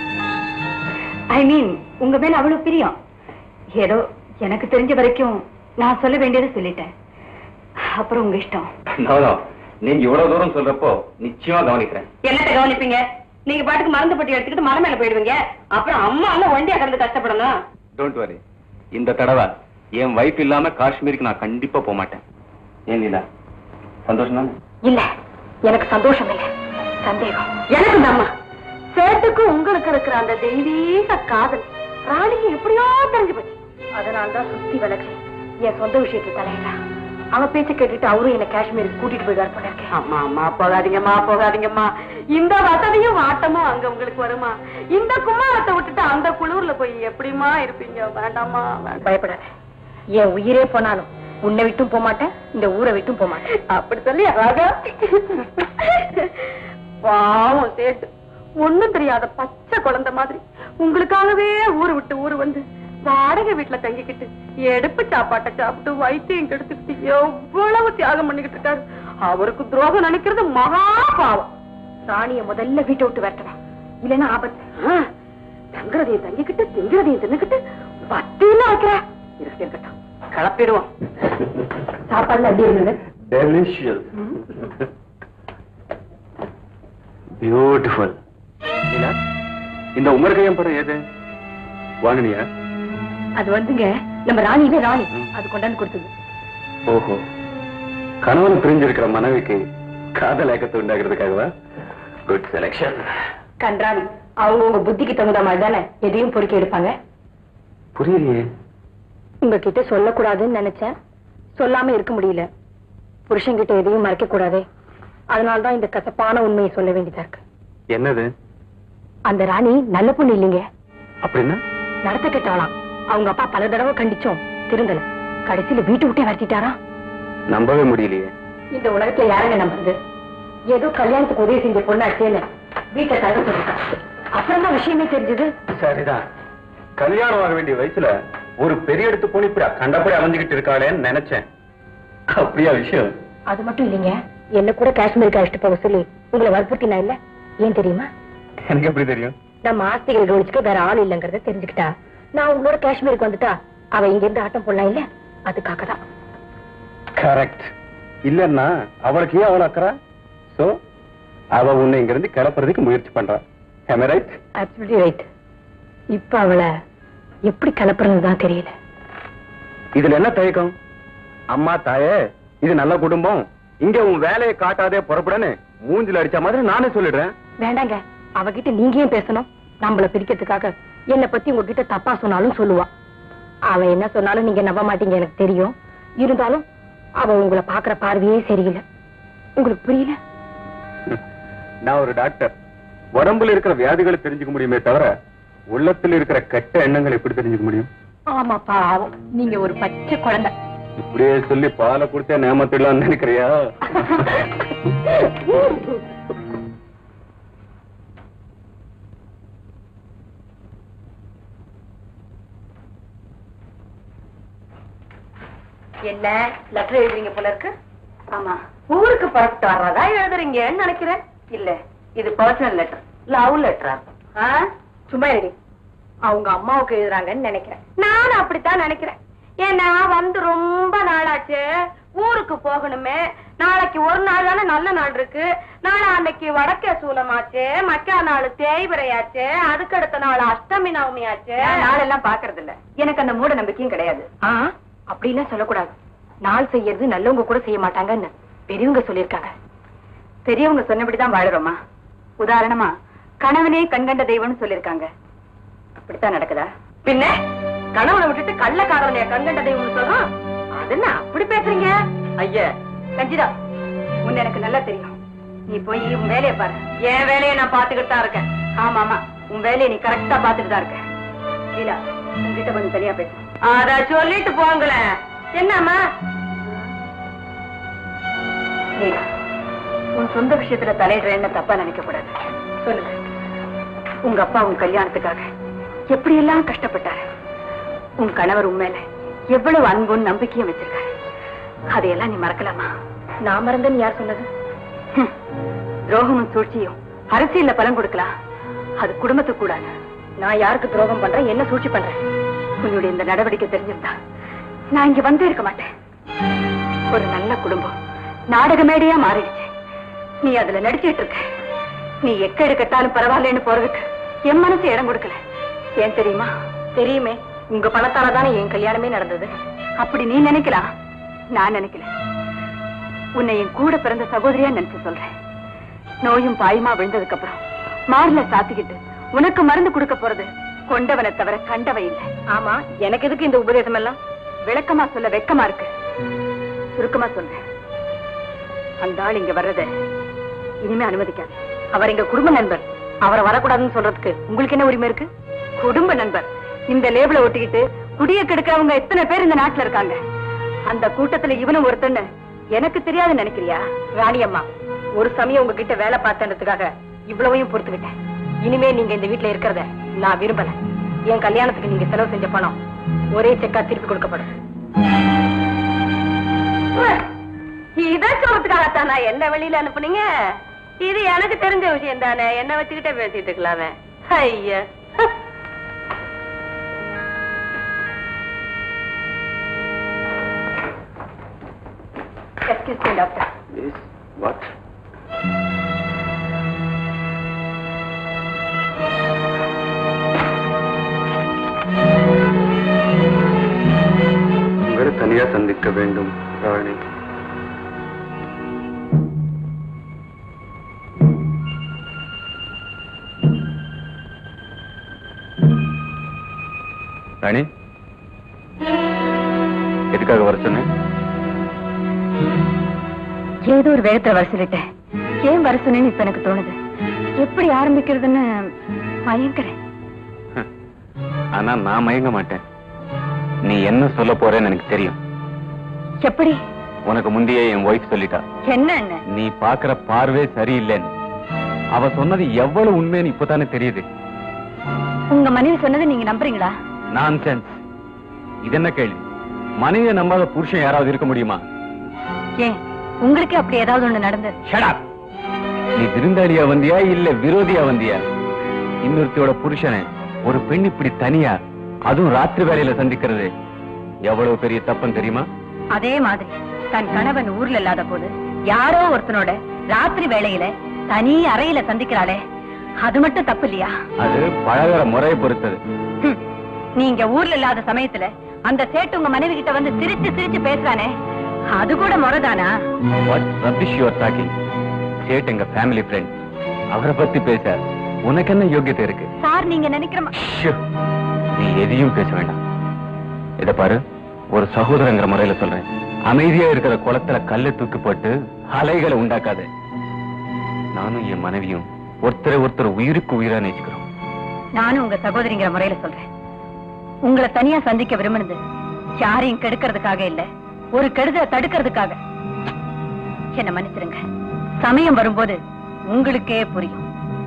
Speaker 2: ஐ மீன் உங்க மேல அவ்வளவு பிரியம் ஏதோ எனக்கு தெரிஞ்ச வரைக்கும் நான் சொல்ல வேண்டியதை சொல்லிட்டேன் அப்புறம் உங்க இஷ்டம்
Speaker 6: No, no. நீங்க இவ்வளவு தூரம் சொல்றப்போ நிச்சயமா கவனிக்கிறேன்
Speaker 2: என்னத்தை கவனிப்பீங்க நீங்க பாட்டுக்கு மருந்து பட்டி எடுத்துக்கிட்டு மரம் மேல போயிடுவீங்க அப்புறம் அம்மா எல்லாம் ஒண்டியா கிடந்து கஷ்டப்படணும்
Speaker 6: டோன்ட் வரி இந்த தடவை என் வைஃப் இல்லாம காஷ்மீருக்கு நான் கண்டிப்பா போக மாட்டேன் ஏன் லீலா சந்தோஷம் தானே
Speaker 2: இல்ல எனக்கு சந்தோஷம் இல்ல சந்தேகம் எனக்கு அம்மா சேட்டுக்கும் உங்களுக்கு இருக்கிற அந்த தெய்வீக காதல் ராணிக்கு எப்படியோ தெரிஞ்சு போச்சு அதனாலதான் சுத்தி விலகு என் சொந்த விஷயத்தை தலையில அவ பேச்ச கேட்டுட்டு அவரும் என்ன காஷ்மீருக்கு கூட்டிட்டு போயிடுவார் போல இருக்கேன் அம்மா அம்மா போகாதீங்கம்மா போகாதீங்கம்மா இந்த வசதியும் வாட்டமும் அங்க உங்களுக்கு வருமா இந்த குமாரத்தை விட்டுட்டு அந்த குளூர்ல போய் எப்படிமா இருப்பீங்க வேண்டாமா பயப்படாத என் உயிரே போனாலும் உன்னை விட்டும் போக மாட்டேன் இந்த ஊரை விட்டும் போக மாட்டேன் அப்படி சொல்லி அழகா பாவம் சேட்டு ஒண்ணும் தெரியாத பச்சை குழந்தை மாதிரி உங்களுக்காகவே ஊரு விட்டு ஊரு வந்து வாடகை வீட்டுல தங்கிக்கிட்டு எடுப்பு சாப்பாட்டை சாப்பிட்டு வைத்தியம் கெடுத்துக்கிட்டு எவ்வளவு தியாகம் பண்ணிக்கிட்டு இருக்காரு அவருக்கு துரோகம் நினைக்கிறது மகா பாவம் ராணிய முதல்ல வீட்டை விட்டு விரட்டலாம் இல்லைன்னா ஆபத்து ஆ, தங்குறதையும் தங்கிக்கிட்டு திங்குறதையும் தின்னுக்கிட்டு பத்தியில வைக்கிற இருக்கு இருக்கட்டும் கலப்பிடுவோம் சாப்பாடுல எப்படி இருந்தது
Speaker 6: டெலிஷியஸ் பியூட்டிஃபுல் லீலா இந்த உமர் கையம் படம் ஏது வாங்கினியா
Speaker 2: அது வந்துங்க நம்ம ராணியில ராணி அது கொண்டாந்து கொடுத்தது
Speaker 6: ஓஹோ கணவன் பிரிஞ்சிருக்கிற மனைவிக்கு காதல் ஏக்கத்தை உண்டாகிறதுக்காகவா குட் செலக்ஷன்
Speaker 2: கன்றாவி அவங்க உங்க புத்திக்கு தகுந்த மாதிரி தானே எதையும் பொறுக்கி எடுப்பாங்க
Speaker 6: புரியலையே
Speaker 2: உங்ககிட்ட சொல்லக்கூடாதுன்னு நினைச்சேன் சொல்லாம இருக்க முடியல புருஷன்கிட்ட எதையும் மறைக்க கூடாதே அதனாலதான் இந்த கசப்பான உண்மையை சொல்ல வேண்டியதா இருக்கு
Speaker 6: என்னது
Speaker 2: அந்த ராணி நல்ல பொண்ணு இல்லைங்க
Speaker 6: அப்படின்னா
Speaker 2: நடத்த கெட்டாளாம் அவங்க அப்பா பல தடவை கண்டிச்சோம் திருந்தல கடைசியில வீட்டு விட்டே வரட்டிட்டாரா
Speaker 6: நம்பவே முடியலையே
Speaker 2: இந்த உலகத்துல யாருங்க நம்புறது ஏதோ கல்யாணத்துக்கு உதவி செஞ்ச பொண்ணு அச்சேன்னு வீட்டை தள்ள சொல்லிட்டான் அப்புறம் தான் விஷயமே தெரிஞ்சது
Speaker 6: சரிதான் கல்யாணம் ஆக வேண்டிய வயசுல ஒரு பெரிய இடத்து பொண்ணு இப்படி கண்டபடி அலைஞ்சுகிட்டு இருக்காளேன்னு நினைச்சேன் அப்படியா விஷயம்
Speaker 2: அது மட்டும் இல்லைங்க என்ன கூட காஷ்மீருக்கு அழைச்சிட்டு போக சொல்லி உங்களை வற்புறுத்தினா இல்ல ஏன் தெரியுமா
Speaker 6: எனக்கு எப்படி தெரியும்
Speaker 2: நம்ம ஆஸ்திகள் கவனிச்சுக்க வேற ஆள் இல்லைங்கறத தெரிஞ்சுக்கிட்டா நான் உங்களோட காஷ்மீருக்கு வந்துட்டா அவ இங்க இருந்து ஆட்டம் போடலாம் இல்ல அதுக்காக தான்
Speaker 6: கரெக்ட் இல்லன்னா அவளுக்கு ஏன் அவளை அக்கறா சோ அவ உன்னை இங்க இருந்து கிளப்புறதுக்கு முயற்சி பண்றா ரைட்
Speaker 2: அப்சல்யூட்லி ரைட் இப்ப அவளை எப்படி கலப்புறது தான் தெரியல
Speaker 6: இதுல என்ன தயக்கம் அம்மா தாயே இது நல்ல குடும்பம் இங்க உன் வேலையை காட்டாதே புறப்படன்னு மூஞ்சில அடிச்ச மாதிரி நானே சொல்லிடுறேன்
Speaker 2: வேண்டாங்க அவகிட்ட நீங்க ஏன் பேசணும் நம்மள பிரிக்கிறதுக்காக என்ன பத்தி உங்ககிட்ட தப்பா சொன்னாலும் சொல்லுவா அவ என்ன சொன்னாலும் நீங்க நம்ப மாட்டீங்க எனக்கு தெரியும் இருந்தாலும் அவ உங்களை பாக்குற பார்வையே சரியில்லை உங்களுக்கு புரியல
Speaker 6: நான் ஒரு டாக்டர் உடம்புல இருக்கிற வியாதிகளை தெரிஞ்சுக்க முடியுமே தவிர உள்ளத்துல இருக்கிற கெட்ட எண்ணங்களை எப்படி தெரிஞ்சுக்க முடியும்
Speaker 2: ஆமா பாவம் நீங்க ஒரு பச்சை குழந்தை
Speaker 6: இப்படியே சொல்லி பாலை கொடுத்தே நேமத்திடலாம்னு நினைக்கிறியா
Speaker 2: என்ன லெட்டர் எழுதுறீங்க போல இருக்கு ஆமா ஊருக்கு புறப்பட்டு வர்றதா எழுதுறீங்கன்னு நினைக்கிறேன் இல்ல இது பர்சனல் லெட்டர் லவ் லெட்டரா சும்மா இருடி அவங்க அம்மாவுக்கு எழுதுறாங்கன்னு நினைக்கிறேன் நானும் அப்படித்தான் நினைக்கிறேன் ஏன்னா வந்து ரொம்ப நாளாச்சு ஊருக்கு போகணுமே நாளைக்கு ஒரு நாள் தானே நல்ல நாள் இருக்கு நாளை அன்னைக்கு வடக்கே சூலமாச்சு மக்கா நாள் தேய்பிரையாச்சு அதுக்கு அடுத்த நாள் அஷ்டமி நவமி ஆச்சு நாளெல்லாம் பாக்குறது இல்ல எனக்கு அந்த மூட நம்பிக்கையும் கிடையாது அப்படிலாம் சொல்லக்கூடாது நாள் செய்யறது நல்லவங்க கூட செய்ய மாட்டாங்கன்னு பெரியவங்க சொல்லியிருக்காங்க பெரியவங்க சொன்னபடிதான் வாழுறோமா உதாரணமா கணவனே கண்கண்ட தெய்வம்னு சொல்லியிருக்காங்க அப்படித்தான் நடக்குதா பின்ன கணவனை விட்டுட்டு கள்ளக்காரவனைய கண்கண்ட தெய்வம்னு சொல்றோம் அது என்ன அப்படி பேசுறீங்க ஐயா சஞ்சிதா உன்னை எனக்கு நல்லா தெரியும் நீ போய் உன் வேலையை பாரு என் வேலையை நான் பாத்துக்கிட்டு தான் இருக்கேன் ஆமா ஆமா உன் வேலையை நீ கரெக்டா பாத்துட்டு தான் இருக்க லீலா உன்கிட்ட கொஞ்சம் சரியா பேசு அத சொல்லிட்டு போங்களேன் என்னம்மா லீலா உன் சொந்த விஷயத்துல தலையிடுறேன்னு தப்பா நினைக்க கூடாது சொல்லுங்க உங்க அப்பா உன் கல்யாணத்துக்காக எப்படி எல்லாம் கஷ்டப்பட்டாரு உன் கணவர் உண்மையில எவ்வளவு அன்பும் நம்பிக்கையும் வச்சிருக்காரு அதையெல்லாம் நீ மறக்கலாமா நான் மறந்தேன்னு யார் சொன்னது ஹம். துரோகமும் சூழ்ச்சியும் அரசியல்ல பலன் கொடுக்கலாம் அது குடும்பத்துக்கு கூடாது நான் யாருக்கு துரோகம் பண்றேன் என்ன சூழ்ச்சி பண்றேன் உன்னுடைய இந்த நடவடிக்கை தெரிஞ்சிருந்தா நான் இங்க வந்து இருக்க மாட்டேன் ஒரு நல்ல குடும்பம் நாடக மேடையா மாறிடுச்சு நீ அதுல நடிச்சிட்டு இருக்க நீ எக்க எடுக்கட்டாலும் பரவாயில்லன்னு போறதுக்கு என் மனசு இடம் கொடுக்கல ஏன் தெரியுமா தெரியுமே உங்க பணத்தால தானே என் கல்யாணமே நடந்தது அப்படி நீ நினைக்கலாம் நான் நினைக்கல உன்னை என் கூட பிறந்த சகோதரியா நினைச்சு சொல்றேன் நோயும் பாயுமா விழுந்ததுக்கு அப்புறம் மார்ல சாத்திக்கிட்டு உனக்கு மருந்து கொடுக்க போறது கொண்டவனை தவிர கண்டவை இல்லை ஆமா எனக்கு எதுக்கு இந்த உபதேசம் எல்லாம் விளக்கமா சொல்ல வெக்கமா இருக்கு சுருக்கமா சொல்றேன் அந்த ஆள் இங்க வர்றத இனிமே அனுமதிக்காது அவர் எங்க குடும்ப நண்பர் அவரை வரக்கூடாதுன்னு சொல்றதுக்கு உங்களுக்கு என்ன உரிமை இருக்கு குடும்ப நண்பர் இந்த லேபிள ஒட்டிக்கிட்டு குடிய கெடுக்கிறவங்க எத்தனை பேர் இந்த நாட்டுல இருக்காங்க அந்த கூட்டத்துல இவனும் ஒருத்தன்னு எனக்கு தெரியாதுன்னு நினைக்கிறியா ராணி அம்மா ஒரு சமயம் உங்ககிட்ட வேலை பார்த்ததுக்காக இவ்வளவையும் பொறுத்துக்கிட்டேன் இனிமே நீங்க இந்த வீட்டுல இருக்கிறத நான் விரும்பல என் கல்யாணத்துக்கு நீங்க செலவு செஞ்ச பணம் ஒரே செக்கா திருப்பி கொடுக்கப்படும் இத சொல்றதுக்காகத்தான் நான் என்ன வெளியில அனுப்புனீங்க இது எனக்கு தெரிஞ்ச விஷயம் தானே என்ன வச்சுக்கிட்டே பேசிட்டு இருக்கலாமே ஐயா எக்ஸ்கியூஸ் மீ டாக்டர்
Speaker 9: வாட்
Speaker 5: உங்களை தனியா சந்திக்க வேண்டும் ராணி
Speaker 9: ராணி எதுக்காக வர சொன்னேன்
Speaker 2: ஏதோ ஒரு வேகத்துல வர சொல்லிட்டேன் ஏன் வர சொன்னேன்னு இப்ப எனக்கு தோணுது எப்படி ஆரம்பிக்கிறதுன்னு மயங்கிறேன்
Speaker 9: ஆனா நான் மயங்க மாட்டேன் நீ என்ன சொல்ல போறேன்னு எனக்கு தெரியும்
Speaker 2: எப்படி
Speaker 9: உனக்கு முந்தையே என் ஒய்ஃப் சொல்லிட்டா
Speaker 2: என்ன என்ன
Speaker 9: நீ பாக்குற பார்வை சரியில்லைன்னு அவ சொன்னது எவ்வளவு உண்மைன்னு இப்பதானே தெரியுது
Speaker 2: உங்க மனைவி சொன்னதை நீங்க நம்புறீங்களா
Speaker 9: நான் இது என்ன கேள்வி மனைவியை நம்பாத புருஷன் யாராவது இருக்க முடியுமா
Speaker 2: ஏன் உங்களுக்கு அப்படி ஏதாவது ஒண்ணு நடந்தது
Speaker 9: Shut up. நீ விருந்தாளியா வந்தியா இல்ல விரோதியா வந்தியா இன்னொருத்தியோட புருஷனை ஒரு பெண் இப்படி தனியா அதுவும் ராத்திரி வேலையில சந்திக்கிறது எவ்வளவு பெரிய தப்புன்னு தெரியுமா
Speaker 2: அதே மாதிரி தன் கணவன் ஊர்ல இல்லாத போது யாரோ ஒருத்தனோட ராத்திரி வேளையில தனி அறையில சந்திக்கிறாளே அது மட்டும் தப்பு இல்லையா
Speaker 9: அது பழகுற முறையை பொறுத்தது
Speaker 2: ஹம். நீங்க ஊர்ல இல்லாத சமயத்துல அந்த சேட்டு உங்க மனைவி கிட்ட வந்து சிரிச்சு சிரிச்சு பேசுறானே அது கூட முறைதானா
Speaker 9: வாட் ரபிஷ் யுவர் டாக்கிங் சேட் எங்க ஃபேமிலி ஃப்ரெண்ட் அவரை பத்தி பேச உனக்கு என்ன யோகியத்தை இருக்கு
Speaker 2: சார் நீங்க நினைக்கிற மா-
Speaker 9: ஷு. நீ எதையும் பேச வேண்டாம் இத பாரு ஒரு சகோதரங்கிற முறையில சொல்றேன் அமைதியா இருக்கிற குளத்துல கல்லை தூக்கி போட்டு அலைகளை உண்டாக்காத நானும் என் மனைவியும் ஒருத்தரை ஒருத்தர் உயிருக்கு உயிரா நேசிக்கிறோம்
Speaker 2: நானும் உங்க சகோதரிங்கிற முறையில சொல்றேன் உங்களை தனியா சந்திக்க விரும்பினது யாரையும் கெடுக்கிறதுக்காக இல்ல ஒரு கெடுதலை தடுக்கிறதுக்காக என்ன மன்னிச்சிருங்க
Speaker 8: சமயம் வரும்போது உங்களுக்கே புரியும்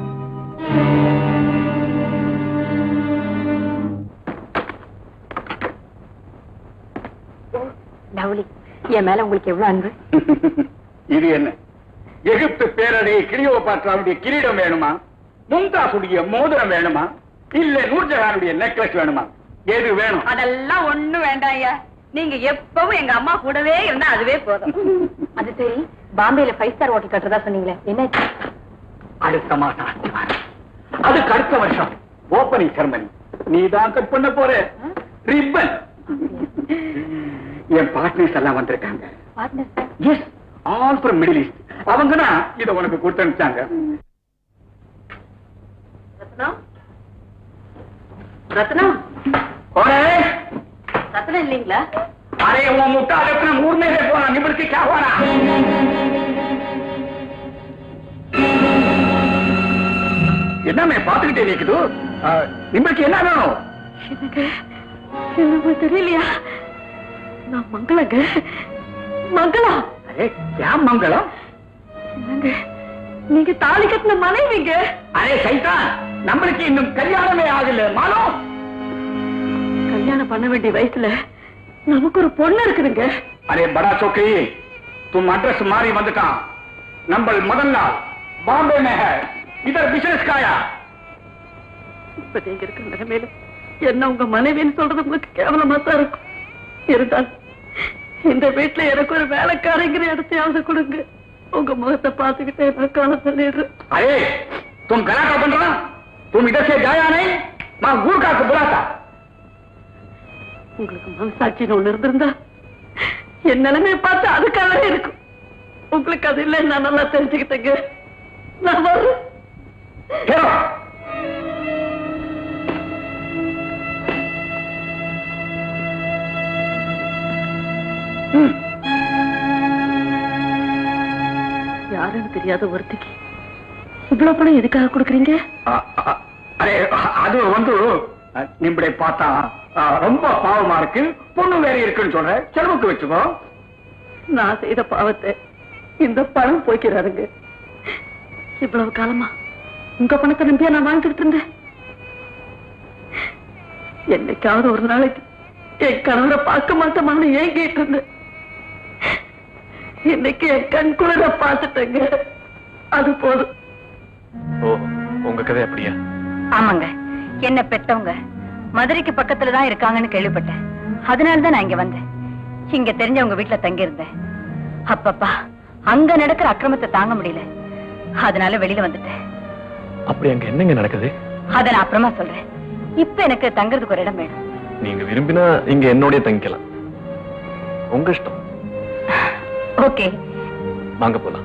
Speaker 2: லவ்லி என் மேல உங்களுக்கு எவ்வளவு அன்பு
Speaker 11: இது என்ன எகிப்து பேரடி கிளியோபாட்ராவுடைய கிரீடம் வேணுமா மும்தாசுடைய மோதிரம் வேணுமா இல்ல நூர்ஜஹானுடைய நெக்லஸ் வேணுமா எது வேணும்
Speaker 2: அதெல்லாம் ஒண்ணு வேண்டாம் ஐயா நீங்க எப்பவும் எங்க அம்மா கூடவே இருந்தா அதுவே போதும் அது சரி பாம்பேல ஃபைவ் ஸ்டார் ஹோட்டல் கட்டுறதா சொன்னீங்களே என்ன
Speaker 11: அடுத்த மாசம் ஆரம்பிப்பாரு. அதுக்கு அடுத்த வருஷம் ஓப்பனிங் செரமனி நீ தான் கட் பண்ண போற ரிப்பன் என் பார்ட்னர்ஸ் எல்லாம் வந்திருக்காங்க yes all from middle east அவங்க தான் இதை உனக்கு கொடுத்து அனுப்பிச்சாங்க
Speaker 2: ரத்னம் ரத்னம்
Speaker 11: ஓரே
Speaker 2: ரத்னம் இல்லீங்களா
Speaker 11: अरे वो मुट्ठा रत्न मूर में है बोला निबड़ के क्या हो रहा என்னமே பாத்துக்கிட்டே இருக்குது நிம்மளுக்கு என்ன வேணும்
Speaker 2: எனக்கு என்னமோ தெரியலையா நான் மங்களங்க மங்களா
Speaker 11: அரே क्या மங்களம்
Speaker 2: என்னங்க நீங்க தாலி கட்டின மனைவிங்க
Speaker 11: அரே சைத்தான் நம்மளுக்கு இன்னும் கல்யாணமே ஆகல மாலும்
Speaker 2: கல்யாணம் பண்ண வேண்டிய வயசுல நமக்கு ஒரு பொண்ணு இருக்குதுங்க
Speaker 11: அரே படா சோக்கி तुम அட்ரஸ் மாறி வந்துட்டான் நம்ம முதல் நாள் பாம்பே में है इधर बिजनेस का आया
Speaker 2: இப்ப நீங்க இருக்கிற நிலைமையில என்ன உங்க மனைவின்னு சொல்றது உங்களுக்கு கேவலமா தான் இருக்கும் இருந்தால் இந்த வீட்டுல எனக்கு ஒரு வேலைக்காரங்கிற இடத்தையாவது கொடுங்க உங்க முகத்தை பார்த்துக்கிட்டே நான் காலம் சொல்லிடுறேன்
Speaker 11: अरे तुम गला का बन रहा तुम इधर से जाया नहीं मैं गुड़ का बुलाता
Speaker 2: உங்களுக்கு மனசாட்சின்னு ஒண்ணு இருந்திருந்தா என் நிலைமையை பார்த்து அதுக்காகவே இருக்கும் உங்களுக்கு அது இல்லை நான் நல்லா தெரிஞ்சுக்கிட்டேங்க நான் வரேன்
Speaker 11: चलो हम्म
Speaker 2: யாருன்னு தெரியாத ஒருத்திக்கு இவ்வளவு பணம் எதுக்காக கொடுக்குறீங்க
Speaker 11: அ- அ- அரே அது வந்து நிம்படை பார்த்தா அ, ரொம்ப பாவமா இருக்கு பொண்ணு வேற இருக்குன்னு சொல்ற செலவுக்கு வச்சுக்கோ
Speaker 2: நான் செய்த பாவத்தை இந்த பணம் போய்க்கிறாருங்க இவ்வளவு காலமா உங்க பணத்தை நம்பியா நான் வாழ்ந்துட்டு இருந்தேன் என்னைக்காவது ஒரு நாளைக்கு என் கணவரை பார்க்க மாட்டோமான்னு ஏங்கிட்டு இருந்தேன் இன்னைக்கு என் கண் குளிர பார்த்துட்டேங்க அது போதும்
Speaker 9: ஓ உங்க கதை அப்படியா
Speaker 8: ஆமாங்க என்ன பெத்தவங்க மதுரைக்கு பக்கத்துல தான் இருக்காங்கன்னு கேள்விப்பட்டேன் அதனால தான் நான் இங்க வந்தேன் இங்க தெரிஞ்சவங்க வீட்டுல தங்கி இருந்தேன் அப்பப்பா அங்க நடக்கிற அக்கிரமத்தை தாங்க முடியல அதனால வெளியில வந்துட்டேன்
Speaker 9: அப்படி அங்க என்னங்க நடக்குது
Speaker 8: அத நான் அப்புறமா சொல்றேன் இப்ப எனக்கு தங்குறதுக்கு ஒரு இடம் வேணும்
Speaker 9: நீங்க விரும்பினா இங்க என்னோடய தங்கிக்கலாம் உங்க இஷ்டம்
Speaker 8: ஓகே
Speaker 9: வாங்க போலாம்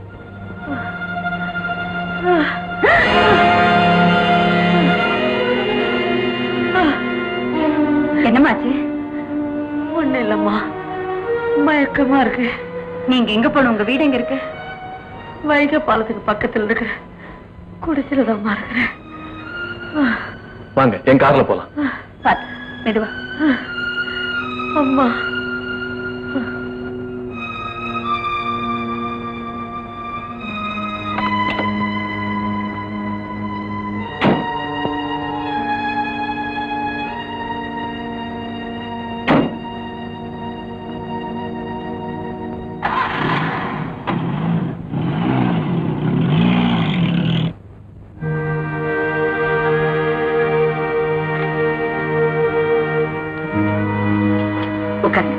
Speaker 8: என்னமாச்சு
Speaker 2: ஒண்ணு இல்லம்மா மயக்கமா இருக்கு
Speaker 8: நீங்க எங்க போகணும் உங்க வீடு எங்க இருக்கு
Speaker 2: வைகை பாலத்துக்கு பக்கத்துல இருக்கு குடிச்சிருதாம்மா இருக்கிறேன்
Speaker 9: வாங்க என் கார்ல போலாம்
Speaker 8: பாத்து மெதுவா
Speaker 2: அம்மா
Speaker 8: உட்காருங்க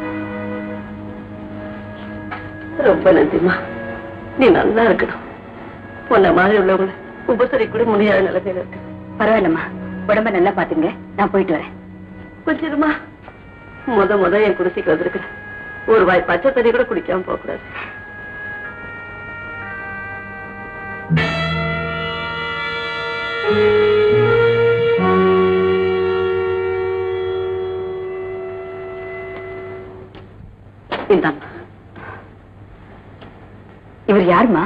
Speaker 2: ரொம்ப நன்றிம்மா நீ நல்லா இருக்கணும் உன்ன மாதிரி உள்ளவங்களை உபசரி கூட முடியாத நிலைமையில இருக்கு
Speaker 8: பரவாயில்லம்மா உடம்ப நல்லா பாத்துங்க நான் போயிட்டு வரேன்
Speaker 2: கொஞ்சமா முத முத என் குடிசைக்கு வந்திருக்கிறேன் ஒரு வாய் பச்சை தண்ணி கூட குடிக்காம போக கூடாது இந்தாம்மா
Speaker 8: இவர் யாருமா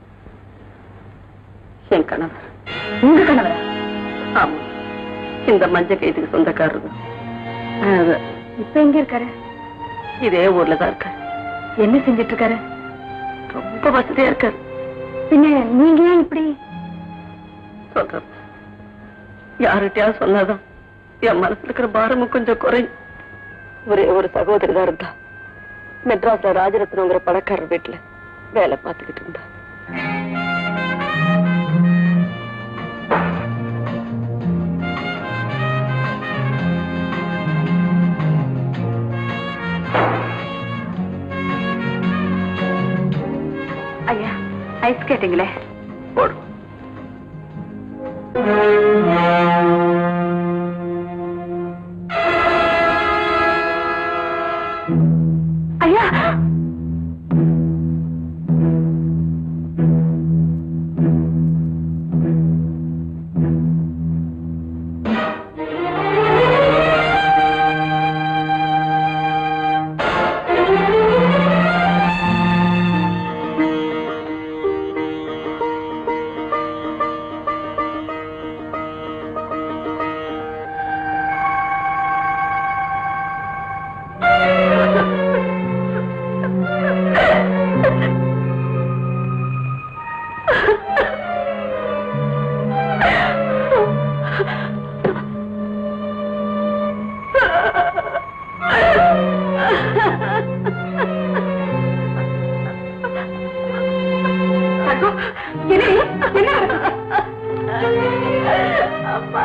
Speaker 2: என் கணவர்
Speaker 8: உங்க கணவரா
Speaker 2: ஆமா இந்த மஞ்ச கைத்துக்கு சொந்தக்காரர் தான் அது,
Speaker 8: இப்ப எங்க இருக்காரு
Speaker 2: இதே ஊர்ல தான் இருக்காரு
Speaker 8: என்ன செஞ்சிட்டு இருக்காரு
Speaker 2: ரொம்ப ரொம்ப வசதியா இருக்காரு
Speaker 4: பின்ன நீங்க ஏன் இப்படி
Speaker 2: சொல்றேன் யார்கிட்டயாவது சொன்னாதான் என் மனசுல இருக்கிற பாரமும் கொஞ்சம் குறையும் ஒரே ஒரு சகோதரி தான் இருந்தா மெட்ராஸ்ல ராஜரத்னங்கிற பணக்காரர் வீட்டுல வேலை பார்த்துக்கிட்டு இருந்தா ஐயா ஐஸ் கேட்டீங்களே
Speaker 1: போடு
Speaker 2: ஐயா என்ன என்ன அம்மா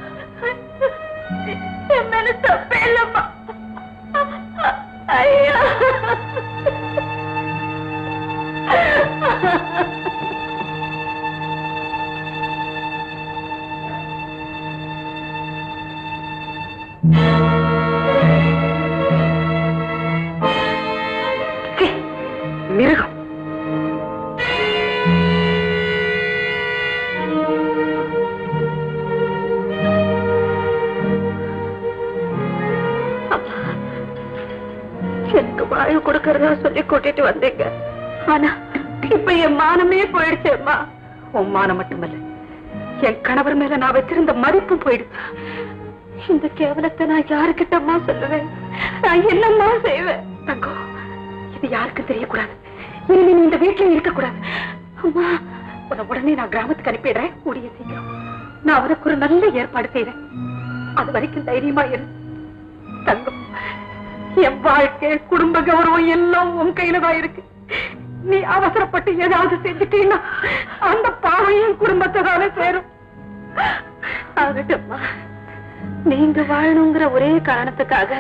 Speaker 2: என் மேல தப்பே இல்லம்மா ஐயா ச்சீ, மிருகம் எனக்கு வாயு கொடுக்கறதா சொல்லி கூட்டிட்டு வந்தீங்க ஆனா இப்ப என் மானமே போயிடுச்சு அம்மா உன் மானம் மட்டுமல்ல என் கணவர் மேல நான் வச்சிருந்த மதிப்பும் போயிடுச்சு இந்த கேவலத்தை நான் யாருக்கிட்டம்மா சொல்லுவேன் நான் என்னம்மா செய்வேன் தங்கம் இது யாருக்கும் தெரியக்கூடாது இனிமே நீ இந்த வீட்டுல இருக்கக்கூடாது அம்மா உன்னை உடனே நான் கிராமத்துக்கு அனுப்பிடுறேன் கூடிய சீக்கிரம் நான் உனக்கு ஒரு நல்ல ஏற்பாடு செய்றேன் அது வரைக்கும் தைரியமா இரு தங்கம் என் வாழ்க்கை குடும்ப கௌரவம் எல்லாம் உன் கையில தான் இருக்கு நீ அவசரப்பட்டு ஏதாவது செஞ்சுட்டீங்கன்னா அந்த பாவையும் குடும்பத்தை தானே சேரும் ஆகட்டும்மா நீங்க வாழணுங்கிற ஒரே காரணத்துக்காக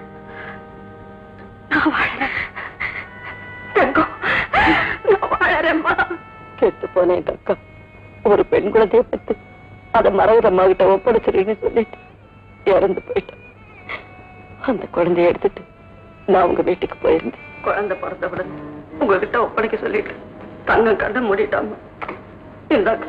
Speaker 2: நான் வாழறேன் தங்கம் நான் வாழறேம்மா கெட்டு போனேன் அக்கா ஒரு பெண் குழந்தைய பத்து அதை மறவுற அம்மா கிட்ட ஒப்படைச்சிருன்னு சொல்லிட்டு இறந்து போயிட்டேன் அந்த குழந்தைய எடுத்துட்டு நான் உங்க வீட்டுக்கு போயிருந்தேன் குழந்தை பிறந்த உடனே உங்ககிட்ட ஒப்படைக்க சொல்லிட்டு தங்கம் கண்ண மூடிட்டாங்க இந்தாங்க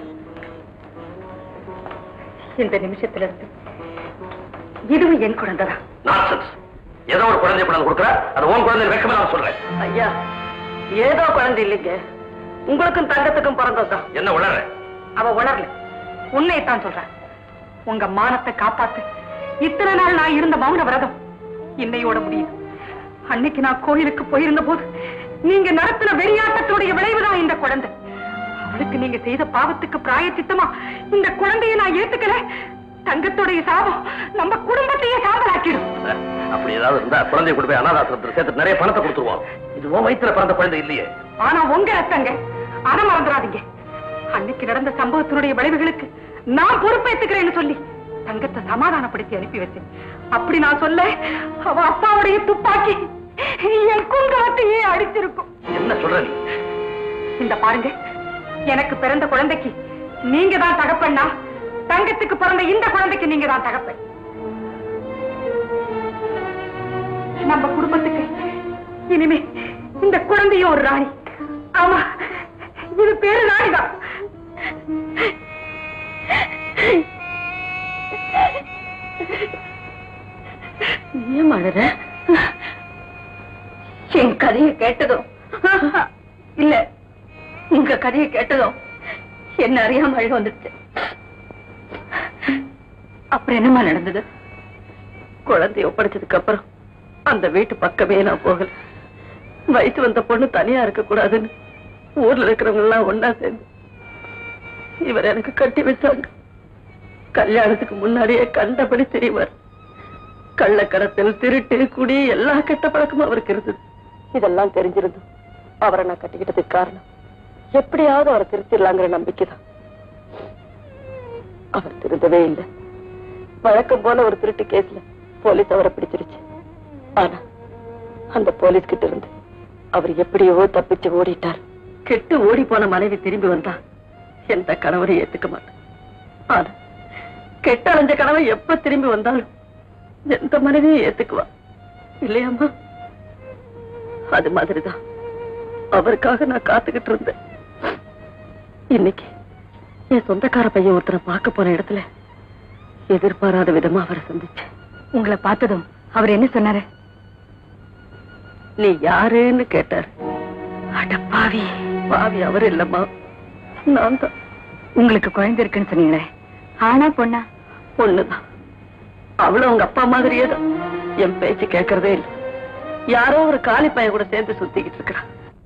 Speaker 2: இந்த நிமிஷத்துல இருந்து இதுவும் என் குழந்தைதான்
Speaker 1: நான்சென்ஸ் ஏதோ ஒரு குழந்தை கொண்டு வந்து கொடுக்குற அது உன் குழந்தை வைக்கமே நான் சொல்றேன்
Speaker 2: ஐயா ஏதோ குழந்தை இல்லைங்க உங்களுக்கும் தங்கத்துக்கும் பிறந்ததுதான்
Speaker 1: என்ன உணர்ற
Speaker 2: அவ உணரல உண்மையைத்தான் சொல்றேன் உங்க மானத்தை காப்பாத்து இத்தனை நாள் நான் இருந்த மௌன விரதம் இன்னையோட முடியுது அன்னைக்கு நான் கோயிலுக்கு போயிருந்த போது நீங்க நடத்தின வெறியாட்டத்துடைய விளைவுதான் இந்த குழந்தை அவளுக்கு நீங்க செய்த பாவத்துக்கு பிராயச்சித்தமா இந்த குழந்தையை நான் ஏத்துக்கல தங்கத்துடைய சாபம் நம்ம குடும்பத்தையே சாம்பலாக்கிடும்
Speaker 1: அப்படி ஏதாவது இருந்தா குழந்தைய கொண்டு போய் அனாதாசிரமத்தில் சேர்த்து நிறைய பணத்தை கொடுத்துருவோம் இது உன் வயித்துல பிறந்த குழந்தை இல்லையே
Speaker 2: ஆனா உங்க ரத்தங்க அத மறந்துடாதீங்க அன்னைக்கு நடந்த சம்பவத்தினுடைய விளைவுகளுக்கு நான் பொறுப்பேத்துக்கிறேன்னு சொல்லி தங்கத்தை சமாதானப்படுத்தி அனுப்பி வச்சேன் அப்படி நான் சொல்ல அவ அப்பாவுடைய துப்பாக்கி என் குங்குமத்தையே அடிச்சிருக்கும்
Speaker 1: என்ன சொல்ற நீ
Speaker 2: இந்த பாருங்க எனக்கு பிறந்த குழந்தைக்கு நீங்க தான் தகப்பன்னா தங்கத்துக்கு பிறந்த இந்த குழந்தைக்கு நீங்க தான் தகப்பன் நம்ம குடும்பத்துக்கு இனிமே இந்த குழந்தையும் ஒரு ராணி ஆமா இது பேரு ராணிதான் ஏன் அழுற என் கதையை கேட்டதும் இல்ல உங்க கதையை கேட்டதும் என்ன அறியாம அழுக வந்துடுச்சு அப்புறம் என்னமா நடந்தது குழந்தைய ஒப்படைச்சதுக்கு அப்புறம் அந்த வீட்டு பக்கமே நான் போகல வயசு வந்த பொண்ணு தனியா இருக்க கூடாதுன்னு
Speaker 12: ஊர்ல இருக்கிறவங்க எல்லாம் ஒன்னா சேர்ந்து இவர் எனக்கு கட்டி வச்சாங்க கல்யாணத்துக்கு முன்னாடியே கண்டபடி தெரிவார் கள்ளக்கடத்தல் திருட்டு குடி எல்லா கெட்ட பழக்கமும் அவருக்கு இருந்தது இதெல்லாம் தெரிஞ்சிருந்தும் அவரை நான் கட்டிக்கிட்டதுக்கு காரணம் எப்படியாவது அவரை திருத்திடலாங்கிற நம்பிக்கை தான் அவர் திருந்தவே இல்லை வழக்கம் போல ஒரு திருட்டு கேஸ்ல போலீஸ் அவரை பிடிச்சிருச்சு ஆனா அந்த போலீஸ் கிட்ட இருந்து அவர் எப்படியோ தப்பிச்சு ஓடிட்டார் கெட்டு ஓடி போன மனைவி திரும்பி வந்தா எந்த கணவரை ஏத்துக்க மாட்டேன் ஆனா கெட்ட அலைஞ்ச கணவன் எப்ப திரும்பி வந்தாலும் எந்த மனைவியும் ஏத்துக்குவா இல்லையாம்மா அது மாதிரிதான் அவருக்காக நான் காத்துக்கிட்டு இருந்தேன் இன்னைக்கு என் சொந்தக்கார பையன் ஒருத்தரை பார்க்க போன இடத்துல எதிர்பாராத விதமா அவரை சந்திச்சேன்
Speaker 8: உங்களை பார்த்ததும் அவர் என்ன சொன்னாரு
Speaker 12: நீ யாருன்னு கேட்டாரு அட பாவி பாவி அவர் இல்லம்மா நான் தான்
Speaker 8: உங்களுக்கு குழந்தை இருக்குன்னு சொன்னீங்களே ஆனா பொண்ணா
Speaker 12: பொண்ணுதான் அவளும் உங்க அப்பா மாதிரியே தான் என் பேச்சு கேட்கறதே இல்லை யாரோ ஒரு காலி பையன் கூட சேர்ந்து சுத்திக்கிட்டு இருக்கிறான்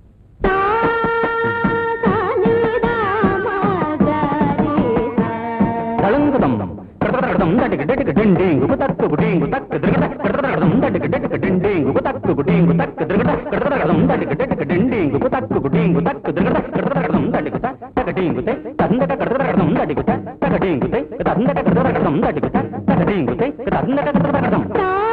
Speaker 10: தளங்குதம் கடதடகடதம் தட்டுக்கு டட்டுக்கு டிண்டிங்கு புதக்கு புடிங்கு தக்கு திருகட கடதடகடதம் தட்டுக்கு டட்டுக்கு டிண்டிங்கு புதக்கு புடிங்கு தக்கு திருகட கடதடகடதம் தட்டுக்கு டட்டுக்கு டிண்டிங்கு புதக்கு புடிங்கு தக்கு திருகட கடதடகடதம் தட்டுக்கு தகடிங்கு தே தந்தட கடதடகடதம் தட்டுக்கு தகடிங்கு தே தந்தட கடதடகடம் தட்டுக்கு தகடிங்கு தே தந்தட கடதடகடம்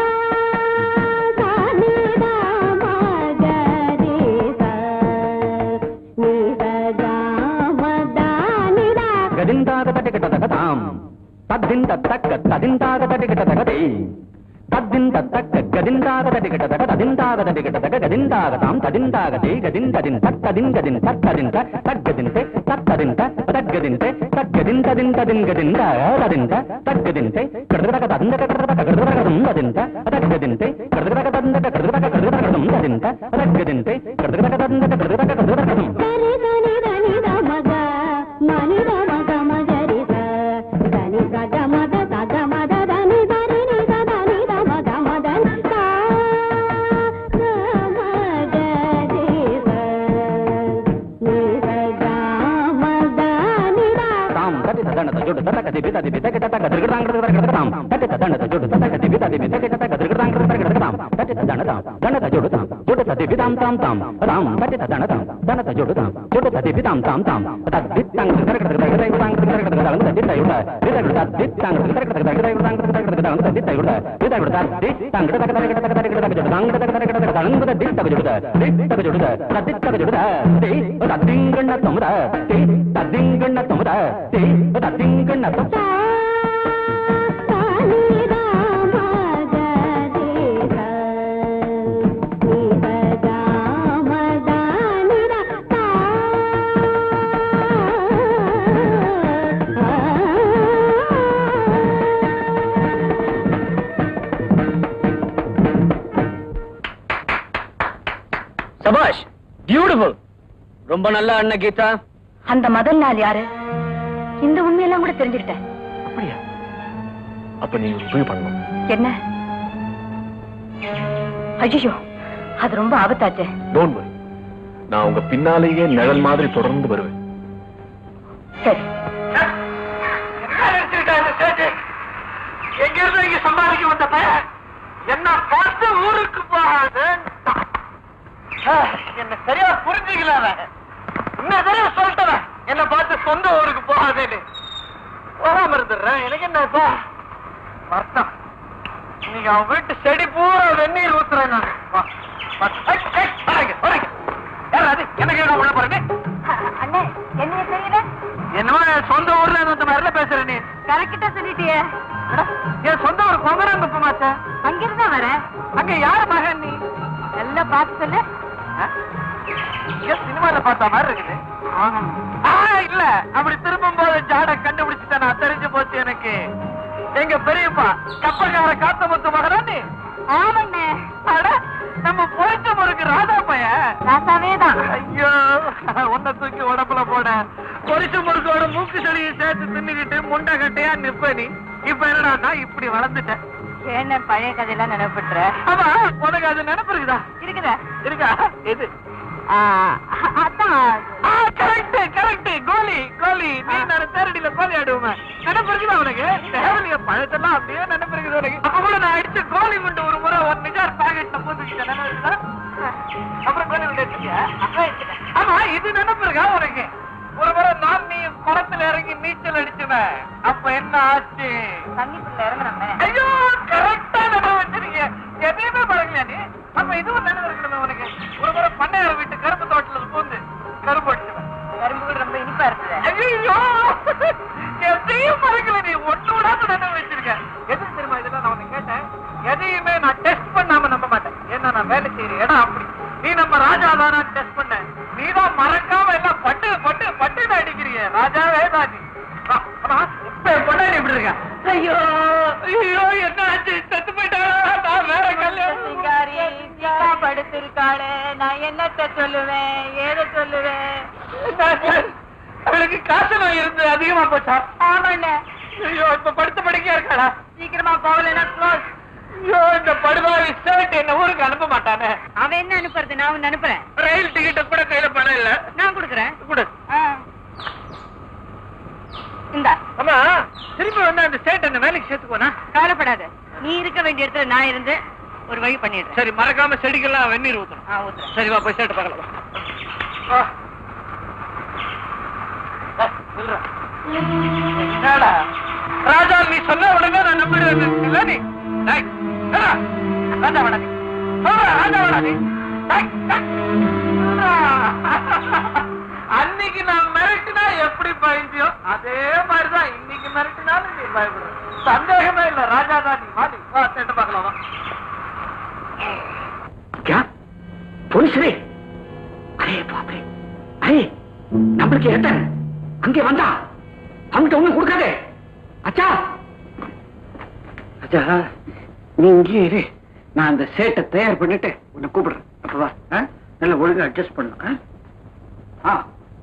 Speaker 10: గదిందాగ తటికట తగతాం తద్దింత తక్క తదిందాగ తటికట తగతే తద్దింత తక్క గదిందాగ తటికట తగ తదిందాగ తటికట తగ గదిందాగతాం తదిందాగతే గదింతదిన్ తక్కదింగదిన్ తక్కదింత తగ్గదింతే తక్కదింత తగ్గదింతే తగ్గదింతదింతదిన్ గదింద తదింత తగ్గదింతే కడదగ తదందక కడదగ కడదగదం తదింత తగ్గదింతే కడదగ తదందక కడదగ కడదగదం తదింత తగ్గదింతే కడదగ తదందక కడదగ కడదగదం தாம் தட்டி ததன தஜோடு ததக திபி ததி பிதக ததக திருகடாங்க திருகடாங்க தாம் தட்டி ததன தஜோடு ததக திபி ததி பிதக ததக திருகடாங்க திருகடாங்க தாம் தட்டி ததன தாம் தன தஜோடு தாம் ஜோடு ததி பிதாம் தாம் தாம் தாம் தட்டி ததன தாம் தன தஜோடு தாம் ஜோடு ததி பிதாம் தாம் தாம் தத்தி தங்க திருகடாங்க திருகடாங்க திருகடாங்க திருகடாங்க தத்தி தயுட பிதக தத்தி தங்க திருகடாங்க திருகடாங்க திருகடாங்க தத்தி தயுட பிதக தத்தி தங்க தக தக தக தக தக ஜோடு தாங்க தக தக தக தங்க தத்தி தக ஜோடு தி தக ஜோடு தத்தி தக ஜோடு தி தத்திங்கண்ண தமுட தி தத்திங்கண்ண தமுட தி தத்திங்கண்ண தமுட
Speaker 6: சபாஷ் பியூட்டிஃபுல் ரொம்ப நல்ல அண்ணன் கீதா
Speaker 8: அந்த முதல் நாள் யாரு இந்த உண்மையெல்லாம் கூட தெரிஞ்சுக்கிட்டேன்
Speaker 9: அப்படியா அப்ப நீ ஒரு உதவி பண்ணணும்
Speaker 8: என்ன ஐயோ அது ரொம்ப ஆபத்தாச்சே
Speaker 9: டோன்ட் வரி நான் உங்க பின்னாலேயே நிழல் மாதிரி தொடர்ந்து வருவேன்
Speaker 8: சரி
Speaker 3: எங்க இருந்து இங்க சம்பாதிக்க வந்த பையன் என்ன பார்த்து ஊருக்கு போகாது என்ன சரியா புரிஞ்சுக்கல அவன் இன்னும் சரியா சொல்லிட்டவன் என்ன பார்த்து சொந்த ஊருக்கு போகாதேன்னு போகாம இருந்துடுறேன் எனக்கு என்னப்பா வருத்தம் நீங்க அவன் வீட்டு செடி பூரா வெந்நீர் ஊத்துறேன் நான் வா, வா. ஏய், ஏய், வராங்க, வராங்க. யார் அது? என்ன கேட்க உள்ள போறேன்
Speaker 4: அண்ணே என்ன செய்யற
Speaker 3: என்னமோ என் சொந்த ஊர்ல இந்த மாதிரில பேசுற நீ
Speaker 4: கரெக்டா சொல்லிட்டியே
Speaker 3: அட, என் சொந்த ஊர் பொங்கராங்க மாத்த
Speaker 4: அங்கிருந்தா வர
Speaker 3: அங்க யார மகன் நீ
Speaker 4: நல்லா பார்த்து சொல்லு
Speaker 3: ஆ? இங்க சினிமால பார்த்த மாதிரி இருக்குது ஆ, இல்ல அப்படி திரும்பும் போது ஜாட கண்டுபிடிச்சுட்டேன் நான் தெரிஞ்சு போச்சு எனக்கு எங்க பெரியப்பா கப்பக்கார காத்தமுத்து மகனா நீ
Speaker 4: ஆமாண்ணே
Speaker 3: அட நம்ம பொறிச்ச முறுக்கு ராதா பையன்
Speaker 4: ராசாவே தான்
Speaker 3: ஐயோ உன்னை தூக்கி உடம்புல போட பொரிச்ச முறுக்கோட மூக்கு செடியை சேர்த்து தின்னுக்கிட்டு முண்டை கட்டையா நிப்ப நீ இப்ப என்னடா இப்படி வளர்ந்துட்டேன்
Speaker 4: என்ன பழைய கதையெல்லாம் நினைவுபட்டுற
Speaker 3: ஆமா உனக்கு அது நினைப்பு இருக்குதா
Speaker 4: இருக்குதா
Speaker 3: இருக்கா எது
Speaker 13: கரெக்ட் கரெக்ட் கோலி கோலி நீ நான் தேரடியில கோலி ஆடுவேன் நினைப்பு இருக்குதா உனக்கு தேவலிய பழத்தெல்லாம் அப்படியே நினைப்பு இருக்குது உனக்கு அப்ப கூட நான் அடிச்ச கோலி குண்டு ஒரு முறை ஒரு நிஜார் பாக்கெட்ல போட்டுக்கிட்டேன் நினைவு இருக்குதா? அப்புறம் கோலி குண்டு எடுத்துக்கியா ஆமா இது நினைப்பு இருக்கா உனக்கு ஒரு முறை நான் நீ குளத்துல இறங்கி நீச்சல் அடிச்சுவேன் அப்ப என்ன ஆச்சு
Speaker 2: தண்ணிக்குள்ள இறங்குறமே
Speaker 13: ஐயோ கரெக்டா நினைவு வச்சிருக்கீங்க எதையுமே பழகலையா நீ அப்ப இதுவும் நினைவு இருக்கணுமே உனக்கு ஒரு முறை பண்ணையார் வீட்டு கரும்பு தோட்டத்துல பூந்து கரும்பு அடிச்சுவேன்
Speaker 2: கரும்பு கூட ரொம்ப இனிப்பா இருக்குது
Speaker 13: ஐயோ எதையும் மறக்கல நீ ஒண்ணு விடாம நினைவு வச்சிருக்க எது தெரியுமா இதெல்லாம் நான் உனக்கு கேட்டேன் எதையுமே நான் டெஸ்ட் பண்ணாம நம்ப மாட்டேன் ஏன்னா நான் வேலை செய்யற இடம் அப்படி நீ நம்ம ராஜா தானா டெஸ்ட் பண்ண நீ தான் மறக்காம எல்லாம் பட்டு பட்டு பட்டுன்னு அடிக்கிறிய ராஜாவே தான் நீ ஆ, ஆமா, இப்ப என் பொண்டாட்டி எப்படி இருக்கா ஐயோ ஐயோ என்ன ஆச்சு செத்து போயிட்டாளா நான் வேற கல்யாணம்
Speaker 2: சிங்காரி சீதா படுத்திருக்காளே நான் என்னத்த சொல்லுவேன் ஏத சொல்லுவேன்
Speaker 13: அவளுக்கு காசு நோய் இருந்து அதிகமா போச்சா
Speaker 2: ஆமாண்ணே
Speaker 13: ஐயோ இப்ப படுத்த படுக்கையா இருக்காளா
Speaker 2: சீக்கிரமா போகலன்னா க்ளோஸ்
Speaker 13: ஐயோ இந்த படுவாவி சேட் என்ன ஊருக்கு அனுப்ப மாட்டானே
Speaker 2: அவன் என்ன அனுப்புறது நான் உன்னை அனுப்புறேன்
Speaker 13: ரயில் டிக்கெட்ட கூட கையில பணம் இல்ல
Speaker 2: நான் கொடுக்குறேன்
Speaker 13: கொடு
Speaker 2: இந்தா
Speaker 13: அம்மா திரும்பி வந்து அந்த சேட் அந்த வேலைக்கு சேர்த்துக்கோனா
Speaker 2: கவலைப்படாத நீ இருக்க வேண்டிய இடத்துல நான் இருந்து ஒரு வழி பண்ணிடுறேன்
Speaker 13: சரி மறக்காம செடிக்கெல்லாம் வெந்நீர் ஊத்தணும்
Speaker 2: ஆ ஊத்துறேன்
Speaker 13: சரி வா போய் சேட்டு பார்க்கலாம் வா. வா. வா, நில்றா. என்னடா ராஜா நீ சொன்ன உடனே நான் நம்பிடுவேன் இல்ல நீ டேய், நில்றா. ராஜா வாடா நீ சொல்றா, ராஜா வாடா நீ டேய், டேய். நில்றா. அன்னைக்கு நான் மிரட்டினா எப்படி பயந்தியோ அதே மாதிரிதான் இன்னைக்கு மிரட்டினாலும் நீ பயப்படுற சந்தேகமே இல்ல ராஜா தான் நீ வாடி வா சேட்டு பார்க்கலாம் வா
Speaker 3: क्या पुलिस रे अरे बाप रे अरे நம்மளுக்கு ஏத்தன் அங்கே வந்தா அவங்கிட்ட ஒண்ணும் கொடுக்காதே அச்சா அச்சா நீ இங்கே இரு நான் அந்த சேட்டை தயார் பண்ணிட்டு உன்னை கூப்பிடுறேன் அப்ப வா ஆ? நல்ல ஒழுங்கா அட்ஜஸ்ட் பண்ணும் ஆ? ஆ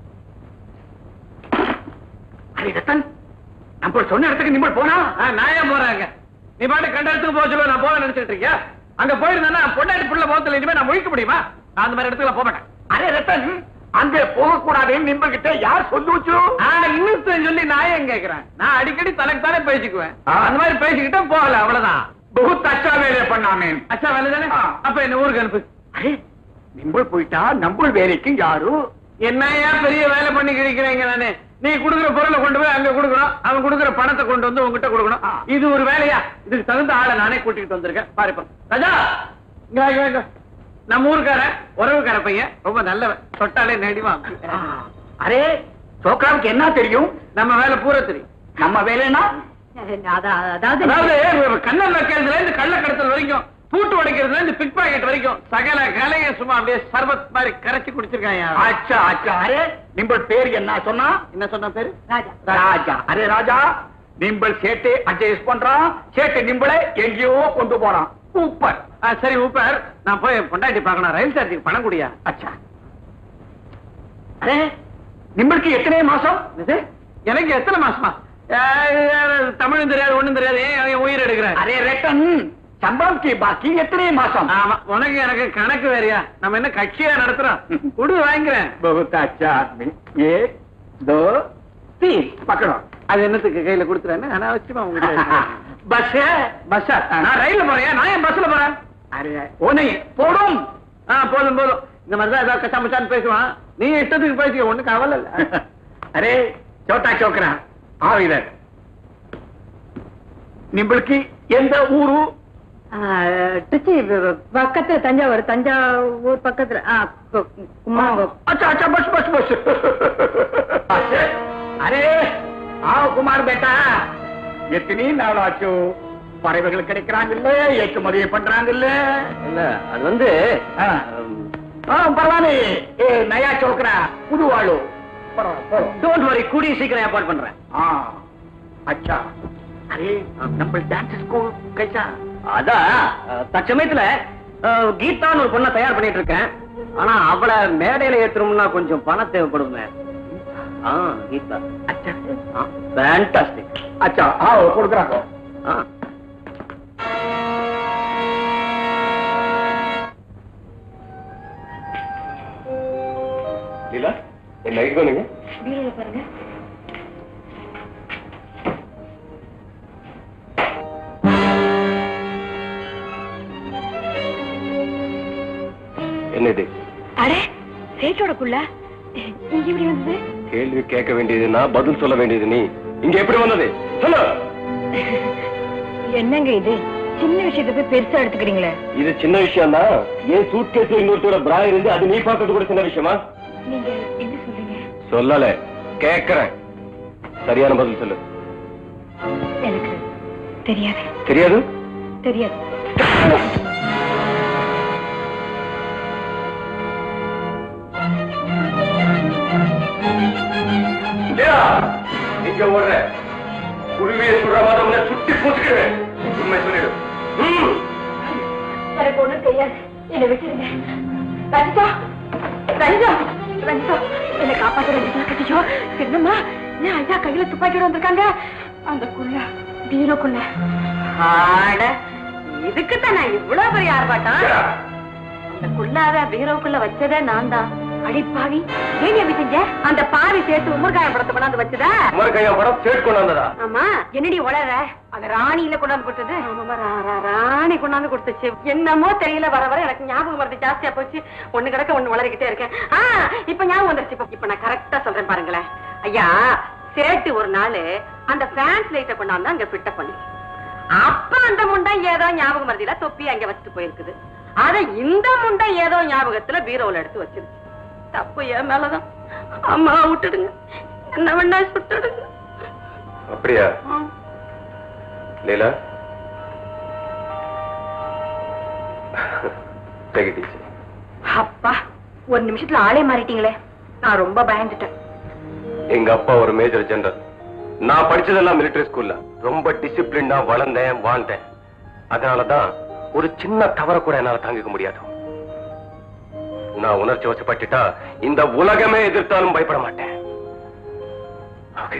Speaker 3: அரே ரத்தன் நம்ம சொன்ன இடத்துக்கு நிம்மள் போனா
Speaker 13: ஆ, நான் ஏன் போறேங்க நீ பாட்டு கண்ட இடத்துக்கு போக சொல்ல நான் போக நினைச்சிட்டு இருக்கியா அங்க போயிருந்தேன்னா பொண்டாட்டி புள்ள முகத்துல இனிமே நான் முழிக்க முடியுமா நான் அந்த மாதிரி இடத்துக்கு போக மாட்டேன்
Speaker 3: அரே ரத்தன் அங்கே போக கூடாதுன்னு நிம்மள் கிட்ட யார் சொல்லுச்சு
Speaker 13: இன்னும் சொல்லி நான் ஏன் கேக்குறேன் நான் அடிக்கடி தனக்கு தானே பேசிக்குவேன்
Speaker 3: ஆ.
Speaker 13: அந்த மாதிரி பேசிக்கிட்டே போகல அவ்வளவுதான்
Speaker 3: बहुत अच्छा வேலை பண்ணாமே
Speaker 13: அச்சா வேலை தானே
Speaker 3: ஆ.
Speaker 13: அப்ப என்ன ஊருக்கு அனுப்பு
Speaker 3: அரே நிம்பள் போயிட்டா நம்பள் வேலைக்கு யாரு
Speaker 13: என்னையா பெரிய வேலை பண்ணி கிடைக்கிறீங்க நானு நீ குடுக்குற பொருளை கொண்டு போய் அங்க கொடுக்கணும் அவன் கொடுக்குற பணத்தை கொண்டு வந்து உங்ககிட்ட கொடுக்கணும்
Speaker 3: ஆ.
Speaker 13: இது ஒரு வேலையா இதுக்கு தகுந்த ஆளை நானே கூட்டிட்டு வந்திருக்கேன் பாருப்பா ராஜா இங்க வா, இங்க வா, இங்க வா. நம்ம ஊருக்கார உறவுக்கார பையன் ரொம்ப நல்லவன் தொட்டாலே நடிவான்
Speaker 3: அரே சோக்ராவுக்கு என்ன தெரியும்
Speaker 13: நம்ம வேலை பூரா தெரியும்
Speaker 3: நம்ம வேலைனா
Speaker 2: அதாவது
Speaker 13: அதாவது கண்ணன் வைக்கிறதுல இருந்து கள்ள கடத்தல் வரைக்கும் பூட்டு உடைக்கிறதுல இருந்து பிக் பாக்கெட் வரைக்கும் சகல கலையை சும்மா அப்படியே சர்பத் மாதிரி கரைச்சு குடிச்சிருக்காங்க
Speaker 3: அச்சா அச்சா அரே நிம்பள் பேர் என்ன சொன்னா
Speaker 13: என்ன சொன்ன பேரு
Speaker 2: ராஜா
Speaker 3: ராஜா அரே ராஜா நிம்பள் சேட்டை அட்ஜஸ்ட் பண்றான் சேட்டை நிம்பளை எங்கேயோ கொண்டு போறான் சூப்பர்
Speaker 13: ஆ, சரி ஊப்பர் நான் போய் பொண்டாட்டி பார்க்கணும் ரயில் சார்ஜுக்கு பணம் குடியா
Speaker 3: அச்சா அரே நிம்பளுக்கு எத்தனை மாசம்
Speaker 13: இது எனக்கு எத்தனை மாசமா ஆ, தமிழும் தெரியாது ஒண்ணும் தெரியாது ஏன் அவன் உயிர் எடுக்கிறேன்
Speaker 3: அரே ரெட்டன் சம்பளம் கி பாக்கி எத்தனை மாசம்
Speaker 13: ஆமா உனக்கு எனக்கு கணக்கு வேறியா நம்ம என்ன கட்சியா நடத்துறோம் குடு வாங்கிக்கிறேன்
Speaker 3: बहुत अच्छा आदमी एक दो तीन पकड़ो
Speaker 13: அது என்னத்துக்கு கையில கொடுத்துறேன்னு அனாவசியமா உங்ககிட்ட
Speaker 3: बस है
Speaker 13: பஸ்ஸா நான் ரயில்ல போறேன் நான் ஏன் பஸ்ல போறேன்
Speaker 3: अरे वो नहीं पोड़ूम
Speaker 13: ஆ போதும் போதும் இந்த மாதிரி தான் ஏதாவது கச்சா மச்சான்னு பேசுவான் நீ இஷ்டத்துக்கு பேசிக்க ஒண்ணு கவலை இல்ல
Speaker 3: अरे छोटा छोकरा आओ इधर நிம்பளுக்கு எந்த ஊரு
Speaker 2: திருச்சி பக்கத்துல தஞ்சாவூர் தஞ்சாவூர் பக்கத்துல ஆ, கு- குமாரம்
Speaker 3: अच्छा अच्छा बस बस बस अरे आओ குமார் பேட்டா எத்தனை நாள் ஆச்சு பறவைகள் கிடைக்கிறாங்க இல்ல ஏற்றுமதியை பண்றாங்க இல்ல
Speaker 1: இல்ல அது வந்து
Speaker 3: ஆ. ஆ, பரவாயில்ல ஏ நயா சோக்கரா புது ஆளு பரவாயில்ல, பரவாயில்ல.
Speaker 1: டோன்ட் வரி கூடிய சீக்கிரம் ஏற்பாடு பண்றேன்
Speaker 3: ஆ अच्छा अरे நம்ம டான்ஸ் ஸ்கூல் கைசா
Speaker 1: அதான் அஹ், தற்சமயத்துல அஹ், கீதான்னு ஒரு பொண்ணை தயார் பண்ணிட்டு இருக்கேன் ஆனா அவளை மேடையில ஏத்துறோம்னா கொஞ்சம் பணம் தேவைப்படுமே ஆ கீதா
Speaker 3: अच्छा
Speaker 1: ஃபேண்டாஸ்டிக்
Speaker 3: अच्छा आओ கொடுக்குறாங்க
Speaker 1: ஆ
Speaker 14: என்ன இது
Speaker 8: அடே சேட்டோட குள்ள இங்க இப்படி வந்தது
Speaker 14: கேள்வி கேட்க வேண்டியது நான் பதில் சொல்ல வேண்டியது நீ இங்க எப்படி வந்தது சொல்லு
Speaker 8: என்னங்க இது சின்ன விஷயத்தை போய் பெருசா எடுத்துக்கிறீங்களே
Speaker 14: இது சின்ன விஷயம் தான் ஏன் சூட் கேஸ் இன்னொருத்தோட பிரா இருந்து அது நீ பார்க்கறது கூட சின்ன விஷயமா
Speaker 8: நீங்க என்ன சொல்றீங்க
Speaker 14: சொல்லல கேக்குறேன் சரியான பதில் சொல்லு
Speaker 8: எனக்கு தெரியாது
Speaker 14: தெரியாது
Speaker 8: தெரியாது
Speaker 14: இல்லையா? நீங்க ஓடுற குருவியை சொல்ற மாதிரி உன்னை சுட்டி பூசிக்கிறேன் உண்மை சொல்லிடு ம்.
Speaker 8: எனக்கு ஒண்ணும் தெரியாது என்னை விட்டுருங்க ரஞ்சிதா ரஞ்சிதா ரஞ்சிதா என்னை காப்பாத்த ரஞ்சிதா கட்டிச்சோ என்னம்மா ஏன் ஐயா கையில துப்பாக்கியோட வந்திருக்காங்க அந்த குள்ள பீரோக்குள்ள
Speaker 2: ஆட இதுக்குத்தான் நான் இவ்வளவு பெரிய ஆர்ப்பாட்டம் அந்த குள்ளாத பீரோக்குள்ள வச்சதே நான் தான்
Speaker 8: அடிப்பாவி ஏன் எப்படி செஞ்ச அந்த பாவி சேர்த்து உமர்காயம் படத்தை கொண்டாந்து வச்சதா
Speaker 14: உமர் கையா படம் சேட் கொண்டு வந்ததா
Speaker 8: ஆமா என்னடி உளற அந்த ராணியில கொண்டாந்து கொடுத்தது ஆமாமா ரா- ரா- ராணி கொண்டாந்து கொடுத்துச்சு என்னமோ தெரியல வர வர எனக்கு ஞாபகம் வருது ஜாஸ்தியா போச்சு ஒண்ணு கிடக்க ஒண்ணு வளரிக்கிட்டே இருக்கேன் ஆ இப்ப ஞாபகம் வந்துருச்சு இப்ப இப்ப நான் கரெக்டா சொல்றேன் பாருங்களேன் ஐயா சேட்டு ஒரு நாள் அந்த ஃபேன்ஸ் லைட்டை கொண்டாந்து அங்க ஃபிட்ட பண்ணி அப்ப அந்த முண்டை ஏதோ ஞாபகம் வருதில தொப்பி அங்க வச்சுட்டு போயிருக்குது அத இந்த முண்டை ஏதோ ஞாபகத்துல பீரோல எடுத்து வச்சிருச்சு தப்பு என் மேலதான் அம்மா விட்டுடுங்க என்ன வேணா சுட்டுடுங்க
Speaker 14: அப்படியா லீலா Take it easy.
Speaker 8: அப்பா ஒரு நிமிஷத்துல ஆளே மாறிட்டீங்களே நான் ரொம்ப பயந்துட்டேன்
Speaker 14: எங்க அப்பா ஒரு மேஜர் ஜெனரல் நான் படிச்சதெல்லாம் மிலிட்டரி ஸ்கூல்ல ரொம்ப டிசிப்ளினா வளர்ந்தேன் வாழ்ந்தேன் அதனாலதான் ஒரு சின்ன தவற கூட என்னால தாங்கிக்க முடியாது நான் உணர்ச்சி வசப்பட்டுட்டா இந்த உலகமே எதிர்த்தாலும் பயப்பட மாட்டேன் ஓகே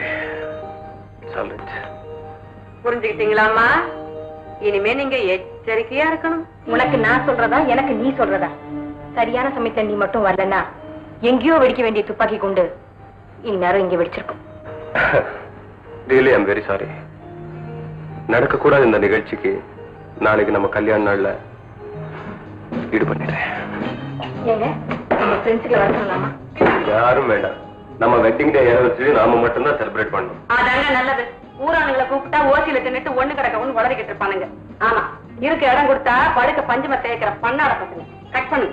Speaker 2: புரிஞ்சுக்கிட்டீங்களாம்மா இனிமே நீங்க எச்சரிக்கையா இருக்கணும்
Speaker 8: உனக்கு நான் சொல்றதா எனக்கு நீ சொல்றதா சரியான சமயத்துல நீ மட்டும் வரலன்னா எங்கேயோ வெடிக்க வேண்டிய துப்பாக்கி கொண்டு இந்நேரம் இங்க வெடிச்சிருக்கும்
Speaker 14: ரியலி ஐம் வெரி சாரி நடக்கக்கூடாத இந்த நிகழ்ச்சிக்கு நாளைக்கு நம்ம கல்யாண நாள்ல ஈடுபட்டுறேன்
Speaker 8: ஏங்க நம்ம ஃப்ரெண்ட்ஸுக்கு வர சொல்லலாமா
Speaker 14: யாரும் வேண்டாம் நம்ம வெட்டிங் டே ஏனிவர்சரி நாம மட்டும்தான் செலிப்ரேட் பண்ணணும்
Speaker 2: அதாங்க நல்லது ஊரானுங்களை கூப்பிட்டா ஓசியில தின்னுட்டு ஒண்ணு கிடக்க ஒண்ணு வளரிக்கிட்டு இருப்பானுங்க ஆமா இருக்க இடம் கொடுத்தா படுக்க பஞ்சம தேய்க்கிற பண்ணாட பசங்க கட் பண்ணுங்க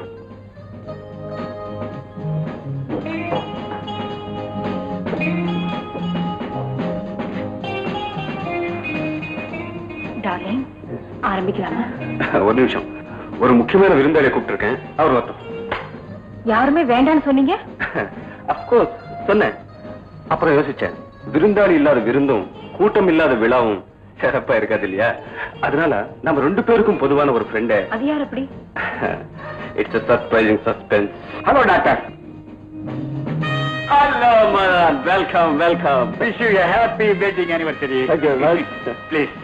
Speaker 8: டார்லிங் ஆரம்பிக்கலாமா
Speaker 14: ஒரு நிமிஷம் ஒரு முக்கியமான விருந்தாளியை கூப்பிட்டிருக்கேன் அவர் வரட்டும்
Speaker 8: யாருமே வேண்டாம்னு சொன்னீங்க
Speaker 14: அப்கோர்ஸ் சொன்னேன் அப்புறம் யோசிச்சேன் விருந்தாளி இல்லாத விருந்தும் கூட்டம் இல்லாத விழாவும் சிறப்பா இருக்காது இல்லையா அதனால நம்ம ரெண்டு பேருக்கும் பொதுவான ஒரு ஃப்ரெண்டு
Speaker 8: அது யார் அப்படி
Speaker 14: it's surprising suspense
Speaker 11: hello doctor hello Madan welcome welcome wish you a happy wedding anniversary
Speaker 14: Thank you very much.
Speaker 11: Please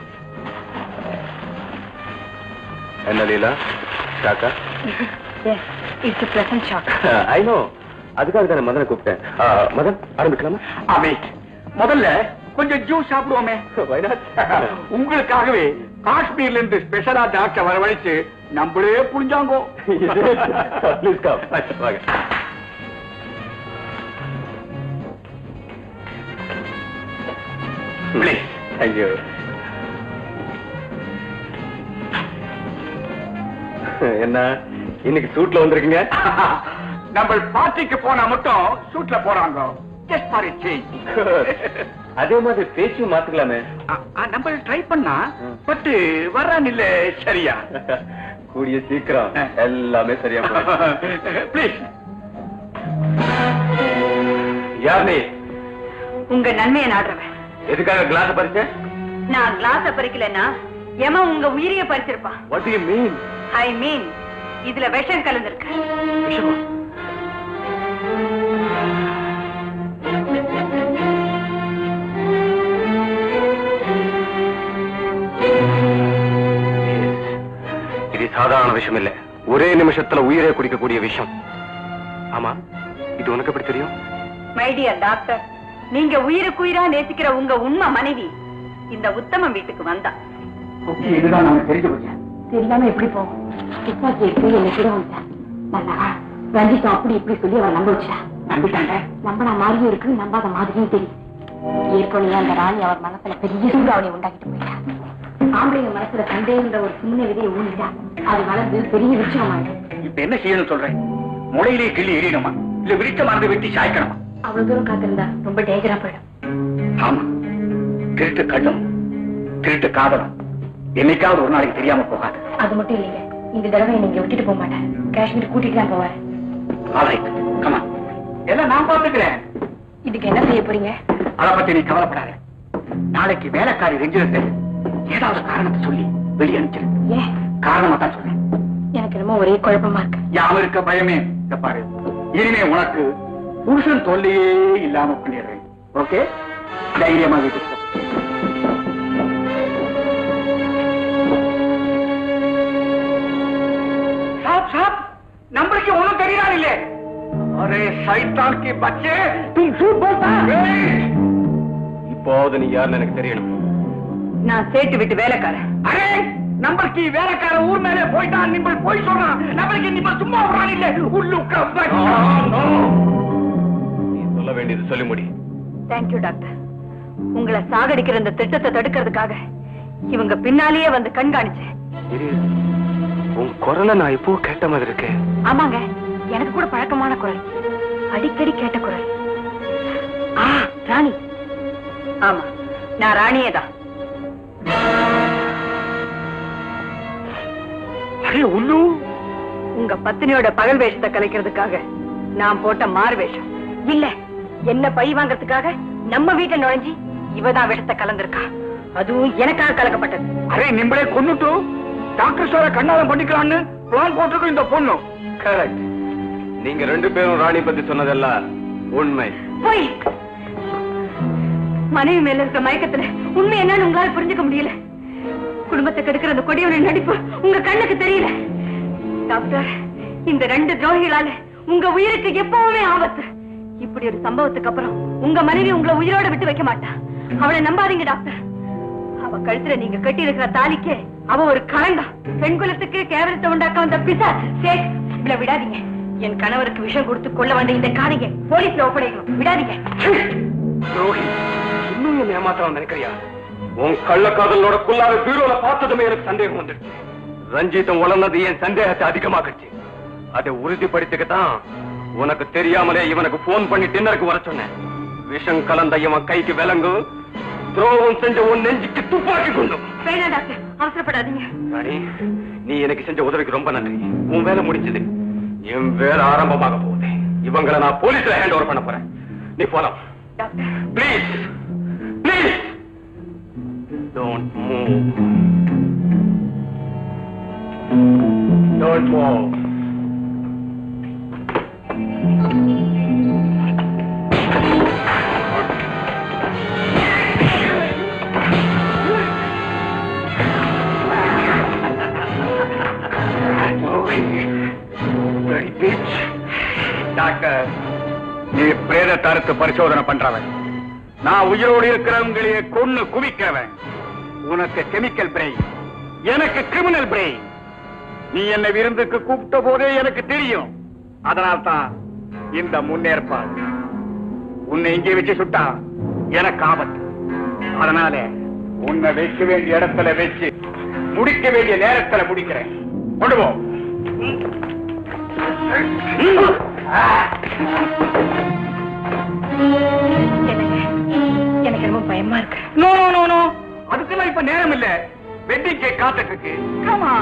Speaker 14: என்ன லீலா ஷாக்கா
Speaker 8: it's present shock
Speaker 14: I know அதுக்காக தானே மதனை கூப்பிட்டேன் ஆ, மதன் ஆரம்பிக்கலாமா
Speaker 11: அமேட் முதல்ல கொஞ்சம் ஜூஸ் சாப்பிடுவோமே
Speaker 14: Why not?
Speaker 11: உங்களுக்காகவே காஷ்மீர்ல இருந்து ஸ்பெஷலா டாக்டர் வரவழைச்சு நம்மளே புரிஞ்சாங்கோ
Speaker 14: ப்ளீஸ் கம் வாங்க
Speaker 11: Please.
Speaker 14: தேங்க்யூ என்ன இன்னைக்கு சூட்ல வந்திருக்கீங்க
Speaker 11: நம்ம பார்ட்டிக்கு போனா மட்டும் சூட்ல போறாங்க ஜஸ்ட் ஃபார் சேஞ்ச்
Speaker 14: அதே மாதிரி பேச்சும் மாத்துக்கலாமே
Speaker 11: நம்ம ட்ரை பண்ணா பட் வர்றான் இல்ல சரியா
Speaker 14: கூடிய சீக்கிரம் எல்லாமே சரியா
Speaker 11: ப்ளீஸ்
Speaker 14: யார் நீ
Speaker 8: உங்க நன்மையை நாடுறவன்
Speaker 14: எதுக்காக கிளாஸ் பறிச்சேன்
Speaker 8: நான் கிளாஸ பறிக்கலன்னா எம உங்க உயிரிய பறிச்சிருப்பான்
Speaker 14: வாட் யூ மீன்
Speaker 8: ஐ மீன் இதுல விஷம் கலந்துருக்கு
Speaker 14: இது சாதாரண விஷயம் இல்ல ஒரே நிமிஷத்துல உயிரை குடிக்கக்கூடிய விஷயம் ஆமா இது உனக்கு எப்படி தெரியும்
Speaker 8: மை டியர் டாக்டர் நீங்க உயிருக்கு உயிரா நேசிக்கிற உங்க உண்மை மனைவி இந்த உத்தமம் வீட்டுக்கு வந்தா
Speaker 11: இதுதான் நமக்கு தெரிஞ்சு போச்சு
Speaker 8: தெரியாம எப்படி போகும் துப்பாக்கி எடுத்து என்ன கூட வந்தேன் நல்லா ரஞ்சிதம் அப்படி இப்படி சொல்லி அவன் நம்ப வச்சா
Speaker 11: நம்பிட்டாங்க
Speaker 8: நம்பின மாதிரியும் இருக்கு நம்பாத மாதிரியும் தெரியும் ஏற்கனவே அந்த ராணி அவர் மனசுல பெரிய சூறாவளி உண்டாக்கிட்டு போயிட்டா ஆம்பளைங்க மனசுல சந்தேகன்ற ஒரு சின்ன விதையை ஊனிட்டா அது வளர்ந்து பெரிய விஷயமாயிடும்
Speaker 11: இப்ப என்ன செய்யணும் சொல்றேன் முளையிலே கிள்ளி எறியணுமா இல்ல விரிக்க மறந்து வெட்டி சாய்க்கணுமா
Speaker 8: அவ்வளவு தூரம் காத்திருந்தா ரொம்ப டேஞ்சரா போயிடும்
Speaker 11: ஆமா திருட்டு கள்ளும் திருட்டு காதலும் என்னைக்காவது ஒரு நாளைக்கு தெரியாம போகாது
Speaker 8: அது மட்டும் இல்லைங்க இந்த தடவை நீங்க விட்டுட்டு போக மாட்டேன் காஷ்மீர் கூட்டிட்டு தான் போவாரு
Speaker 11: ஆல்ரைட் கமா எல்லாம் நான் பாத்துக்கிறேன்
Speaker 8: இதுக்கு என்ன செய்ய போறீங்க
Speaker 11: அத பத்தி நீ கவலைப்படாத நாளைக்கு வேலைக்காரி ரெஞ்சிரத்தை ஏதாவது காரணத்தை சொல்லி வெளியே அனுப்பிச்சிரு
Speaker 8: ஏன்
Speaker 11: காரணமா தான் சொல்றேன்
Speaker 8: எனக்கு என்னமோ ஒரே குழப்பமா இருக்கு
Speaker 11: யாம இருக்க பயமே இத பாரு இனிமே உனக்கு புருஷன் தொல்லையே இல்லாம பண்ணிடுறேன் ஓகே தைரியமா வீட்டுக்கு போ. साहब साहब नंबर की ओनर करी रहा ले अरे शैतान के बच्चे तुम झूठ बोलता है
Speaker 14: இப்போது நீ யாருன்னு எனக்கு தெரியணும்
Speaker 8: நான் சேட்டு விட்டு வேலைக்காரன்
Speaker 11: अरे नंबर की வேலைக்கார ஊர் மேலே போயிட்டான் நிம்பல் போய் சொல்றான் நம்பருக்கு நிம்பல் சும்மா விடுறான் இல்ல உள்ளுக்க
Speaker 14: நீ சொல்ல வேண்டியது சொல்லி முடி
Speaker 8: தேங்க்யூ டாக்டர் உங்களை சாகடிக்கிற இந்த திட்டத்தை தடுக்கிறதுக்காக இவங்க பின்னாலேயே வந்து கண்காணிச்சேன்
Speaker 14: இரு உன் குரலை நான் இப்போ கேட்ட மாதிரி இருக்கேன்
Speaker 8: ஆமாங்க எனக்கு கூட பழக்கமான குரல் அடிக்கடி கேட்ட குரல் ஆ ராணி ஆமா நான் ராணியே தான்
Speaker 11: அரே உள்ளு
Speaker 8: உங்க பத்தினியோட பகல் வேஷத்தை கலைக்கிறதுக்காக நான் போட்ட மாறு வேஷம் இல்ல என்ன பழி வாங்கறதுக்காக நம்ம வீட்டை நுழைஞ்சி இவதான் விஷத்தை கலந்திருக்கா அதுவும் எனக்காக கலக்கப்பட்டது
Speaker 11: அரே நிம்பளே கொன்னுட்டு டாக்டர் சார கண்ணாலம் பண்ணிக்கலான்னு பிளான் போட்டிருக்கும் இந்த பொண்ணு
Speaker 14: கரெக்ட் நீங்க ரெண்டு பேரும் ராணி பத்தி சொன்னதெல்லாம் உண்மை
Speaker 8: போய் மனைவி மேல இருக்க மயக்கத்துல உண்மை என்னன்னு உங்களால புரிஞ்சுக்க முடியல குடும்பத்தை கெடுக்கிற அந்த கொடியோட நடிப்பு உங்க கண்ணுக்கு தெரியல டாக்டர் இந்த ரெண்டு துரோகிகளால உங்க உயிருக்கு எப்பவுமே ஆபத்து இப்படி ஒரு சம்பவத்துக்கு அப்புறம் உங்க மனைவி உங்களை உயிரோட விட்டு வைக்க மாட்டா அவளை நம்பாதீங்க டாக்டர் அவ கழுத்துல நீங்க கட்டி இருக்கிற தாலிக்கு அவ ஒரு களங்கம் பெண் குலத்துக்கு கேவலத்தை உண்டாக்க வந்த பிசா சேக் இவ்வளவு விடாதீங்க என் கணவருக்கு விஷம் கொடுத்து கொள்ள வந்த இந்த காரிங்க போலீஸ்ல ஒப்படைக்கணும் விடாதீங்க
Speaker 14: துரோகி இன்னும் என்ன ஏமாத்தலாம் நினைக்கிறியா உன் கள்ளக்காதலோட குள்ளாத பீரோல பார்த்ததுமே எனக்கு சந்தேகம் வந்துடுச்சு ரஞ்சிதம் வளர்ந்தது என் சந்தேகத்தை அதிகமாக்குச்சு அதை உறுதிப்படுத்திக்கத்தான் உனக்கு தெரியாமலே இவனுக்கு போன் பண்ணி டின்னருக்கு வர சொன்னேன் விஷம் கலந்த இவன் கைக்கு விலங்கு துரோகம் செஞ்ச உன் நெஞ்சுக்கு துப்பாக்கி கொண்டும்
Speaker 8: வேணாம் டாக்டர் அவசரப்படாதீங்க
Speaker 14: ராணி நீ எனக்கு செஞ்ச உதவிக்கு ரொம்ப நன்றி உன் வேலை முடிஞ்சது என் வேலை ஆரம்பமாக போகுது இவங்களை நான் போலீஸ்ல ஹேண்ட் ஓவர் பண்ண போறேன் நீ போலாம்
Speaker 8: doctor
Speaker 14: please please don't move don't move
Speaker 11: doctor நீ பிரேத தரத்து பரிசோதனை பண்றவன் நான் உயிரோடு இருக்கிறவங்களையே கொன்னு குவிக்கிறவன் உனக்கு கெமிக்கல் பிரெயின் எனக்கு கிரிமினல் பிரெயின் நீ என்னை விருந்துக்கு கூப்பிட்ட போதே எனக்கு தெரியும் அதனால்தான் இந்த முன்னேற்பாடு உன்னை இங்கே வச்சு சுட்டா எனக்கு ஆபத்து அதனால உன்னை வைக்க வேண்டிய இடத்துல வச்சு முடிக்க வேண்டிய நேரத்துல முடிக்கிறேன் கொண்டு போ
Speaker 8: என்னங்க எனக்கு ரொம்ப பயமா இருக்கு
Speaker 11: நோ நோ நோ நோ அதுக்கெல்லாம் இப்ப நேரம் இல்ல வெட்டிங் கேக் காத்துட்டு இருக்கு
Speaker 8: ஆமா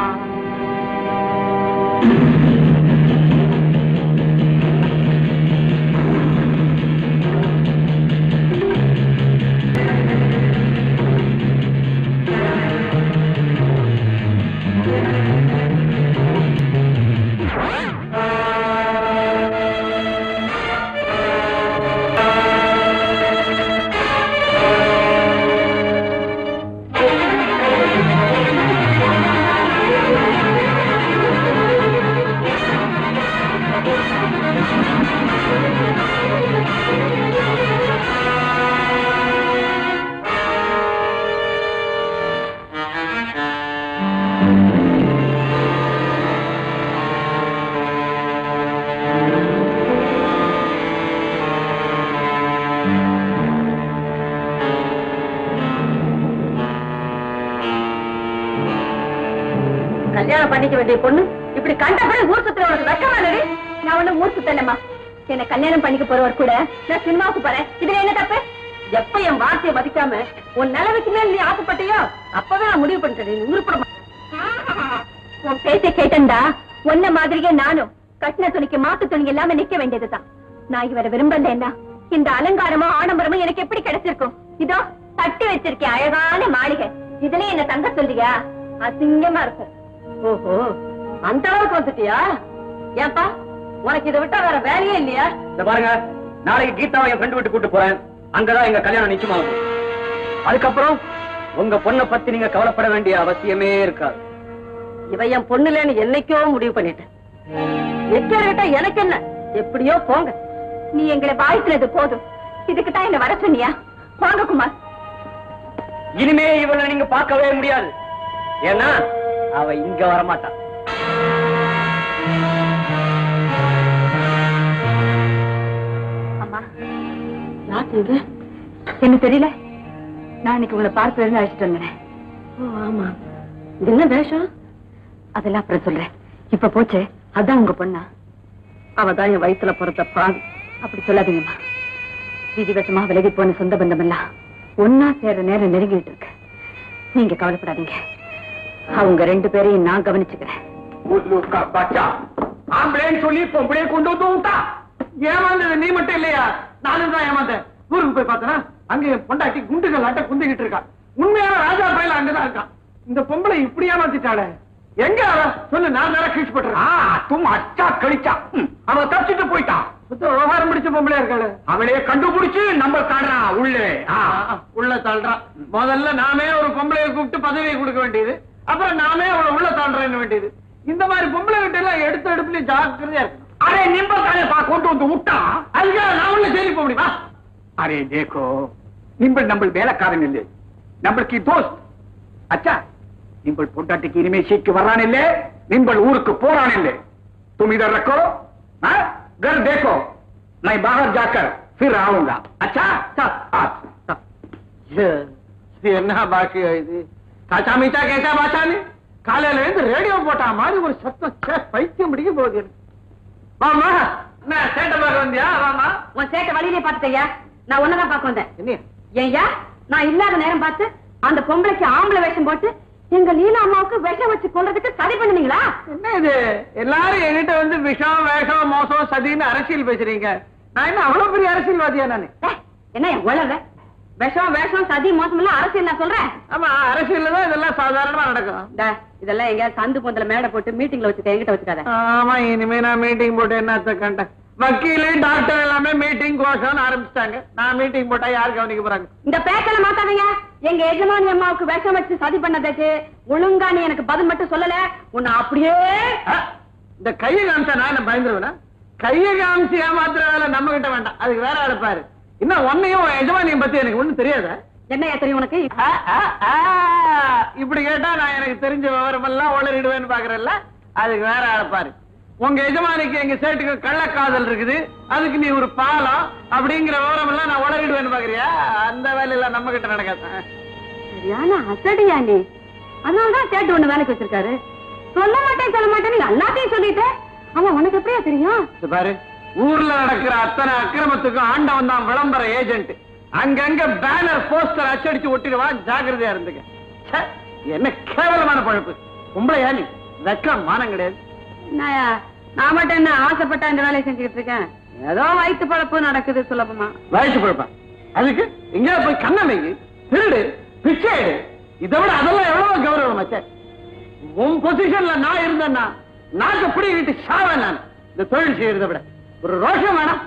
Speaker 2: கல்யாணம் பண்ணிக்க வேண்டிய பொண்ணு இப்படி கண்டபடி ஊர் சுத்துற உனக்கு வெக்கமா இல்லடி
Speaker 8: நான் ஒண்ணும் ஊர் சுத்தலம்மா என்ன கல்யாணம் பண்ணிக்க போறவர் கூட நான் சினிமாவுக்கு போறேன் இதுல என்ன தப்பு
Speaker 2: எப்ப என் வார்த்தையை மதிக்காம உன் நிலவுக்கு மேல் நீ ஆசைப்பட்டியோ அப்பவே நான் முடிவு பண்ணிட்டேன் நீ உருப்பட
Speaker 8: உன் பேச்ச கேட்டண்டா உன்ன மாதிரியே நானும் கட்டின துணிக்கு மாத்து துணி இல்லாம நிக்க வேண்டியதுதான் நான் இவரை விரும்பலன்னா இந்த அலங்காரமோ ஆடம்பரமோ எனக்கு எப்படி கிடைச்சிருக்கும் இதோ தட்டி வச்சிருக்கேன் அழகான மாளிகை இதுல என்ன தங்க சொல்றியா அசிங்கமா இருக்கும்
Speaker 2: ஓஹோ அந்த அளவுக்கு வந்துட்டியா ஏப்பா உனக்கு இதை விட்டா வேற வேலையே இல்லையா
Speaker 6: இந்த பாருங்க நாளைக்கு கீதாவை என் ஃப்ரெண்டு வீட்டு கூட்டு போறேன் அங்கதான் எங்க கல்யாணம் நிச்சயமாகும் அதுக்கப்புறம் உங்க பொண்ணை பத்தி நீங்க கவலைப்பட வேண்டிய அவசியமே இருக்காது
Speaker 2: இவ என் பொண்ணுலன்னு என்னைக்கோ முடிவு பண்ணிட்டேன் எக்கிட்ட எனக்கு என்ன எப்படியோ போங்க
Speaker 8: நீ எங்களை வாழ்த்துனது போதும் இதுக்கு தான் என்ன வர சொன்னியா வாங்க குமார்
Speaker 6: இனிமே இவளை நீங்க பார்க்கவே முடியாது ஏன்னா அவ இங்க வரமாட்டா
Speaker 8: அம்மா
Speaker 2: யாத்துங்க
Speaker 8: என்ன தெரியல நான் இன்னைக்கு உங்களை பார்க்க இருந்து அழைச்சிட்டு வந்தேன்
Speaker 2: ஓ ஆமா இது என்ன வேஷம்
Speaker 8: அதெல்லாம் அப்புறம் சொல்றேன் இப்ப போச்சு அதான் உங்க பொண்ணா
Speaker 2: அவதான் என் வயித்துல பிறந்த பாவி
Speaker 8: அப்படி சொல்லாதீங்கம்மா விதிவசமா விலகி போன சொந்த பந்தம் எல்லாம் ஒன்னா சேர்ற நேரம் நெருங்கிட்டு இருக்கு நீங்க கவலைப்படாதீங்க அவங்க ரெண்டு பேரையும் நான் கவனிச்சுக்கிறேன்
Speaker 11: பச்சா ஆம்பளைன்னு சொல்லி பொம்பளைய கொண்டு வந்து விட்டா ஏமாந்தது நீ மட்டும் இல்லையா நானும் தான் ஏமாந்தேன் ஊருக்கு போய் பார்த்தனா அங்க என் பொண்டாட்டி குண்டுகள் ஆட்ட குந்திக்கிட்டு இருக்கா உண்மையான ராஜா பயில அங்கதான் இருக்கான் இந்த பொம்பளை இப்படி ஏமாத்திட்டாளே எங்க அவ சொல்லு நான் வேற கீழ்ச்சி போட்டுறேன் தும் அச்சா கழிச்சா ம், அவ தப்பிச்சுட்டு போயிட்டான் சுத்த விவகாரம் பிடிச்ச பொம்பளையா இருக்காளு அவளையே கண்டுபிடிச்சு நம்ம தாடுறான் உள்ளே ஆ, ஆ, உள்ள தாழ்றான் முதல்ல நாமே ஒரு பொம்பளையை கூப்பிட்டு பதவியை கொடுக்க வேண்டியது அப்புறம் நாமே அவளை உள்ள தாழ்றேன்னு வேண்டியது இந்த மாதிரி பொம்பளை கிட்ட எல்லாம் எடுத்த எடுப்புல ஜாக்கிரதையா இருக்கு அரே நிம்ப தானே பா கொண்டு வந்து விட்டா அதுக்காக நான் உள்ள ஜெயிலுக்கு போக முடியுமா அரே தேக்கோ நிம்பள் நம்ம வேலைக்காரன் இல்லை நம்மளுக்கு தோஸ்த் அச்சா நிம்பள் பொண்டாட்டிக்கு இனிமே சீக்கு வர்றான் இல்லே நிம்பள் ஊருக்கு போறான் இல்லே तुम इधर रखो हाँ? घर देखो मैं बाहर जाकर फिर आऊंगा अच्छा चल, आ, चल. இது என்ன பாஷையோ இது காச்சா மீச்சா கேட்டா பாஷான்னு காலையில இருந்து ரேடியோ போட்டா மாதிரி ஒரு சத்தம் ச்சே, பைத்தியம் பிடிக்க போகுது எனக்கு. வாமா என்ன சேட்டை பார்க்க வந்தியா வாமா
Speaker 2: உன் சேட்டை வழியிலே பார்த்துட்டயா நான் உன்னதான் பார்க்க வந்தேன்
Speaker 11: என்ன
Speaker 2: ஏய்யா நான் இல்லாத நேரம் பார்த்து அந்த பொம்பளைக்கு ஆம்பளை வேஷம் போட்டு எங்க லீலா அம்மாவுக்கு விஷம் வச்சு கொல்றதுக்கு சதி பண்ணுனீங்களா
Speaker 11: என்ன இது எல்லாரும் என்கிட்ட வந்து விஷம் வேஷம் மோசம் சதின்னு அரசியல் பேசுறீங்க நான் என்ன அவ்வளவு பெரிய அரசியல்வாதியா நானு
Speaker 2: டேய், என்ன என் உலக விஷம் வேஷம் சதி மோசம் எல்லாம் அரசியல் நான் சொல்றேன்
Speaker 11: ஆமா அரசியல்ல தான் இதெல்லாம் சாதாரணமா நடக்கும்
Speaker 2: டேய், இதெல்லாம் எங்க சந்து பொந்தல மேடை போட்டு மீட்டிங்ல வச்சுக்க என்கிட்ட வச்சுக்காத
Speaker 11: ஆமா இனிமே நான் மீட்டிங் போட்டு என்னத்த கண்டேன் வக்கீலு டாக்டர் எல்லாமே மீட்டிங் கோஷம்னு ஆரம்பிச்சிட்டாங்க நான் மீட்டிங் போட்டா யார் கவனிக்க போறாங்க
Speaker 2: இந்த பேச்சல மாத்தாதீங்க எங்க எஜமானி அம்மாவுக்கு விஷம் வச்சு சதி பண்ணதுக்கு ஒழுங்கா நீ எனக்கு பதில் மட்டும் சொல்லல உன்னை அப்படியே
Speaker 11: ஆ, இந்த கையை காமிச்சா நான் என்ன பயந்துருவேனா கையை காமிச்சு ஏமாத்துற வேலை நம்ம கிட்ட வேண்டாம் அதுக்கு வேற ஆளை பாரு இன்னும் உன்னையும் உன் எஜமானியும் பத்தி எனக்கு ஒண்ணும் தெரியாதா
Speaker 2: என்ன தெரியும் உனக்கு
Speaker 11: ஆ, ஆ, ஆ, இப்படி கேட்டா நான் எனக்கு தெரிஞ்ச விவரம் எல்லாம் உளறிடுவேன்னு பாக்குறேன்ல அதுக்கு வேற ஆளை பாரு உங்க எஜமானிக்கு எங்க சேட்டுக்கு கள்ளக்காதல் இருக்குது அதுக்கு நீ ஒரு பாலம் அப்படிங்கிற விவரம் எல்லாம் நான் உளறிடுவேன்னு பாக்குறியா அந்த வேலையெல்லாம் நம்ம கிட்ட நடக்காது
Speaker 2: சரியான அசடியா நீ அதனாலதான் சேட்டு ஒண்ணு வேலைக்கு வச்சிருக்காரு சொல்ல மாட்டேன் சொல்ல மாட்டேன் எல்லாத்தையும் சொல்லிட்டு ஆமா உனக்கு எப்படியா தெரியும்
Speaker 11: இது பாரு ஊர்ல நடக்கிற அத்தனை அக்கிரமத்துக்கும் ஆண்டவன் தான் விளம்பர ஏஜென்ட் அங்கங்க பேனர் போஸ்டர் அச்சடிச்சு ஒட்டிடுவான் ஜாக்கிரதையா இருந்துக்க ச்சே, என்ன கேவலமான பழப்பு உம்பளையா நீ வெக்கம் மானம் கிடையாது
Speaker 2: என்னய்யா, நான் மட்டும் என்ன ஆசைப்பட்ட இந்த வேலையை செஞ்சுக்கிட்டு இருக்கேன் ஏதோ வயிற்று பழப்பு நடக்குது சுலபமா
Speaker 11: வயசு பழப்பம் அதுக்கு எங்கேயா போய் கண்ணமைக்கு திருடு பிச்சை எடு இதை விட அதெல்லாம் எவ்வளவு கௌரவம் மச்சே உன் பொசிஷன்ல நான் இருந்தேன்னா நாக்கு பிடிக்கிட்டு சாவேன் நான் இந்த தொழில் செய்யறதை விட ஒரு ரோஷம் வேணாம்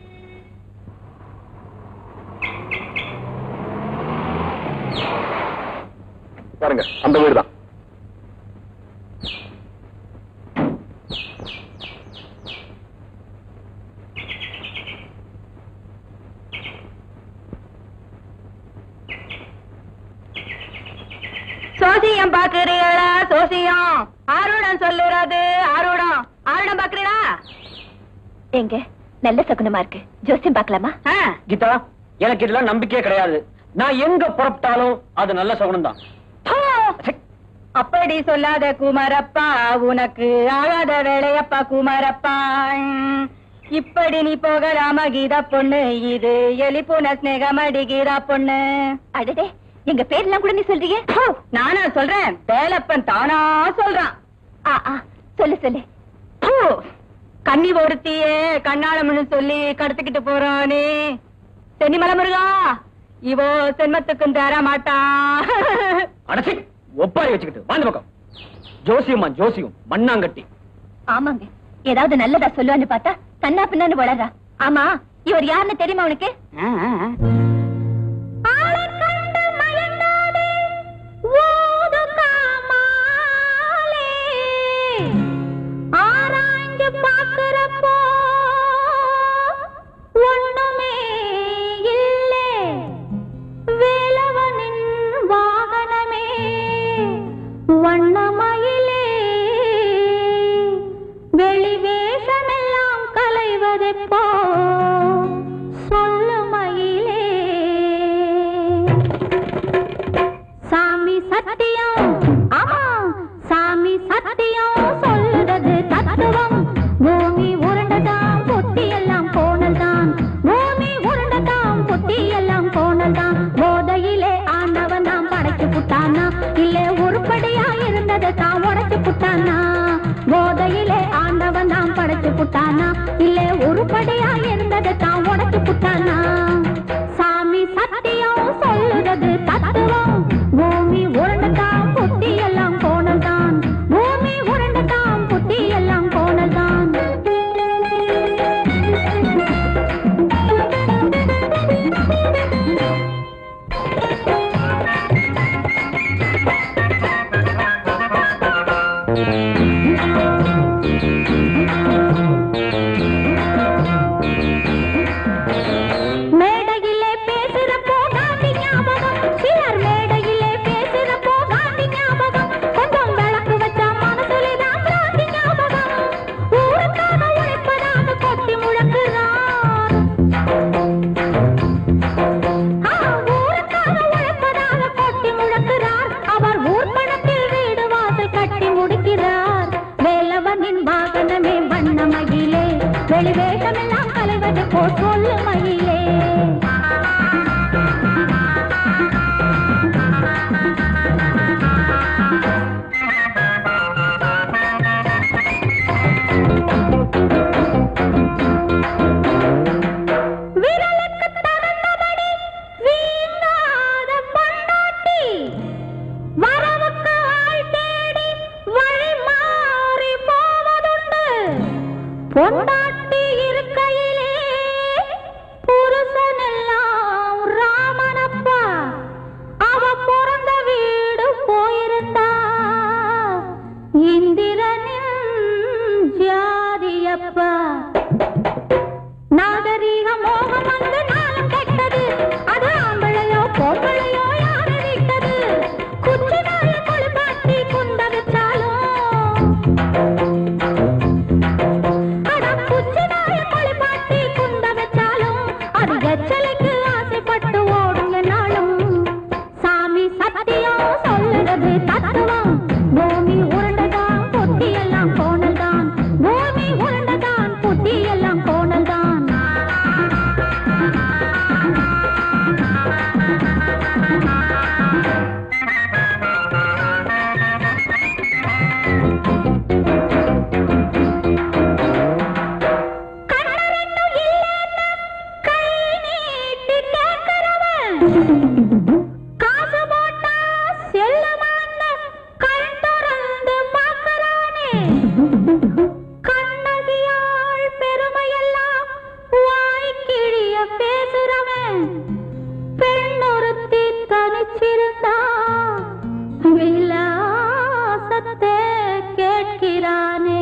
Speaker 9: பாருங்க அந்த வீடு தான்
Speaker 8: சோசியம் பாக்குறீங்களா சோசியம் ஆருடம் சொல்லுறது ஆருடம் ஆருடம் பாக்குறீங்களா எங்க நல்ல சகுனமா இருக்கு ஜோசியம் பாக்கலாமா
Speaker 6: கீதா எனக்கு இதெல்லாம் நம்பிக்கையே கிடையாது நான் எங்க புறப்பட்டாலும் அது நல்ல சகுனம் தான்
Speaker 8: அப்படி சொல்லாத குமரப்பா உனக்கு ஆகாத வேலையப்பா குமரப்பா இப்படி நீ போகலாமா கீதா பொண்ணு இது எலிப்புன ஸ்நேகமடி கீதா பொண்ணு அடடே எங்க பேர்லாம் கூட நீ சொல்றீங்க நானா சொல்றேன் வேலப்பன் தானா சொல்றான் சொல்லு சொல்லு கன்னி ஒருத்தியே கண்ணாளம்னு சொல்லி கடத்திக்கிட்டு போறானே சென்னிமலை முருகா இவோ சென்மத்துக்கும் தர மாட்டான்
Speaker 6: அடச்சி ஒப்பாரி வச்சுக்கிட்டு வாங்க பக்கம் ஜோசியம்மா ஜோசியம் மண்ணாங்கட்டி
Speaker 7: ஆமாங்க ஏதாவது நல்லதா சொல்லுவான்னு பார்த்தா கண்ணா பின்னான்னு வளர்றா ஆமா இவர் யாருன்னு தெரியுமா உனக்கு
Speaker 4: ஆராய்ஞ்சு பார்க்கிறப்போ ஒண்ணுமே இல்லை வேலவனின் வாகனமே வண்ணமயிலே வெளி வேஷமெல்லாம் கலைவதெப்போ சொல்லு மயிலே சாமி சத்தியம் ஆமா சாமி சத்தியம் சொல்லுறது தத்துவம் பூமி உருண்டதாம் பொட்டி எல்லாம் போனல்தான் பூமி உருண்டதாம் பொட்டி எல்லாம் போனல்தான் போதையிலே ஆண்டவன் நாம் படைச்சு புட்டானா இல்ல உருப்படியா இருந்ததை தான் உடைச்சு புட்டானா போதையிலே ஆண்டவன் நாம் படைச்சு புட்டானா இல்ல உருப்படியா இருந்ததை தான் உடைச்சு புட்டானா சாமி சத்தியம் சொல்லுறது தத்துவம் பூமி உருண்டதாம் புத்தி எல்லாம் போனதான் பூமி உருண்டதாம் புத்தி எல்லாம் போனதான் மேடையிலே பேசுறப்போ காந்தி ஞாபகம் சிலர் மேடையிலே பேசுறப்போ காந்தி ஞாபகம் கொஞ்சம் விளக்கு வச்சா மனசுல தான் காந்தி ஞாபகம் ஊருக்காக உழைப்பதாக கொட்டி முழங்குறார் ஆ, ஊருக்காக உழைப்பதாக கொட்டி முழங்குறார் அவர் ஊர் பணத்தில் வீடு வாசல் கட்டி முடிக்கிறார் வேலவனின் வாகனமே வண்ண மகிழே வெளி வேஷமெல்லாம் கலைவது போல் சொல்லு மகிழே விரலுக்கு தகுந்தபடி வீணாத பொண்டாட்டி வரவுக்கு ஆள் தேடி வழி மாறி போவதுண்டு பொண்டாட்டி இருக்கையிலே புருஷனெல்லாம் ராமனப்பா அவ பிறந்த வீடு போயிருந்தா இந்திரனின் ஜாதியப்பா நாகரீக மோகம் வந்து நாளும் கெட்டது அது ஆம்பளையோ பொம்பளையோ யாரு விட்டது குச்சி நாய குளிப்பாட்டி குந்த வச்சாலும் அட குச்சி நாய குளிப்பாட்டி குந்த வச்சாலும் அது எச்சலுக்கு ஆசைப்பட்டு ஓடும் என்னாலும் சாமி சத்தியம் சொல்லுறது தத்துவம் பூமி உருண்டதான் புத்தி எல்லாம் கோணல்தான் பூமி உருண்டதான் புத்தி எல்லாம் கோணல்தான் கண்ணரெண்டும் இல்லைன்னா கை நீட்டி கேட்கிறவன் காசு போட்டா செல்லுமான்னு கண் திறந்து பார்க்கறானே. கண்ணகியாள் பெருமையெல்லாம் வாய்க்கிழிய பேசுறவன். பெண்ணொருத்தி தனிச்சிருந்தா விலாசத்தை கேட்கிறானே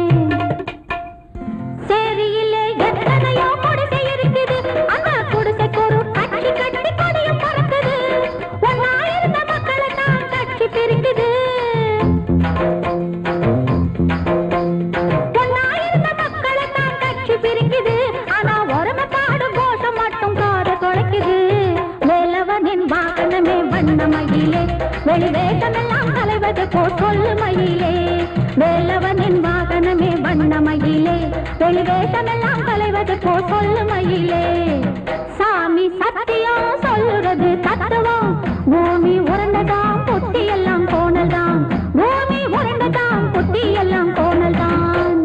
Speaker 4: சேரியிலே எத்தனையோ குடிசை இருக்குது அந்த குடிசைக்கு ஒரு கட்சி கட்டி கொடியும் பறக்குது ஒன்னாயிருந்த மக்களை தான் கட்சி பிரிக்குது ஒன்னாயிருந்த மக்களை தான் கட்சி பிரிக்குது ஆனா ஒருமைப்பாடு கோஷம் மட்டும் காத குலைக்குது வேலவனின் வாகனமே வண்ண மகிழே வெளி வேகமெல்லாம் கலைவது
Speaker 15: போ சொல்லு மயிலே வேலவனின் வாகனமே வண்ணமயிலே வெளிவேஷமெல்லாம் கலைவது போ சொல்லு மயிலே சாமி சத்தியம் சொல்லுறது தத்துவம் பூமி உருண்டதாம் புத்தி எல்லாம் கோணல்தான் பூமி உருண்டதாம் புத்தி எல்லாம் கோணல்தான்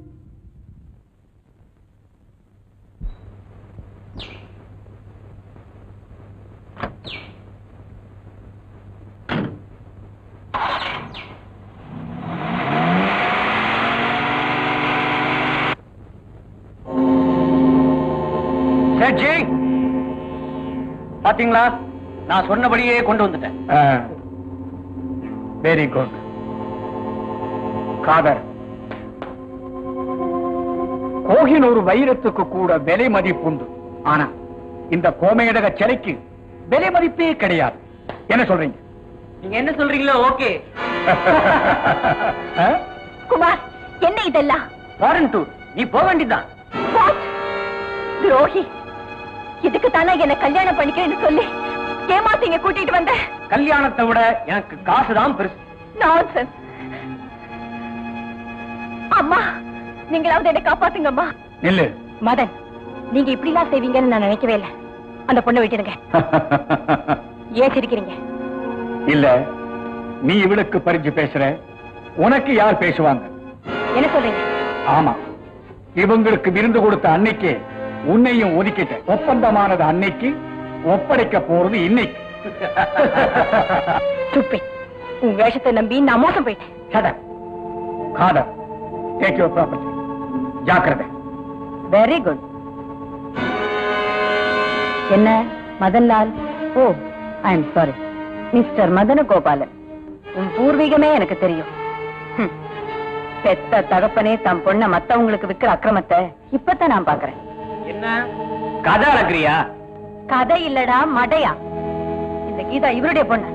Speaker 13: சேட்ஜி பாத்தீங்களா நான் சொன்னபடியே கொண்டு வந்துட்டேன்
Speaker 11: வெரி குட் காதர் கோகினூர் வைரத்துக்கு கூட விலை மதிப்புண்டு ஆனா இந்த கோமையடக சிலைக்கு விலை மதிப்பே கிடையாது என்ன சொல்றீங்க
Speaker 13: நீங்க என்ன சொல்றீங்களோ ஓகே
Speaker 7: குமார் என்ன இதெல்லாம்
Speaker 13: ஃபாரின் டூர் நீ போக வேண்டியதுதான்
Speaker 7: What? துரோகி இதுக்கு தானே என்ன கல்யாணம் பண்ணிக்கிறேன்னு சொல்லி ஏமாத்தி இங்க கூட்டிட்டு வந்த
Speaker 13: கல்யாணத்தை விட எனக்கு காசுதான் பெருசு
Speaker 7: நான்சென்ஸ் அம்மா நீங்களாவது என்ன காப்பாத்துங்க அம்மா
Speaker 11: நில்லு
Speaker 7: மதன் நீங்க இப்படி எல்லாம் செய்வீங்கன்னு நான் நினைக்கவே இல்லை அந்த பொண்ணை விட்டுடுங்க ஏன் சிரிக்கிறீங்க
Speaker 11: இல்ல நீ இவளுக்கு பறிஞ்சு பேசுற உனக்கு யார் பேசுவாங்க
Speaker 7: என்ன சொல்றீங்க
Speaker 11: ஆமா இவங்களுக்கு விருந்து கொடுத்த அன்னைக்கு உன்னையும் ஒதுக்கிட்டேன் ஒப்பந்தமானது அன்னைக்கு ஒப்படைக்க போறது இன்னைக்கு
Speaker 7: சுப்பி உன் வேஷத்தை நம்பி நான் மோசம் போயிட்டேன்
Speaker 11: சட காதர் டேக் யுவர் ப்ராப்பர்ட்டி ஜாக்கிரதை
Speaker 8: வெரி குட் என்ன Madanlal oh I am sorry mister Madana Gopalan உன் பூர்வீகமே எனக்கு தெரியும் ஹம். பெத்த தகப்பனே தம் பொண்ண மத்தவங்களுக்கு விக்கிற அக்கிரமத்தை இப்பதான் நான் பாக்குறேன்
Speaker 13: என்ன கதை அளக்குறியா
Speaker 8: கதை இல்லடா மடையா இந்த கீதா இவருடைய பொண்ணு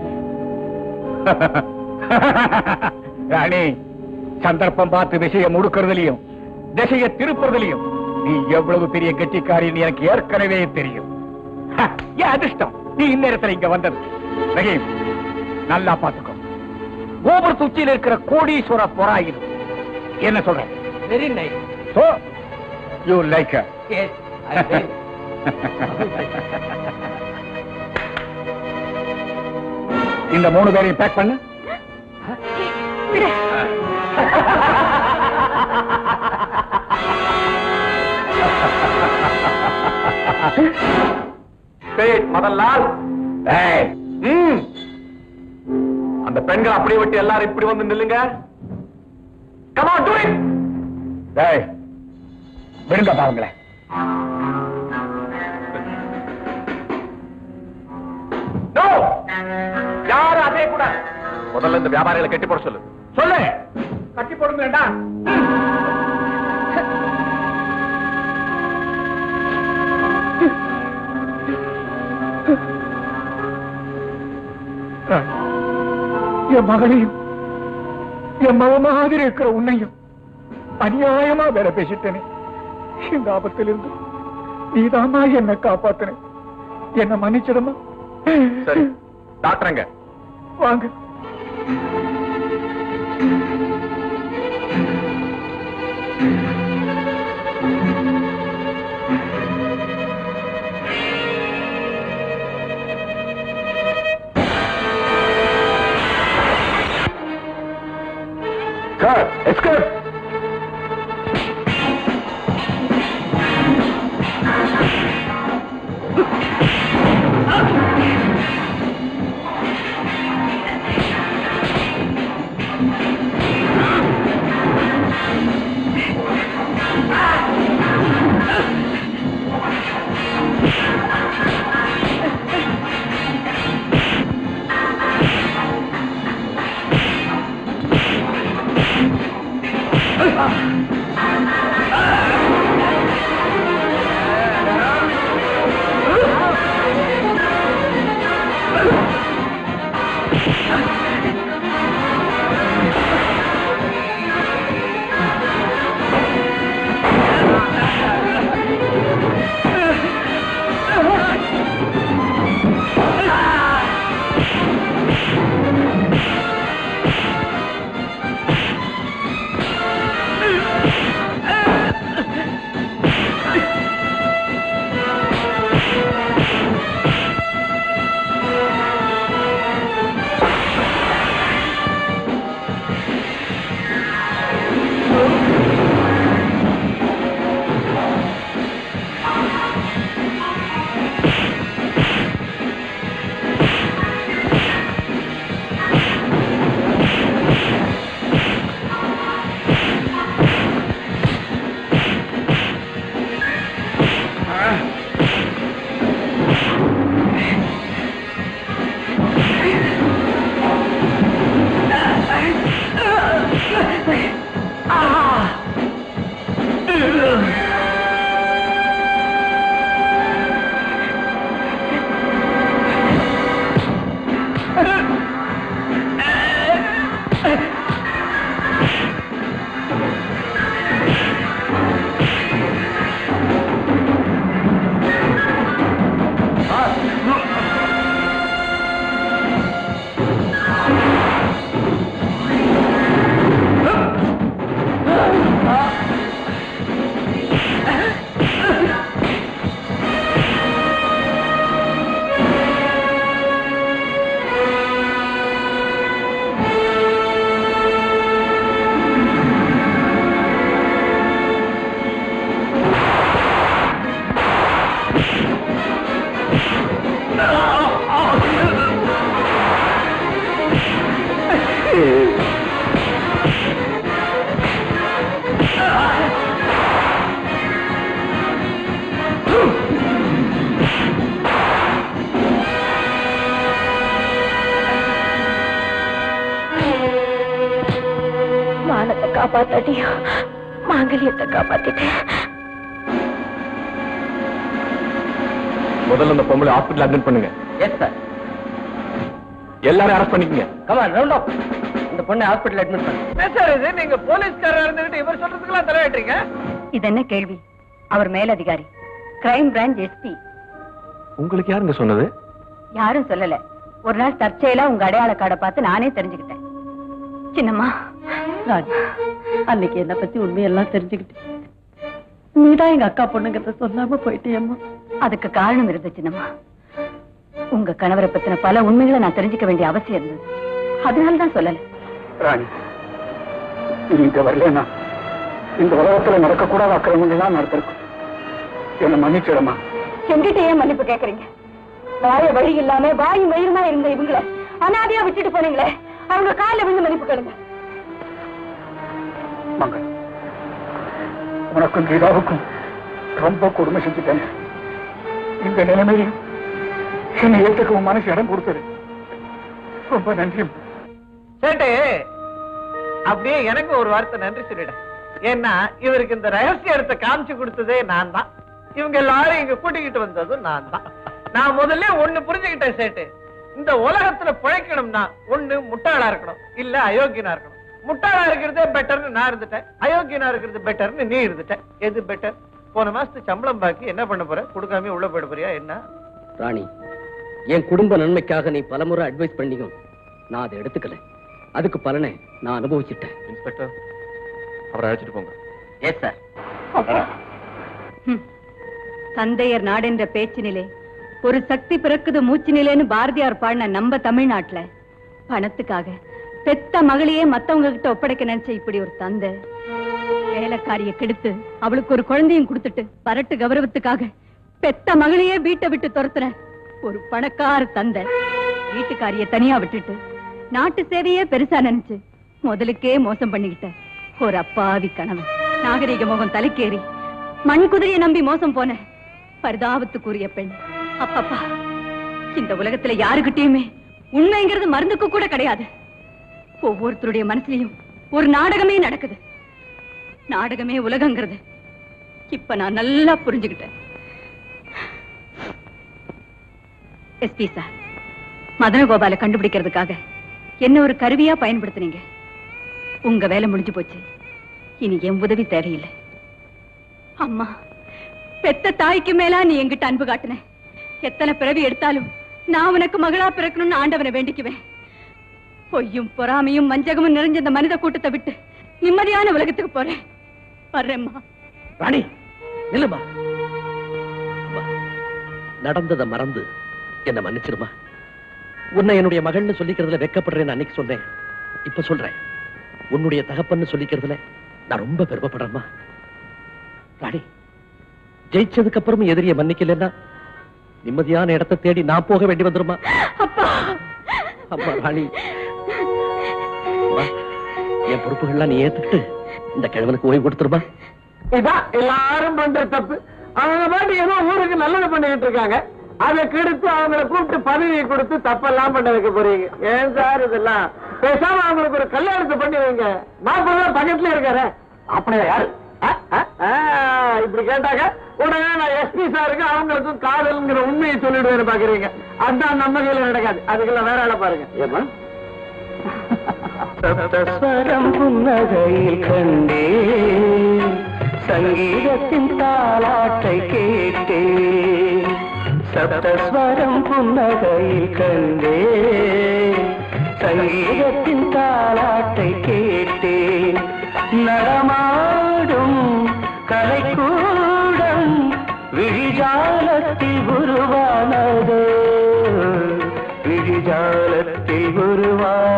Speaker 11: ராணி சந்தர்ப்பம் பார்த்து விஷயம் முடுக்கிறதுலயும் திசைய திருப்புறதுலயும் நீ எவ்வளவு பெரிய கெட்டிக்காரின்னு எனக்கு ஏற்கனவே தெரியும் ஹ, என் அதிர்ஷ்டம் நீ இந்நேரத்துல இங்க வந்தது ரஹீம் நல்லா பாத்துக்கோ கோபுரத்து உச்சியில் இருக்கிற கோடீஸ்வர பொறாயிரு என்ன சொல்ற
Speaker 13: very nice
Speaker 11: so you like
Speaker 13: yes
Speaker 11: இந்த மூணு பேரையும் பேக் பண்ணு
Speaker 9: சேட் மதன்லால்
Speaker 11: ஏய்,
Speaker 9: ம். அந்த பெண்கள் அப்படியே விட்டு எல்லாரும் இப்படி வந்து நில்லுங்க கமான் டூ இட்
Speaker 11: டேய், விடுங்க பாருங்களேன்
Speaker 9: நோ யாரும் அதே கூட முதல்ல இந்த வியாபாரிகளை கட்டி போட சொல்லு
Speaker 11: சொல்லு கட்டி போடுங்கடா என் மகளையும் என் மக மாதிரி இருக்கிற உன்னையும் அநியாயமா வேற பேசிட்டேனே இந்த ஆபத்திலிருந்து நீதாமா என்ன காப்பாத்தின என்ன மன்னிச்சிடமா
Speaker 9: சரி டாக்டருங்க
Speaker 11: வாங்க
Speaker 9: Good. It's good.
Speaker 7: மானத்தை காப்பாத்தாட்டியும் மாங்கல்யத்தை காப்பாத்திட்டேன்
Speaker 9: முதல்ல அந்த பொம்பளை ஹாஸ்பிட்டல் அட்மிட் பண்ணுங்க
Speaker 6: எஸ் சார்
Speaker 9: எல்லாரும் அரெஸ்ட் பண்ணிக்கங்க
Speaker 6: கமான் ரவுண்ட் அப் இந்த பொண்ணை ஹாஸ்பிட்டல் அட்மிட் பண்ணு
Speaker 13: என்ன சார் இது நீங்க போலீஸ்காரர் இருந்துகிட்டு இவர் சொல்றதுக்கெல்லாம் தலையிட்டீங்க
Speaker 2: இது என்ன கேள்வி அவர் மேலதிகாரி கிரைம் பிரான்ச் எஸ்பி
Speaker 9: உங்களுக்கு யாருங்க சொன்னது
Speaker 2: யாரும் சொல்லல ஒரு நாள் தற்செயலா உங்க அடையாள கார்டை பார்த்து நானே தெரிஞ்சுக்கிட்டேன் சின்னம்மா
Speaker 12: ராஜா அன்னைக்கு என்ன பத்தி உண்மையெல்லாம் தெரிஞ்சுக்கிட்டு நீதான் எங்க அக்கா பொண்ணுங்கிறத சொல்லாம போயிட்டியம்மா
Speaker 2: அதுக்கு காரணம் இருந்துச்சு சின்னம்மா உங்க கணவரை பத்தின பல உண்மைகளை நான் தெரிஞ்சுக்க வேண்டிய அவசியம் இருந்தது அதனால தான் சொல்லல
Speaker 11: ராணி நீ இங்க வரலன்னா இந்த உலகத்துல நடக்கக்கூடாத அக்கிரமங்கள் தான் நடத்திருக்கும் என்ன மன்னிச்சிடமா
Speaker 2: எங்கிட்ட ஏன் மன்னிப்பு கேக்குறீங்க வாய வழி இல்லாம வாயும் வயிறுமா இருந்த இவங்கள அனாதையா விட்டுட்டு போனீங்களே அவங்க காலில் விழுந்து மன்னிப்பு கேளுங்க
Speaker 11: மங்கள் உனக்கும் கீதாவுக்கும் ரொம்ப கொடுமை செஞ்சுட்டேன் இந்த நிலைமையில் என்னை ஏற்றுக்க உன் மனசு இடம் கொடுத்தது ரொம்ப நன்றி
Speaker 13: சேட்டு அப்படியே எனக்கு ஒரு வார்த்தை நன்றி சொல்லிட ஏன்னா இவருக்கு இந்த ரகசிய இடத்தை காமிச்சு கொடுத்ததே நான் தான் இவங்க எல்லாரும் இங்க கூட்டிக்கிட்டு வந்ததும் நான் தான் நான் முதல்ல ஒண்ணு புரிஞ்சுக்கிட்டேன் சேட்டு இந்த உலகத்துல பிழைக்கணும்னா ஒண்ணு முட்டாளா இருக்கணும் இல்ல அயோக்கியனா இருக்கணும் முட்டாளா இருக்கிறதே பெட்டர்னு நான் இருந்துட்டேன் அயோக்கியனா இருக்கிறது பெட்டர்னு நீ இருந்துட்ட எது பெட்டர் போன மாசத்து சம்பளம் பாக்கி என்ன பண்ண போற கொடுக்காம உள்ள போயிட போறியா என்ன
Speaker 1: ராணி என் குடும்ப நன்மைக்காக நீ பலமுறை அட்வைஸ் பண்ணியும் நான் அதை எடுத்துக்கல அதுக்கு பலனை நான் அனுபவிச்சிட்டேன்
Speaker 9: இன்ஸ்பெக்டர் அவரை அழைச்சிட்டு போங்க
Speaker 6: எஸ் சார்
Speaker 2: தந்தையர் நாடென்ற பேச்சினிலே ஒரு சக்தி பிறக்குது மூச்சினிலேன்னு பாரதியார் பாடின நம்ம தமிழ்நாட்டுல பணத்துக்காக பெத்த மகளையே மத்தவங்க கிட்ட ஒப்படைக்க நினைச்ச இப்படி ஒரு தந்தை வேலைக்காரிய கெடுத்து அவளுக்கு ஒரு குழந்தையும் கொடுத்துட்டு பரட்டு கௌரவத்துக்காக பெத்த மகளையே வீட்டை விட்டு துரத்துற ஒரு பணக்கார தந்தை வீட்டுக்காரிய தனியா விட்டுட்டு நாட்டு சேவையே பெருசா நினைச்சு முதலுக்கே மோசம் பண்ணிக்கிட்ட ஒரு அப்பாவி கணவன் நாகரிக முகம் தலைக்கேறி மண் குதிரையை நம்பி மோசம் போன பரிதாபத்துக்குரிய பெண் அப்பப்பா இந்த உலகத்துல யாருகிட்டயுமே உண்மைங்கிறது மருந்துக்கு கூட கிடையாது ஒவ்வொருத்தருடைய மனசுலயும் ஒரு நாடகமே நடக்குது நாடகமே உலகங்கிறது இப்ப நான் நல்லா புரிஞ்சுக்கிட்டேன் எஸ்பி சார் மதனகோபால கண்டுபிடிக்கிறதுக்காக என்ன ஒரு கருவியா பயன்படுத்துனீங்க உங்க வேலை முடிஞ்சு போச்சு இனி என் உதவி தேவையில்லை அம்மா பெத்த தாய்க்கு மேலா நீ என்கிட்ட அன்பு காட்டுன எத்தனை பிறவி எடுத்தாலும் நான் உனக்கு மகளா பிறக்கணும்னு ஆண்டவனை வேண்டிக்குவேன் பொய்யும் பொறாமையும் வஞ்சகமும் நிறைஞ்ச இந்த மனித கூட்டத்தை விட்டு நிம்மதியான உலகத்துக்கு போறேன் வர்றேம்மா
Speaker 1: ராணி நில்லுமா அம்மா, நடந்ததை மறந்து என்ன மன்னிச்சிருமா உன்னை என்னுடைய மகள்னு சொல்லிக்கிறதுல வெக்கப்படுறேன்னு அன்னைக்கு சொன்னேன் இப்ப சொல்றேன் உன்னுடைய தகப்பன்னு சொல்லிக்கிறதுல நான் ரொம்ப பெருமைப்படுறேம்மா ராணி ஜெயிச்சதுக்கு அப்புறம் எதிரிய மன்னிக்கலன்னா நிம்மதியான இடத்தை தேடி நான் போக வேண்டி வந்துருமா அம்மா ராணி அம்மா, என் பொறுப்புகள்லாம் நீ ஏத்துக்கிட்டு இந்த கிழவனுக்கு ஓய்வு கொடுத்துருமா
Speaker 3: இதான் எல்லாரும் பண்ற தப்பு அவங்க பாட்டு ஏதோ ஊருக்கு நல்லது பண்ணிட்டு இருக்காங்க அதை கெடுத்து அவங்கள கூப்பிட்டு பதவியை கொடுத்து தப்பெல்லாம் பண்ண வைக்க போறீங்க ஏன் சார் இதெல்லாம் பேசாம அவங்களுக்கு ஒரு கல்யாணத்தை பண்ணி வைங்க மாப்பிள்ளை தான் பக்கத்துல இருக்காரு அப்படியா யாரு ஆ, ஆ, ஆ, இப்படி கேட்டாங்க உடனே நான் எஸ்பி சாருக்கு அவங்களுக்கும் காதல்ங்கிற உண்மையை சொல்லிடுவேன்னு பாக்குறீங்க அதான் நம்ம கையில நடக்காது அதுக்கெல்லாம் வேற ஆள பாருங்க ஏமா
Speaker 16: சப்தஸ்வரம் புன்னகையில் கண்டே சங்கீதத்தின் தாலாட்டை கேட்டே சப்தஸ்வரம் புன்னகையில் கண்டே சங்கீதத்தின் தாலாட்டை கேட்டேன் நடமாடும் கலைக்கூடம் விழிஜாலத்தில் உருவானதோ விழிஜாலத்தில் உருவான